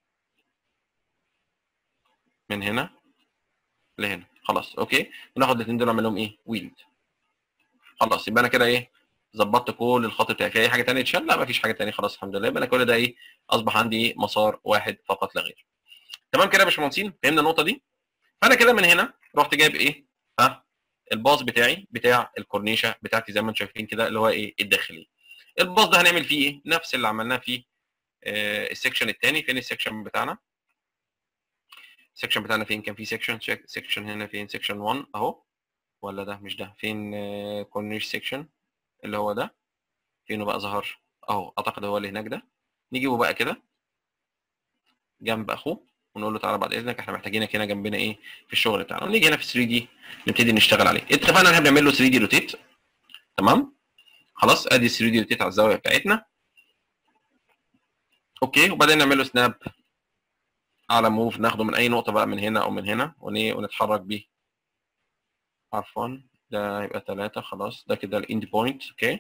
من هنا لهنا خلاص اوكي وناخد الاثنين دول نعمل لهم ايه ويلد خلاص يبقى انا كده ايه ظبطت كل الخط بتاعي في اي حاجه ثانيه تشال لا مفيش حاجه ثانيه خلاص الحمد لله يبقى انا كل ده ايه اصبح عندي ايه مسار واحد فقط لا غير تمام كده يا باشمهندسين فهمنا النقطه دي فانا كده من هنا رحت جايب ايه ها الباص بتاعي بتاع الكورنيشه بتاعتي زي ما انتم شايفين كده اللي هو ايه الداخلي الباص ده هنعمل فيه ايه نفس اللي عملناه في آه السكشن الثاني فين السكشن بتاعنا السكشن بتاعنا فين كان في سكشن سكشن هنا فين سكشن 1 اهو ولا ده مش ده فين كورنيش سكشن اللي هو ده فينه بقى ظهر اهو اعتقد هو اللي هناك ده نجيبه بقى كده جنب اخوه ونقول له تعالى بعد اذنك احنا محتاجينك هنا جنبنا ايه في الشغل بتاعنا ونيجي هنا في 3 دي نبتدي نشتغل عليه اتفقنا ان احنا بنعمل له 3 دي روتيت تمام خلاص ادي 3 دي روتيت على الزاويه بتاعتنا اوكي وبعدين نعمل له سناب على موف ناخده من اي نقطه بقى من هنا او من هنا ون- ونتحرك بيه عفوا ده يبقى ثلاثة خلاص ده كده الاند بوينت اوكي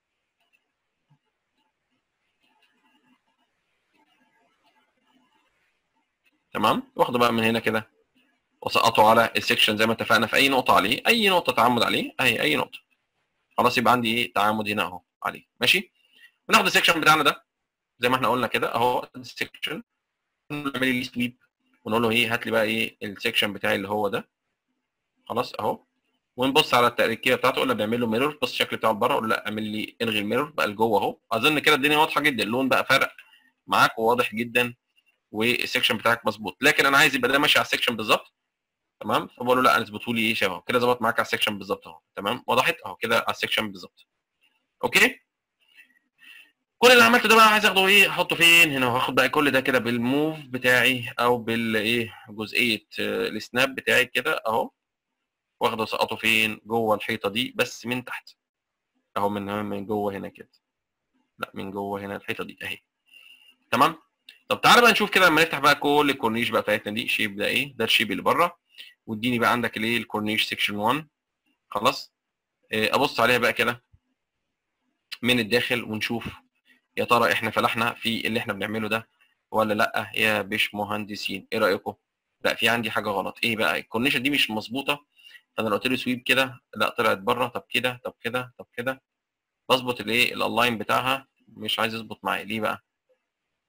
تمام واخده بقى من هنا كده وسقطه على السكشن زي ما اتفقنا في اي نقطه عليه اي نقطه تعامد عليه اهي اي نقطه خلاص يبقى عندي ايه تعامد هنا اهو عليه ماشي وناخد السكشن بتاعنا ده زي ما احنا قلنا كده اهو السكشن نعمل لي سويب ونقول له ايه هات لي بقى ايه السكشن بتاعي اللي هو ده خلاص اهو ونبص على التركيبه بتاعته قلنا بنعمل له ميرور بص الشكل بتاعه بره اقول له لا اعمل لي الغي الميرور بقى لجوه اهو اظن كده الدنيا واضحه جدا اللون بقى فرق معاك وواضح جدا والسكشن بتاعك مظبوط لكن انا عايز يبقى ده ماشي على السكشن بالظبط تمام فبقول له لا انا اظبطه لي ايه شبهه كده ظبط معاك على السكشن بالظبط اهو تمام وضحت اهو كده على السكشن بالظبط اوكي كل اللي عملته ده بقى عايز اخده ايه احطه فين هنا وهاخد بقى كل ده كده بالموف بتاعي او بالايه جزئيه آه، السناب بتاعي كده اهو واخده اسقطه فين جوه الحيطه دي بس من تحت اهو من من جوه هنا كده لا من جوه هنا الحيطه دي اهي تمام طب تعالى بقى نشوف كده لما نفتح بقى كل الكورنيش بقى بتاعتنا دي الشيب ده ايه ده الشيب اللي بره واديني بقى عندك الايه الكورنيش سيكشن 1 خلاص آه، ابص عليها بقى كده من الداخل ونشوف يا ترى احنا فلحنا في اللي احنا بنعمله ده ولا لا يا باش مهندسين ايه رايكم لا في عندي حاجه غلط ايه بقى الكورنيشه دي مش مظبوطه فانا لو قلت له سويب كده لا طلعت بره طب كده طب كده طب كده بظبط الايه الالاين بتاعها مش عايز يظبط معايا ليه بقى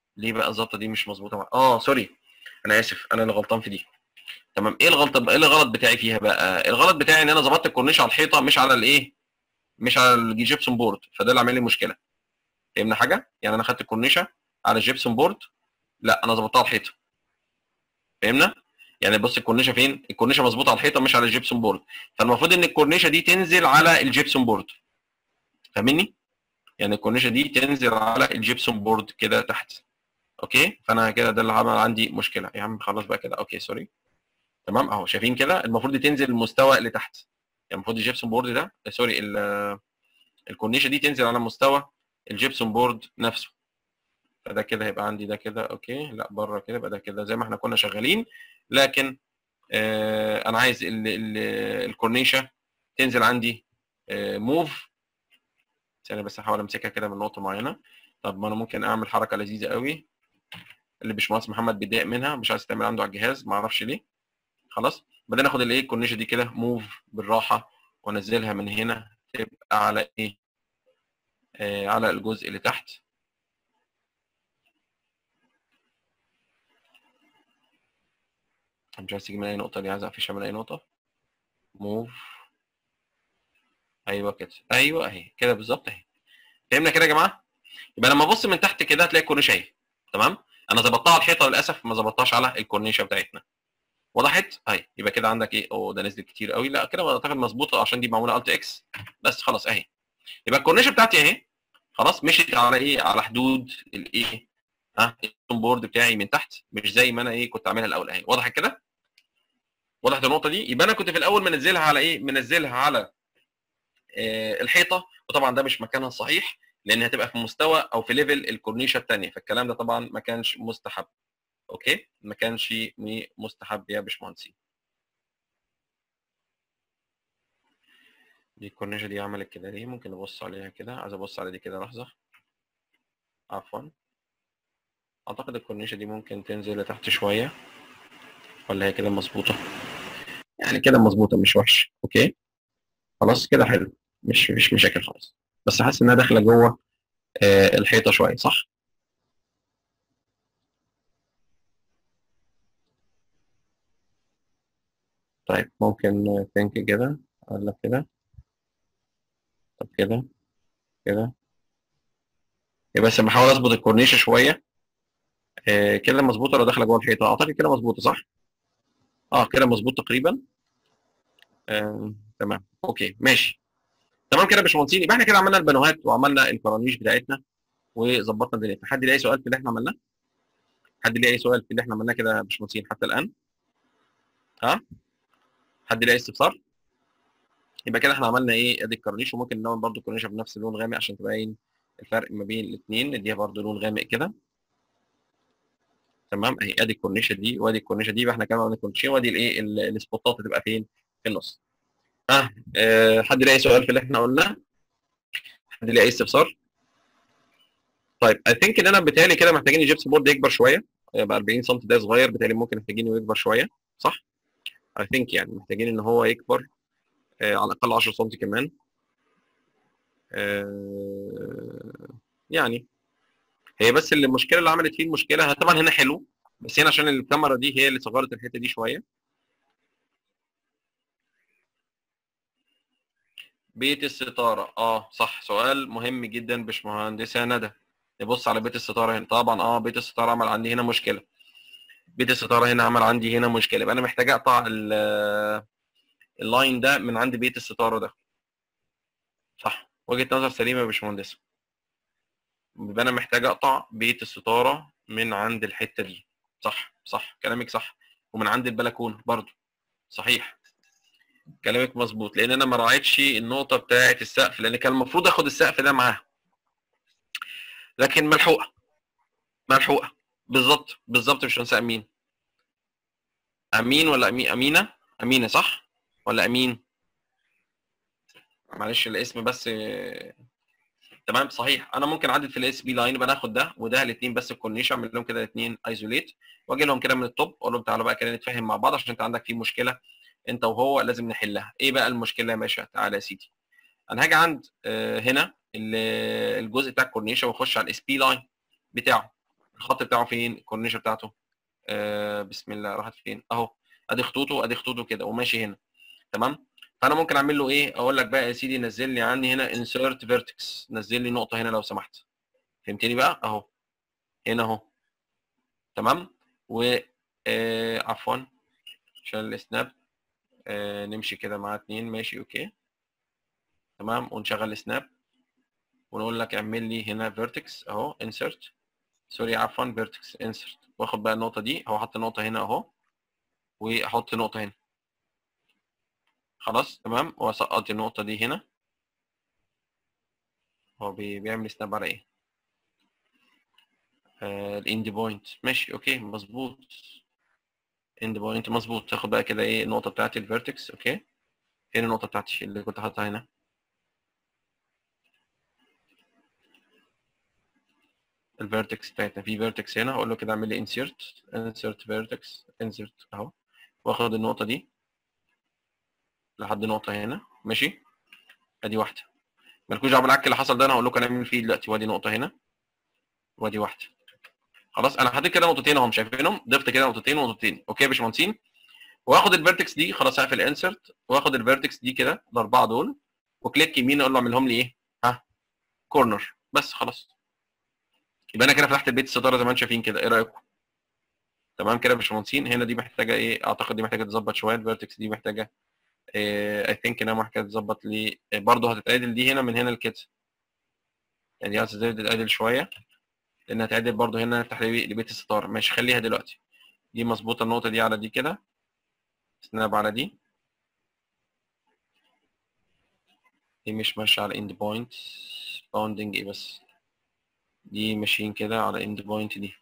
ليه بقى الظبطه دي مش مظبوطه مع... اه سوري انا اسف انا اللي غلطان في دي تمام ايه الغلطه ايه الغلط بتاعي فيها بقى الغلط بتاعي ان انا ظبطت الكورنيش على الحيطه مش على الايه مش على الجيبسون بورد فده اللي عامل لي مشكله فهمنا حاجه يعني انا خدت الكورنيشه على الجيبسون بورد لا انا ظبطتها على الحيطه فهمنا يعني بص الكورنيشه فين الكورنيشه مظبوطه على الحيطه مش على الجيبسون بورد فالمفروض ان الكورنيشه دي تنزل على الجيبسون بورد فاهمني يعني الكورنيشه دي تنزل على الجيبسون بورد كده تحت اوكي فانا كده ده اللي عمل عندي مشكله يا عم خلاص بقى كده اوكي سوري تمام اهو شايفين كده المفروض دي تنزل المستوى اللي تحت يعني المفروض الجيبسون بورد ده آه، سوري ال- الكورنيشه دي تنزل على مستوى الجيبسون بورد نفسه فده كده هيبقى عندي ده كده اوكي لا بره كده يبقى ده كده زي ما احنا كنا شغالين لكن آه انا عايز ال ال الكورنيشه تنزل عندي آه موف ثانيه بس احاول امسكها كده من نقطه معينه طب ما انا ممكن اعمل حركه لذيذه قوي اللي باشمهندس محمد بيتضايق منها مش عايز تعمل عنده على الجهاز ما اعرفش ليه خلاص بعدين اخد الايه الكورنيشه دي كده موف بالراحه وانزلها من هنا تبقى على ايه آه على الجزء اللي تحت مش عايز تيجي من اي نقطه دي عايز اقفشها من اي نقطه موف ايوه كده ايوه اهي كده بالظبط اهي فهمنا كده يا جماعه يبقى لما ابص من تحت كده هتلاقي الكورنيشه اهي تمام انا ظبطتها على الحيطه للاسف ما ظبطتهاش على الكورنيشه بتاعتنا وضحت اهي يبقى كده عندك ايه اوه ده نزل كتير قوي لا كده اعتقد مظبوطه عشان دي معموله الت اكس بس خلاص اهي يبقى الكورنيشه بتاعتي اهي خلاص مشيت على ايه على حدود الايه ها البورد بتاعي من تحت مش زي ما انا ايه كنت عاملها الاول اهي وضحت كده وضحت النقطه دي يبقى انا كنت في الاول منزلها على ايه منزلها على آه الحيطه وطبعا ده مش مكانها الصحيح لان هتبقى في مستوى او في ليفل الكورنيشه الثانيه فالكلام ده طبعا ما كانش مستحب اوكي ما كانش م- مستحب يا باشمهندسين دي الكورنيشه دي عملت كده ليه ممكن نبص عليها كده عايز ابص على دي كده لحظه عفوا اعتقد الكورنيشه دي ممكن تنزل لتحت شويه ولا هي كده مظبوطه يعني كده مظبوطه مش وحش اوكي خلاص كده حلو مش مش مشاكل خالص بس حاسس انها داخله جوه آه، الحيطه شويه صح طيب ممكن تنك كده ولا كده طب كده كده يبقى بس بحاول اظبط الكورنيشه شويه آه، كده مظبوطه ولا داخله جوه الحيطه اعتقد كده مظبوطه صح اه كده مظبوط تقريبا آه، تمام اوكي ماشي تمام كده يا باشمهندسين يبقى احنا كده عملنا البانوهات وعملنا الكرانيش بتاعتنا وظبطنا دنيتنا حد ليه اي سؤال في اللي احنا عملناه حد ليه اي سؤال في اللي احنا عملناه كده يا باشمهندسين حتى الان ها حد ليه اي استفسار يبقى كده احنا عملنا ايه ادي الكرنيش وممكن نلون برده الكرنيشه بنفس اللون غامق عشان تبين الفرق ما بين الاثنين نديها برده لون غامق كده تمام اهي ادي الكورنيشه دي وادي الكورنيشه دي يبقى احنا كمان عملنا الكورنيشه وادي الايه ال- السبوتات هتبقى فين في النص ها آه حد ليه اي سؤال في اللي احنا قلناه حد ليه اي استفسار طيب اي ثينك ان انا بيتهيألي كده محتاجين الجبس بورد يكبر شويه يبقى 40 سم ده صغير بيتهيألي ممكن محتاجينه يكبر شويه صح اي ثينك يعني محتاجين ان هو يكبر آه على الاقل 10 سم كمان آه يعني هي بس اللي المشكله اللي عملت فيه المشكله طبعا هنا حلو بس هنا عشان الكاميرا دي هي اللي صغرت الحته دي شويه بيت الستاره اه صح سؤال مهم جدا باشمهندسه ندى نبص على بيت الستاره هنا طبعا اه بيت الستاره عمل عندي هنا مشكله بيت الستاره هنا عمل عندي هنا مشكله يبقى انا محتاج اقطع ال- اللاين ده من عند بيت الستاره ده صح وجهه نظر سليمه يا باشمهندسه يبقى انا محتاج اقطع بيت الستاره من عند الحته دي صح صح كلامك صح ومن عند البلكونه برضو صحيح كلامك مظبوط لان انا ما راعيتش النقطه بتاعه السقف لان كان المفروض اخد السقف ده معاها لكن ملحوقه ملحوقه بالظبط بالظبط مش هنسى امين امين ولا امين امينه امينه صح ولا امين معلش الاسم بس آه، تمام صحيح انا ممكن اعدل في الاس بي لاين يبقى ناخد ده وده الاثنين بس الكورنيش اعمل لهم كده الاثنين ايزوليت واجي لهم كده من التوب اقول لهم تعالوا بقى كده نتفاهم مع بعض عشان انت عندك في مشكله انت وهو لازم نحلها ايه بقى المشكله يا باشا تعالى يا سيدي انا هاجي عند آه، هنا ال- الجزء بتاع الكورنيشه واخش على الاس بي لاين بتاعه الخط بتاعه فين الكورنيشه بتاعته آه بسم الله راحت فين اهو ادي خطوطه ادي خطوطه كده وماشي هنا تمام فانا ممكن اعمل له ايه اقول لك بقى يا سيدي نزل لي عندي هنا انسيرت فيرتكس نزل لي نقطه هنا لو سمحت فهمتني بقى اهو هنا اهو تمام و آه عفوا عشان السناب آه نمشي كده مع اتنين ماشي اوكي تمام ونشغل السناب ونقول لك اعمل لي هنا فيرتكس اهو انسرت سوري عفوا فيرتكس انسرت واخد بقى النقطه دي هو حط نقطه هنا اهو واحط نقطه هنا خلاص تمام واسقط النقطه دي هنا هو بي- بيعمل سناب على ايه الاند بوينت ماشي اوكي مظبوط اند بوينت مظبوط تاخد بقى كده ايه النقطه بتاعتي الفيرتكس اوكي فين النقطه بتاعتي اللي كنت حاططها هنا الفيرتكس بتاعتنا في فيرتكس هنا هقول له كده اعمل لي انسيرت انسيرت فيرتكس انسيرت اهو واخد النقطه دي لحد نقطه هنا ماشي ادي واحده مالكوش دعوه بالعك اللي حصل ده انا هقول لكم هنعمل فيه دلوقتي وادي نقطه هنا وادي واحده خلاص انا حطيت كده نقطتين اهم شايفينهم ضفت كده نقطتين ونقطتين اوكي يا باشمهندسين واخد الفيرتكس دي خلاص هقفل انسرت واخد الفيرتكس دي كده الاربعه دول وكليك يمين اقول له اعملهم لي ايه ها كورنر بس خلاص يبقى انا كده فتحت البيت الستاره زي ما انتم شايفين كده ايه رايكم تمام كده يا باشمهندسين هنا دي محتاجه ايه اعتقد دي محتاجه تظبط شويه الفيرتكس دي محتاجه اي ثينك انها محتاجه تظبط لي برضه هتتعدل دي هنا من هنا لكده يعني دي هتتعدل شويه لان هتعدل برضه هنا نفتح لي لبيت الستاره ماشي خليها دلوقتي دي مظبوطه النقطه دي على دي كده سناب على دي دي مش ماشيه على اند بوينت باوندنج ايه بس دي ماشيين كده على اند بوينت دي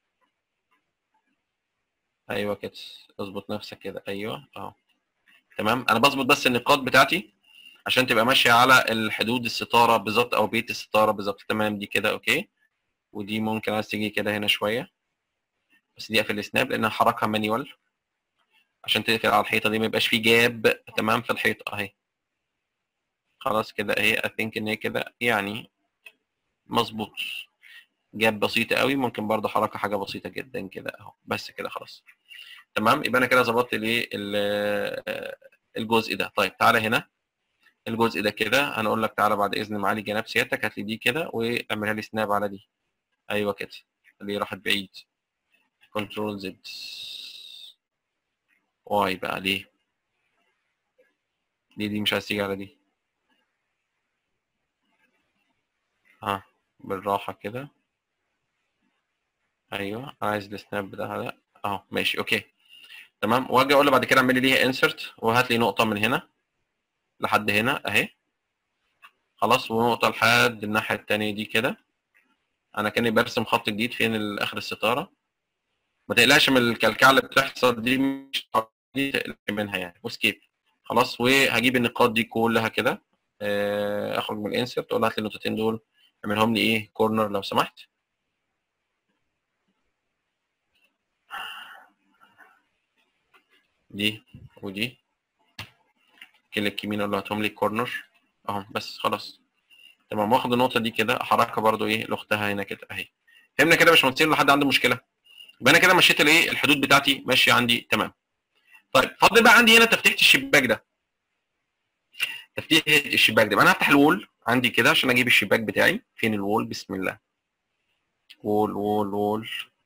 ايوه كده اظبط نفسك كده ايوه اهو تمام انا بظبط بس النقاط بتاعتي عشان تبقى ماشيه على الحدود الستاره بالظبط او بيت الستاره بالظبط تمام دي كده اوكي ودي ممكن عايز تيجي كده هنا شويه بس دي اقفل السناب لان حركها مانيوال عشان تقفل على الحيطه دي ما يبقاش في جاب تمام في الحيطه اهي خلاص كده اهي اي ثينك ان هي كده يعني مظبوط جاب بسيطه قوي ممكن برضه حركه حاجه بسيطه جدا كده اهو بس كده خلاص تمام يبقى انا كده ظبطت ليه الجزء ده طيب تعالى هنا الجزء ده كده هنقول لك تعالى بعد اذن معالي جناب سيادتك هات لي دي كده واعملها لي سناب على دي ايوه كده اللي راحت بعيد كنترول زد واي بقى ليه دي دي مش عايز تيجي على دي ها بالراحة كده ايوه عايز السناب ده ده اهو ماشي اوكي تمام واجي اقول له بعد كده اعمل لي ليها انسرت وهات لي نقطة من هنا لحد هنا اهي خلاص ونقطة لحد الناحية التانية دي كده انا كاني برسم خط جديد فين اخر الستارة ما تقلقش من الكلكعة اللي بتحصل دي مش دي تقلق منها يعني وسكيب خلاص وهجيب النقاط دي كلها كده اخرج من الانسرت اقول له هات لي النقطتين دول اعملهم لي ايه كورنر لو سمحت دي ودي كليك يمين اقول له هاتهم لي كورنر اهو بس خلاص تمام واخد النقطه دي كده احركها برده ايه لاختها هنا كده اهي فهمنا كده يا باشمهندسين لو حد عنده مشكله يبقى انا كده مشيت الايه الحدود بتاعتي ماشيه عندي تمام طيب فاضل بقى عندي هنا تفتيحه الشباك ده تفتيح الشباك ده انا هفتح الوول عندي كده عشان اجيب الشباك بتاعي فين الوول بسم الله وول وول وول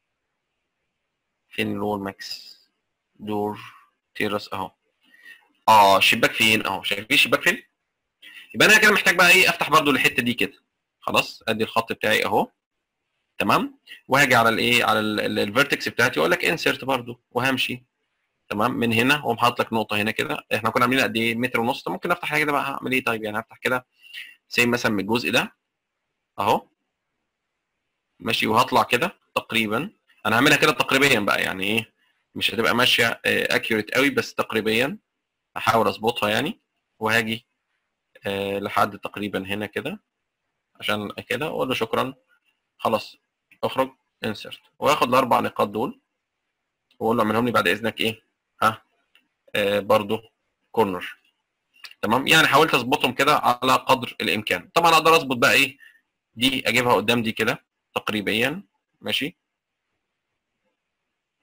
فين الوول ماكس دور تيرس اهو اه الشباك فين اهو شايفين الشباك فين يبقى انا كده محتاج بقى ايه افتح برده الحته دي كده خلاص ادي الخط بتاعي اهو تمام وهاجي على الايه على الفيرتكس بتاعتي واقول لك انسرت برده وهمشي تمام من هنا واقوم حاطط لك نقطه هنا كده احنا كنا عاملين قد ايه متر ونص ممكن افتح حاجه كده بقى هعمل ايه طيب يعني هفتح كده زي مثلا من الجزء ده اهو ماشي وهطلع كده تقريبا انا هعملها كده تقريبيا بقى يعني ايه مش هتبقى ماشيه اكيوريت قوي بس تقريبا احاول اظبطها يعني وهاجي أه لحد تقريبا هنا كده عشان كده واقول له شكرا خلاص اخرج انسرت واخد الاربع نقاط دول واقول له اعملهم لي بعد اذنك ايه ها أه برضو كورنر تمام يعني حاولت اظبطهم كده على قدر الامكان طبعا اقدر اظبط بقى ايه دي اجيبها قدام دي كده تقريبا ماشي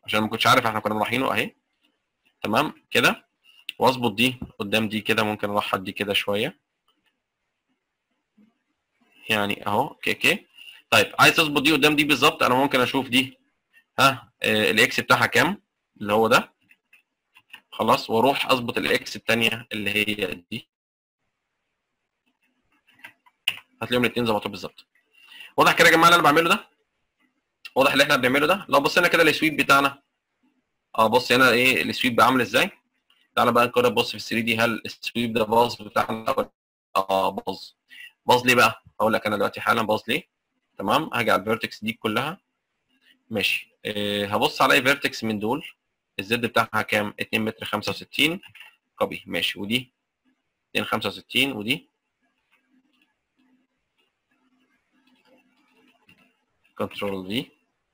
عشان ما كنتش عارف احنا كنا رايحينه اهي تمام كده واظبط دي قدام دي كده ممكن ارحل دي كده شويه يعني اهو اوكي اوكي طيب عايز تظبط دي قدام دي بالظبط انا ممكن اشوف دي ها آه الاكس بتاعها كام اللي هو ده خلاص واروح اظبط الاكس الثانيه اللي هي دي هتلاقيهم الاثنين ظبطوا بالظبط واضح كده يا جماعه اللي انا بعمله ده واضح اللي احنا بنعمله ده لو بصينا كده السويب بتاعنا اه بص هنا ايه السويب بقى عامل ازاي تعالى بقى كده بص في ال 3 دي هل السويب ده باظ بتاعنا الاول اه باظ باظ ليه بقى اقول لك انا دلوقتي حالا باظ ليه تمام هاجي على الفيرتكس دي كلها ماشي أه هبص على اي فيرتكس من دول الزد بتاعها كام 2 متر 65 كوبي ماشي ودي 2 65 ودي كنترول في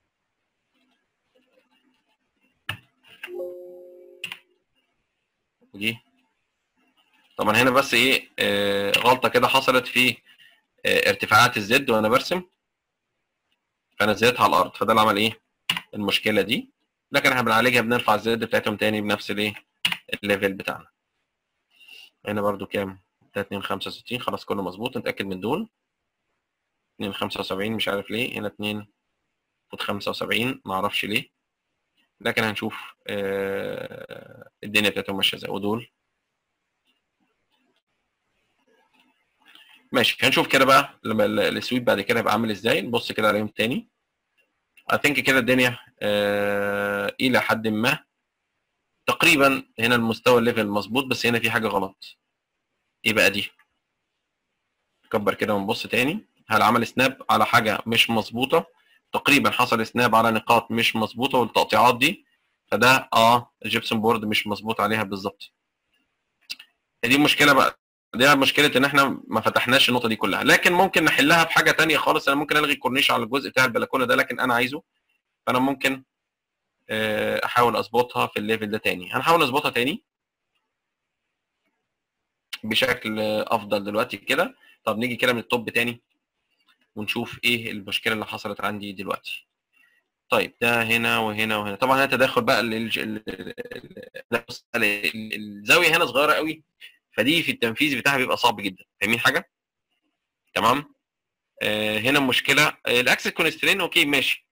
ودي طبعا هنا بس ايه آه غلطه كده حصلت في آه ارتفاعات الزد وانا برسم فانا زدتها على الارض فده اللي عمل ايه المشكله دي لكن احنا بنعالجها بنرفع الزد بتاعتهم تاني بنفس الايه الليفل بتاعنا هنا برضو كام ده 2 65 خلاص كله مظبوط نتاكد من دول 2 75 مش عارف ليه هنا 2 فوت 75 ما اعرفش ليه لكن هنشوف آه الدنيا بتاعتهم ماشيه ازاي ودول ماشي هنشوف كده بقى لما السويب بعد كده هيبقى عامل ازاي نبص كده عليهم تاني I think كده الدنيا آه الى حد ما تقريبا هنا المستوى الليفل مظبوط بس هنا في حاجه غلط ايه بقى دي نكبر كده ونبص تاني هل عمل سناب على حاجه مش مظبوطه تقريبا حصل سناب على نقاط مش مظبوطه والتقطيعات دي فده اه الجبسون بورد مش مظبوط عليها بالظبط دي المشكله بقى دي مشكله ان احنا ما فتحناش النقطه دي كلها لكن ممكن نحلها بحاجه تانية خالص انا ممكن الغي الكورنيش على الجزء بتاع البلكونه ده لكن انا عايزه فانا ممكن احاول اظبطها في الليفل ده تاني هنحاول نظبطها تاني بشكل افضل دلوقتي كده طب نيجي كده من التوب تاني ونشوف ايه المشكله اللي حصلت عندي دلوقتي طيب ده هنا وهنا وهنا طبعا هنا تداخل بقى الزاويه هنا صغيره قوي فدي في التنفيذ بتاعها بيبقى صعب جدا فاهمين حاجه تمام آه هنا المشكله الاكسس كونسترين اوكي ماشي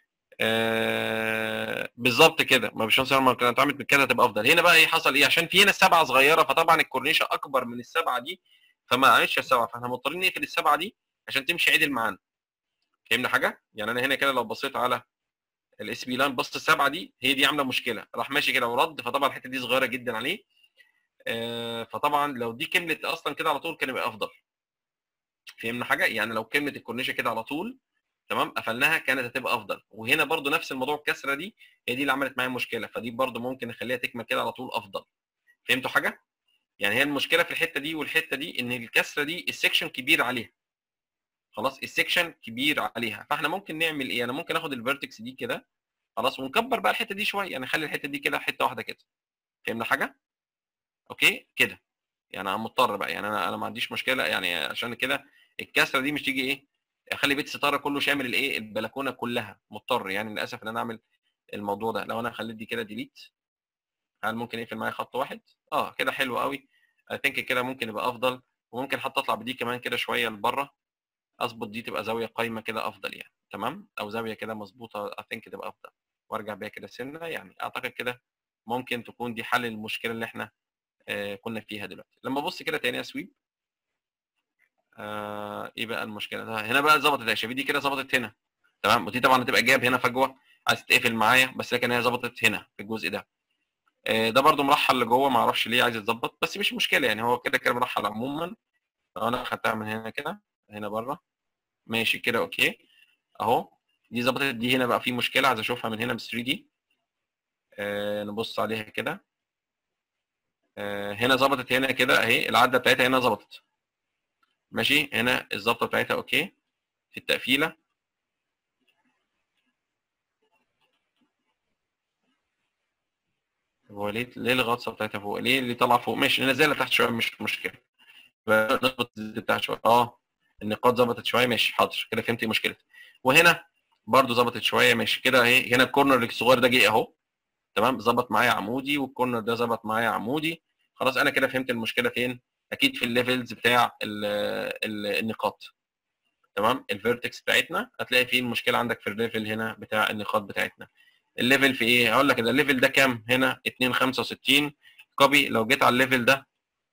آه بالظبط كده ما باشمهندس لما كانت اتعملت من كده هتبقى افضل هنا بقى ايه حصل ايه عشان في هنا سبعه صغيره فطبعا الكورنيشه اكبر من السبعه دي فما عملتش السبعه فاحنا مضطرين نقفل السبعه دي عشان تمشي عدل معانا فهمنا حاجه يعني انا هنا كده لو بصيت على الاس بي لاين بص السبعه دي هي دي عامله مشكله راح ماشي كده ورد فطبعا الحته دي صغيره جدا عليه آه فطبعا لو دي كملت اصلا كده على طول كان يبقى افضل فهمنا حاجه يعني لو كلمه الكورنيشه كده على طول تمام قفلناها كانت هتبقى افضل وهنا برضو نفس الموضوع الكسره دي هي دي اللي عملت معايا مشكله فدي برضو ممكن نخليها تكمل كده على طول افضل فهمتوا حاجه يعني هي المشكله في الحته دي والحته دي ان الكسره دي السكشن كبير عليها خلاص السكشن كبير عليها فاحنا ممكن نعمل ايه انا ممكن اخد الفيرتكس دي كده خلاص ونكبر بقى الحته دي شويه يعني نخلي الحته دي كده حته واحده كده فهمنا حاجه اوكي كده يعني انا مضطر بقى يعني انا انا ما عنديش مشكله يعني عشان كده الكسره دي مش تيجي ايه اخلي بيت ستاره كله شامل الايه البلكونه كلها مضطر يعني للاسف ان انا اعمل الموضوع ده لو انا خليت دي كده ديليت هل ممكن يقفل معايا خط واحد اه كده حلو قوي اي ثينك كده ممكن يبقى افضل وممكن حتى اطلع بدي كمان كده شويه لبره اظبط دي تبقى زاويه قايمه كده افضل يعني تمام او زاويه كده مظبوطه اي ثينك تبقى افضل وارجع بيها كده سنه يعني اعتقد كده ممكن تكون دي حل المشكله اللي احنا آه كنا فيها دلوقتي لما ابص كده تاني يا سويب آه ايه بقى المشكله ده هنا بقى ظبطت يا شباب دي كده ظبطت هنا تمام ودي طبعا هتبقى جاب هنا فجوه عايز تقفل معايا بس لكن هي ظبطت هنا في الجزء ده آه ده برده مرحل لجوه ما اعرفش ليه عايز يتظبط بس مش مشكله يعني هو كده كده مرحل عموما لو انا خدتها من هنا كده هنا بره ماشي كده اوكي اهو دي ظبطت دي هنا بقى في مشكله عايز اشوفها من هنا ب 3 دي آه نبص عليها كده آه هنا ظبطت هنا كده اهي العده بتاعتها هنا ظبطت ماشي هنا الظبطه بتاعتها اوكي في التقفيله هو ليه ليه الغطسه بتاعتها فوق ليه اللي طالعه فوق ماشي ننزلها تحت شويه مش مشكله نظبط الزيت بتاعها شويه اه النقاط ظبطت شويه ماشي حاضر كده فهمت ايه مشكلتي وهنا برضو ظبطت شويه ماشي كده اهي هنا الكورنر الصغير ده جه اهو تمام ظبط معايا عمودي والكورنر ده ظبط معايا عمودي خلاص انا كده فهمت المشكله فين اكيد في الليفلز بتاع ال ال النقاط تمام الفيرتكس بتاعتنا هتلاقي فيه المشكله عندك في الليفل هنا بتاع النقاط بتاعتنا الليفل في ايه هقول لك ده الليفل ده كام هنا 265 كوبي لو جيت على الليفل ده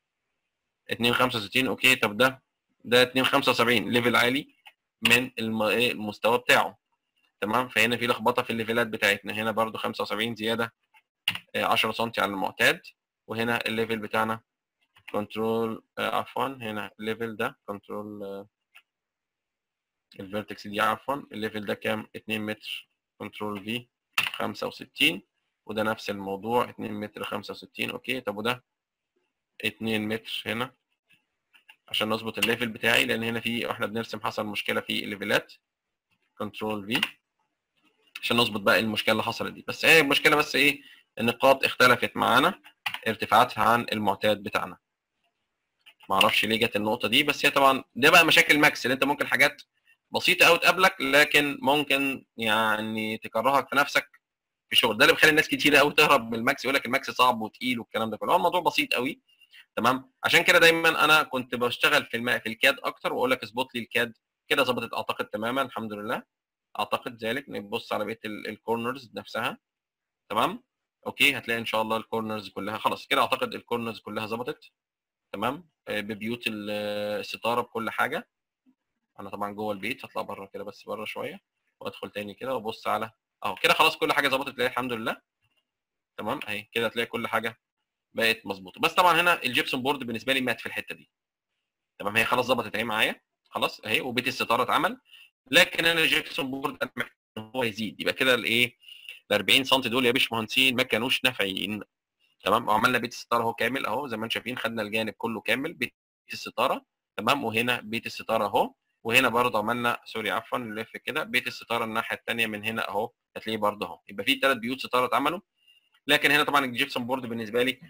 265 اوكي طب ده ده 275 ليفل عالي من الم- إيه المستوى بتاعه تمام فهنا في لخبطه في الليفلات بتاعتنا هنا برضو 75 زياده آه، 10 سم على المعتاد وهنا الليفل بتاعنا كنترول عفوا هنا الليفل ده كنترول الفيرتكس دي عفوا الليفل ده كام 2 متر كنترول في 65 وده نفس الموضوع 2 متر 65 اوكي طب وده 2 متر هنا عشان نظبط الليفل بتاعي لان هنا في واحنا بنرسم حصل مشكله في الليفلات كنترول في عشان نظبط بقى المشكله اللي حصلت دي بس هي المشكله بس ايه النقاط اختلفت معانا ارتفاعاتها عن المعتاد بتاعنا ما اعرفش ليه جت النقطه دي بس هي طبعا ده بقى مشاكل ماكس اللي انت ممكن حاجات بسيطه قوي تقابلك لكن ممكن يعني تكرهك في نفسك في شغل ده اللي بيخلي الناس كتير قوي تهرب من الماكس يقول لك الماكس صعب وتقيل والكلام ده كله هو الموضوع بسيط قوي تمام عشان كده دايما انا كنت بشتغل في الم... في الكاد اكتر واقول لك اظبط لي الكاد كده ظبطت اعتقد تماما الحمد لله اعتقد ذلك نبص على بقيه الكورنرز نفسها تمام اوكي هتلاقي ان شاء الله الكورنرز كلها خلاص كده اعتقد الكورنرز كلها ظبطت تمام آه، ببيوت ال- الستاره بكل حاجه انا طبعا جوه البيت هطلع بره كده بس بره شويه وادخل تاني كده وابص على اهو كده خلاص كل حاجه ظبطت تلاقي الحمد لله تمام اهي كده هتلاقي كل حاجه بقت مظبوطه بس طبعا هنا الجبسون بورد بالنسبه لي مات في الحته دي تمام هي خلاص ظبطت اهي معايا خلاص اهي وبيت الستاره اتعمل لكن انا الجبسون بورد انا محتاج ان هو يزيد يبقى كده الايه ال 40 سم دول يا باشمهندسين ما كانوش نافعين تمام وعملنا بيت الستاره اهو كامل اهو زي ما انتم شايفين خدنا الجانب كله كامل بيت الستاره تمام وهنا بيت الستاره اهو وهنا برضه عملنا سوري عفوا نلف كده بيت الستاره الناحيه الثانيه من هنا اهو هتلاقيه برضه اهو يبقى في ثلاث بيوت ستاره اتعملوا لكن هنا طبعا الجبسون بورد بالنسبه لي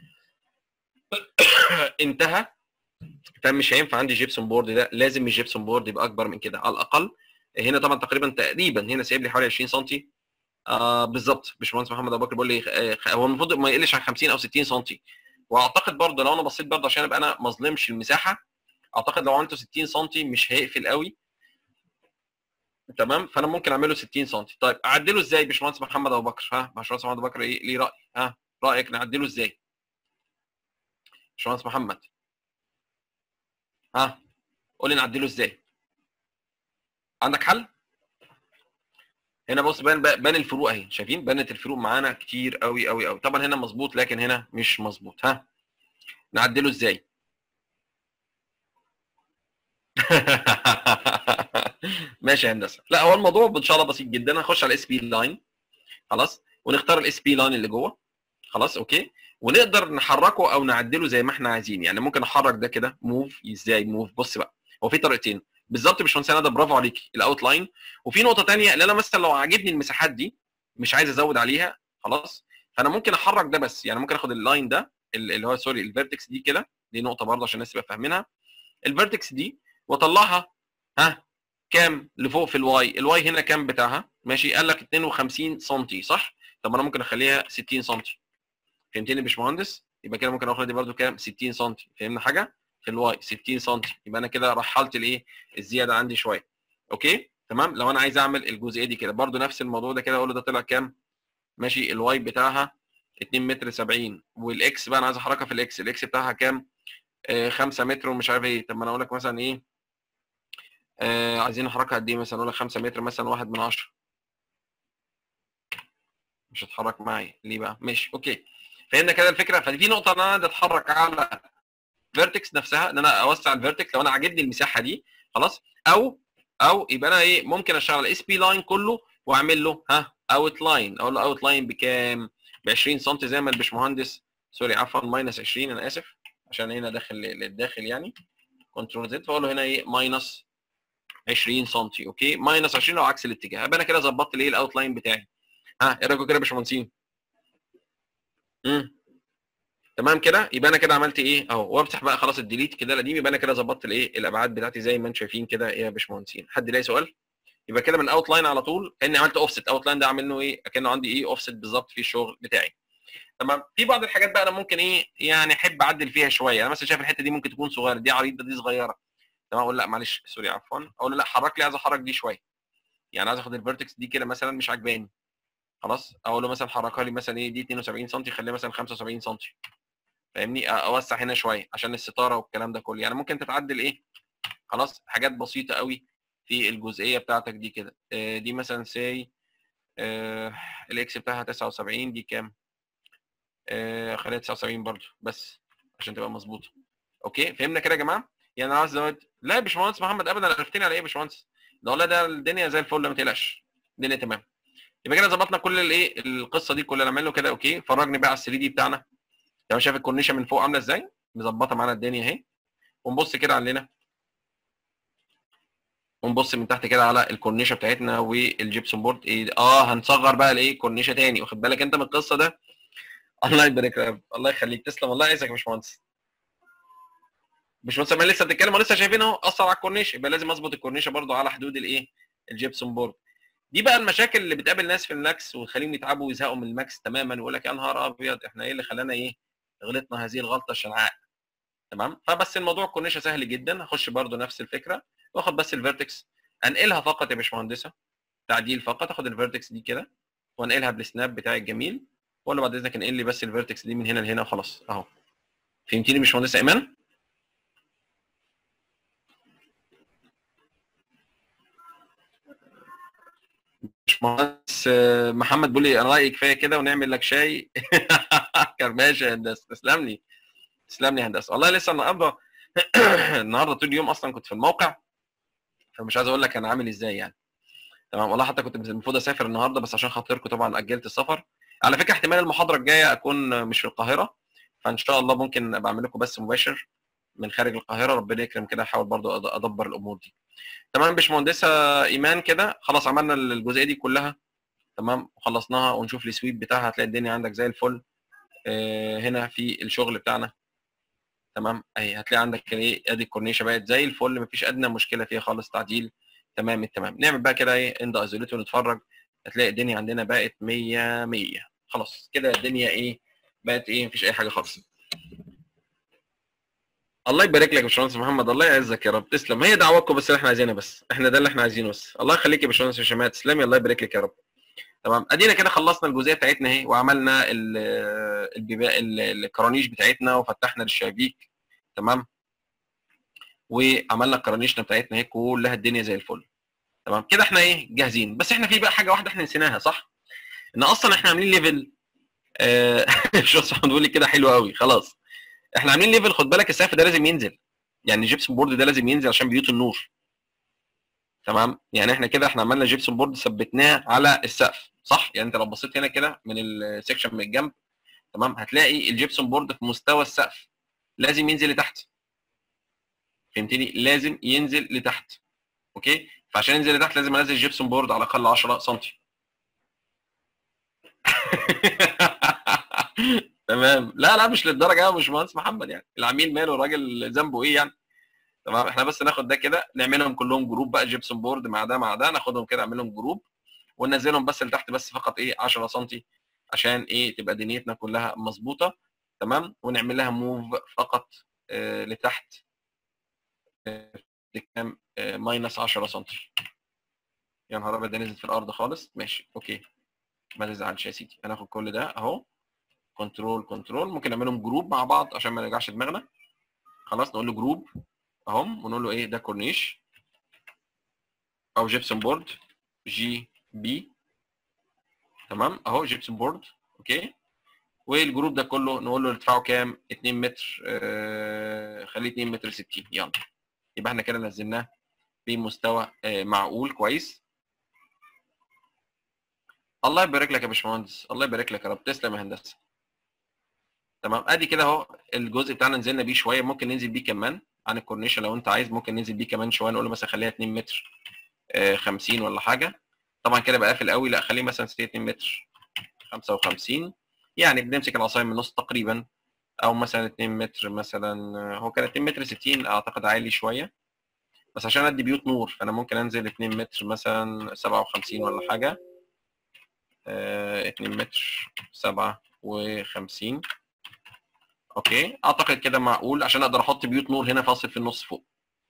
انتهى فمش هينفع عندي جيبسون بورد ده لازم الجيبسون بورد يبقى اكبر من كده على الاقل هنا طبعا تقريبا تقريبا هنا سايب لي حوالي 20 سم آه بالظبط باشمهندس محمد ابو بكر بيقول لي آه، هو المفروض ما يقلش عن 50 او 60 سم واعتقد برضه لو انا بصيت برضه عشان ابقى انا ما اظلمش المساحه اعتقد لو عملته 60 سم مش هيقفل قوي تمام فانا ممكن اعمله 60 سم طيب اعدله ازاي باشمهندس محمد ابو بكر ها باشمهندس محمد ابو بكر ايه ليه راي ها رايك نعدله ازاي باشمهندس محمد ها قول لي نعدله ازاي عندك حل هنا بص بان بان الفروق اهي شايفين بانت الفروق معانا كتير قوي قوي قوي طبعا هنا مظبوط لكن هنا مش مظبوط ها نعدله ازاي ماشي يا هندسه لا هو الموضوع ان شاء الله بسيط جدا هنخش على الاس بي لاين خلاص ونختار الاس بي لاين اللي جوه خلاص اوكي ونقدر نحركه او نعدله زي ما احنا عايزين يعني ممكن احرك ده كده موف ازاي موف بص بقى هو في طريقتين بالظبط يا باشمهندس ده برافو عليك الاوت لاين وفي نقطه ثانيه اللي انا مثلا لو عاجبني المساحات دي مش عايز ازود عليها خلاص فانا ممكن احرك ده بس يعني ممكن اخد اللاين ده اللي هو سوري الفيرتكس دي كده دي نقطه برضه عشان الناس تبقى فاهمينها الفيرتكس دي واطلعها ها كام لفوق في الواي الواي هنا كام بتاعها ماشي قال لك 52 سم صح طب انا ممكن اخليها 60 سم فهمتني يا باشمهندس يبقى كده ممكن اخد دي برده كام 60 سم فهمنا حاجه في الواي 60 سم يبقى انا كده رحلت الايه الزياده عندي شويه اوكي تمام لو انا عايز اعمل الجزئيه دي كده برده نفس الموضوع ده كده اقول له ده طلع كام ماشي الواي بتاعها 2 متر 70 والاكس بقى انا عايز احركها في الاكس الاكس بتاعها كام آه 5 متر ومش عارف ايه طب ما انا اقول لك مثلا ايه آه عايزين نحركها قد ايه مثلا اقول لك 5 متر مثلا 1 من 10 مش هتحرك معايا ليه بقى ماشي اوكي فهمنا كده الفكره فدي نقطه ان انا اتحرك على فيرتكس نفسها ان انا اوسع الفيرتكس لو انا عاجبني المساحه دي خلاص او او يبقى انا ايه ممكن اشتغل على الاس بي لاين كله واعمل له ها اوت لاين اقول له اوت لاين بكام ب 20 سم زي ما الباشمهندس سوري عفوا ماينس 20 انا اسف عشان هنا داخل للداخل يعني كنترول زد فاقول له هنا ايه ماينس 20 سم اوكي ماينس 20 او عكس الاتجاه يبقى انا كده ظبطت الايه الاوت لاين بتاعي ها ايه رايكم كده يا باشمهندسين امم تمام كده يبقى انا كده عملت ايه اهو وامسح بقى خلاص الديليت كده القديم يبقى انا كده ظبطت الايه الابعاد بتاعتي زي ما انتم شايفين كده ايه يا باشمهندسين حد لاقي سؤال يبقى كده من اوت لاين على طول كاني عملت اوفست اوت لاين ده عامل له ايه كانه عندي ايه اوفست بالظبط في الشغل بتاعي تمام في بعض الحاجات بقى انا ممكن ايه يعني احب اعدل فيها شويه انا مثلا شايف الحته دي ممكن تكون صغيره دي عريضه دي صغيره تمام اقول لا معلش سوري عفوا اقول له لا حرك لي عايز احرك دي شويه يعني عايز اخد الفيرتكس دي كده مثلا مش عاجباني خلاص اقول له مثلا حركها لي مثلا ايه دي 72 سم خليها مثلا 75 سم فاهمني اوسع هنا شويه عشان الستاره والكلام ده كله يعني ممكن تتعدل ايه خلاص حاجات بسيطه قوي في الجزئيه بتاعتك دي كده آه، دي مثلا سي الاكس بتاعها 79 دي كام آه، خليها 79 برضو بس عشان تبقى مظبوطه اوكي فهمنا كده يا جماعه يعني انا عايز ازود لا يا باشمهندس محمد ابدا عرفتني على ايه يا باشمهندس ده والله ده الدنيا زي الفل ما تقلقش الدنيا تمام يبقى كده ظبطنا كل الايه القصه دي كلها نعمل له كده اوكي فرجني بقى على ال 3 دي بتاعنا تمام شايف الكورنيشه من فوق عامله ازاي مظبطه معانا الدنيا اهي ونبص كده علينا ونبص من تحت كده على الكورنيشه بتاعتنا والجبسون بورد ايه اه هنصغر بقى الايه كورنيشه تاني واخد بالك انت من القصه ده الله يبارك لك الله يخليك تسلم الله يعزك يا باشمهندس باشمهندس ما لسه بتتكلم ولسه شايفين اهو اثر على الكورنيش يبقى لازم اظبط الكورنيشه برضو على حدود الايه الجبسون بورد دي بقى المشاكل اللي بتقابل ناس في الماكس وتخليهم يتعبوا ويزهقوا من الماكس تماما ويقول لك يا نهار ابيض احنا ايه اللي خلانا ايه غلطنا هذه الغلطه الشنعاء تمام فبس الموضوع الكورنيشه سهل جدا هخش برضو نفس الفكره واخد بس الفيرتكس انقلها فقط يا باشمهندسه تعديل فقط اخد الفيرتكس دي كده وانقلها بالسناب بتاعي الجميل واقول له بعد اذنك انقل لي بس الفيرتكس دي من هنا لهنا وخلاص اهو فهمتيني يا باشمهندسه ايمان باشمهندس آه، محمد بيقول لي انا رايي كفايه كده ونعمل لك شاي كرماشه يا هندسه تسلم لي تسلم لي يا هندسه والله لسه النهارده النهارده طول اليوم اصلا كنت في الموقع فمش عايز اقول لك انا عامل ازاي يعني تمام والله حتى كنت المفروض اسافر النهارده بس عشان خاطركم طبعا اجلت السفر على فكره احتمال المحاضره الجايه اكون مش في القاهره فان شاء الله ممكن ابقى اعمل لكم بس مباشر من خارج القاهره ربنا يكرم كده احاول برضو أد- ادبر الامور دي تمام باشمهندسه ايمان كده خلاص عملنا الجزئيه دي كلها تمام وخلصناها ونشوف السويب بتاعها هتلاقي الدنيا عندك زي الفل آه، هنا في الشغل بتاعنا تمام اهي هتلاقي عندك ايه ادي الكورنيشه بقت زي الفل مفيش ادنى مشكله فيها خالص تعديل تمام التمام نعمل بقى كده ايه اند ايزوليت ونتفرج هتلاقي الدنيا عندنا بقت 100 100 خلاص كده الدنيا ايه بقت ايه مفيش اي حاجه خالص الله يبارك لك يا باشمهندس محمد الله يعزك يا رب تسلم هي دعواتكم بس اللي احنا عايزينها بس احنا ده اللي احنا عايزينه بس الله يخليك يا باشمهندس هشام تسلمي الله يبارك لك يا رب تمام ادينا كده خلصنا الجزئيه بتاعتنا اهي وعملنا ال- البيبا ال- الكرانيش بتاعتنا وفتحنا للشبابيك تمام وعملنا الكرانيشنا بتاعتنا اهي كلها الدنيا زي الفل تمام كده احنا ايه جاهزين بس احنا في بقى حاجه واحده احنا نسيناها صح ان اصلا احنا عاملين ليفل آه شو صح بيقول لي كده حلو قوي خلاص احنا عاملين ليفل خد بالك السقف ده لازم ينزل يعني الجبسون بورد ده لازم ينزل عشان بيوت النور تمام يعني احنا كده احنا عملنا جبسون بورد ثبتناه على السقف صح يعني انت لو بصيت هنا كده من السكشن من الجنب تمام هتلاقي الجبسون بورد في مستوى السقف لازم ينزل لتحت فهمتني لازم ينزل لتحت اوكي فعشان ينزل لتحت لازم انزل الجبسون بورد على الاقل 10 سم تمام لا لا مش للدرجه يا باشمهندس محمد يعني العميل ماله الراجل ذنبه ايه يعني تمام احنا بس ناخد ده كده نعملهم كلهم جروب بقى جيبسون بورد مع ده مع ده ناخدهم كده نعملهم جروب وننزلهم بس لتحت بس فقط ايه 10 سم عشان ايه تبقى دنيتنا كلها مظبوطه تمام ونعمل لها موف فقط آه لتحت آه لكام آه ماينس 10 سم يا نهار ابيض ده نزلت في الارض خالص ماشي اوكي ما تزعلش يا سيدي هناخد كل ده اهو كنترول كنترول ممكن نعملهم جروب مع بعض عشان ما نرجعش دماغنا خلاص نقول له جروب اهم ونقول له ايه ده كورنيش او جيبسون بورد جي بي تمام اهو جيبسون بورد اوكي والجروب ده كله نقول له ارتفاعه كام 2 متر آه خليه 2 متر 60 يلا يبقى احنا كده نزلناه بمستوى آه معقول كويس الله يبارك لك يا باشمهندس الله يبارك لك يا رب تسلم يا هندسه تمام ادي كده اهو الجزء بتاعنا نزلنا بيه شويه ممكن ننزل بيه كمان عن الكورنيشه لو انت عايز ممكن ننزل بيه كمان شويه نقول له مثلا خليها 2 متر آه 50 ولا حاجه طبعا كده بقى قافل قوي لا خليه مثلا 2 متر 55 يعني بنمسك العصايه من النص تقريبا او مثلا 2 متر مثلا هو كان 2 متر 60 اعتقد عالي شويه بس عشان ادي بيوت نور فانا ممكن انزل 2 متر مثلا 57 ولا حاجه آه 2 متر 57 اوكي اعتقد كده معقول عشان اقدر احط بيوت نور هنا فاصل في النص فوق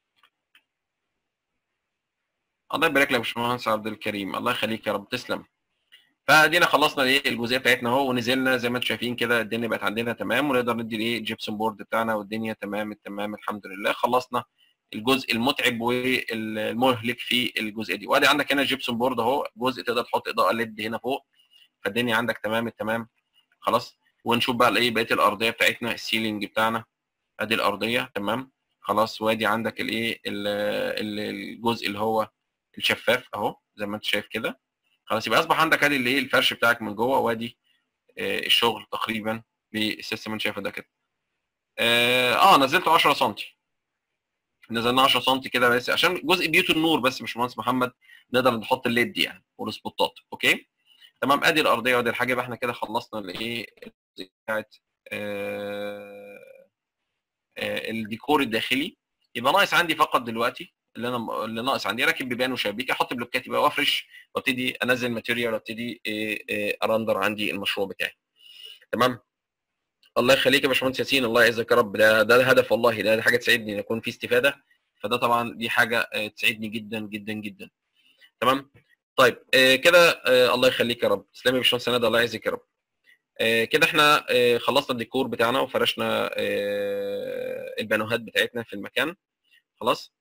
الله يبارك لك يا باشمهندس عبد الكريم الله يخليك يا رب تسلم فادينا خلصنا الايه الجزئيه بتاعتنا اهو ونزلنا زي ما انتم شايفين كده الدنيا بقت عندنا تمام ونقدر ندي الايه الجبسون بورد بتاعنا والدنيا تمام التمام الحمد لله خلصنا الجزء المتعب والمهلك في الجزئيه دي وادي عندك هنا الجبسون بورد اهو جزء تقدر تحط اضاءه ليد هنا فوق فالدنيا عندك تمام التمام خلاص ونشوف بقى الايه بقيه الارضيه بتاعتنا السيلينج بتاعنا ادي الارضيه تمام خلاص وادي عندك الايه الجزء اللي هو الشفاف اهو زي ما انت شايف كده خلاص يبقى اصبح عندك ادي الايه الفرش بتاعك من جوه وادي آه الشغل تقريبا بالسيستم انت شايفه ده كده اه, آه نزلته 10 سم نزلنا 10 سم كده بس عشان جزء بيوت النور بس مش مهندس محمد نقدر نحط الليد يعني والسبوتات اوكي تمام ادي الارضيه وادي الحاجه يبقى احنا كده خلصنا الايه بتاعت آه آه الديكور الداخلي يبقى ناقص عندي فقط دلوقتي اللي انا اللي ناقص عندي راكب بيبان وشبابيك احط بلوكات بقى وافرش وابتدي انزل ماتيريال وابتدي ارندر عندي المشروع بتاعي تمام الله يخليك يا باشمهندس ياسين الله يعزك يا رب ده ده الهدف والله ده, ده حاجه تسعدني ان يكون في استفاده فده طبعا دي حاجه تسعدني جدا جدا جدا تمام طيب آه كده آه الله يخليك يا رب تسلمي يا باشمهندس سند الله يعزك يا رب آه كده احنا آه خلصنا الديكور بتاعنا وفرشنا آه البانوهات بتاعتنا في المكان خلاص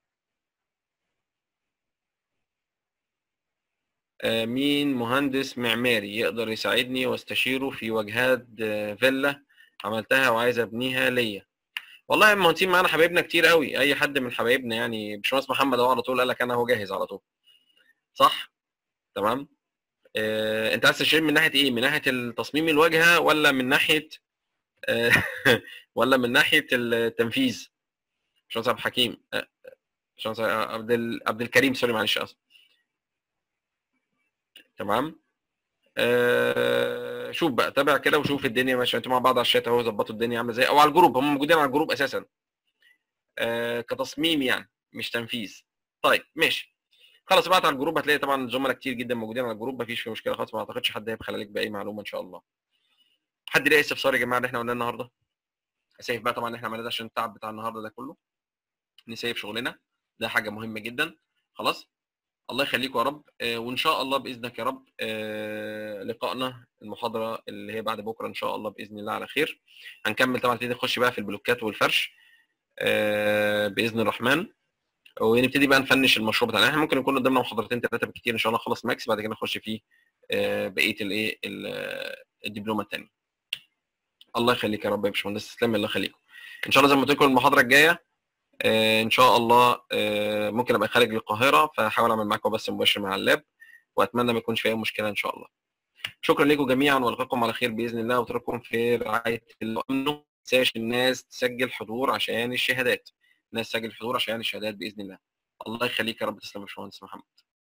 آه مين مهندس معماري يقدر يساعدني واستشيره في واجهات آه فيلا عملتها وعايز ابنيها ليا والله المهندسين معانا حبايبنا كتير قوي اي حد من حبايبنا يعني باشمهندس محمد اهو على طول قال لك انا هو جاهز على طول صح تمام آه، انت عايز تشتري من ناحيه ايه من ناحيه التصميم الواجهه ولا من ناحيه آه، ولا من ناحيه التنفيذ باشمهندس عبد الحكيم آه، باشمهندس عبد ال- عبد الكريم سوري معلش اسف تمام آه، شوف بقى تابع كده وشوف الدنيا ماشيه انتوا مع بعض على الشات اهو ظبطوا الدنيا عامله ازاي او على الجروب هم موجودين على الجروب اساسا آه، كتصميم يعني مش تنفيذ طيب ماشي خلاص ابعت على الجروب هتلاقي طبعا زملاء كتير جدا موجودين على الجروب مفيش في مشكله خالص ما اعتقدش حد هيبخل عليك باي معلومه ان شاء الله حد ليه استفسار يا جماعه اللي احنا قلناه النهارده سيف بقى طبعا اللي احنا عملناه ده عشان التعب بتاع النهارده ده كله نسيف شغلنا ده حاجه مهمه جدا خلاص الله يخليكم يا رب آه، وان شاء الله باذنك يا رب آه، لقائنا المحاضره اللي هي بعد بكره ان شاء الله باذن الله على خير هنكمل طبعا نبتدي نخش بقى في البلوكات والفرش آه، باذن الرحمن ونبتدي بقى نفنش المشروع بتاعنا احنا ممكن يكون قدامنا محاضرتين ثلاثه بالكتير ان شاء الله نخلص ماكس بعد كده نخش فيه آه، بقيه الايه ال- الدبلومه الثانيه الله يخليك يا رب يا باشمهندس تسلم الله يخليكم ان شاء الله زي ما قلت لكم المحاضره الجايه آه، ان شاء الله آه، ممكن ابقى خارج القاهره فهحاول اعمل معاكم بس مباشر مع اللاب واتمنى ما يكونش في اي مشكله ان شاء الله شكرا لكم جميعا والقاكم على خير باذن الله واترككم في رعايه الله وامنه ما تنساش الناس تسجل حضور عشان الشهادات الناس تسجل حضور عشان الشهادات باذن الله الله يخليك يا رب تسلم يا باشمهندس محمد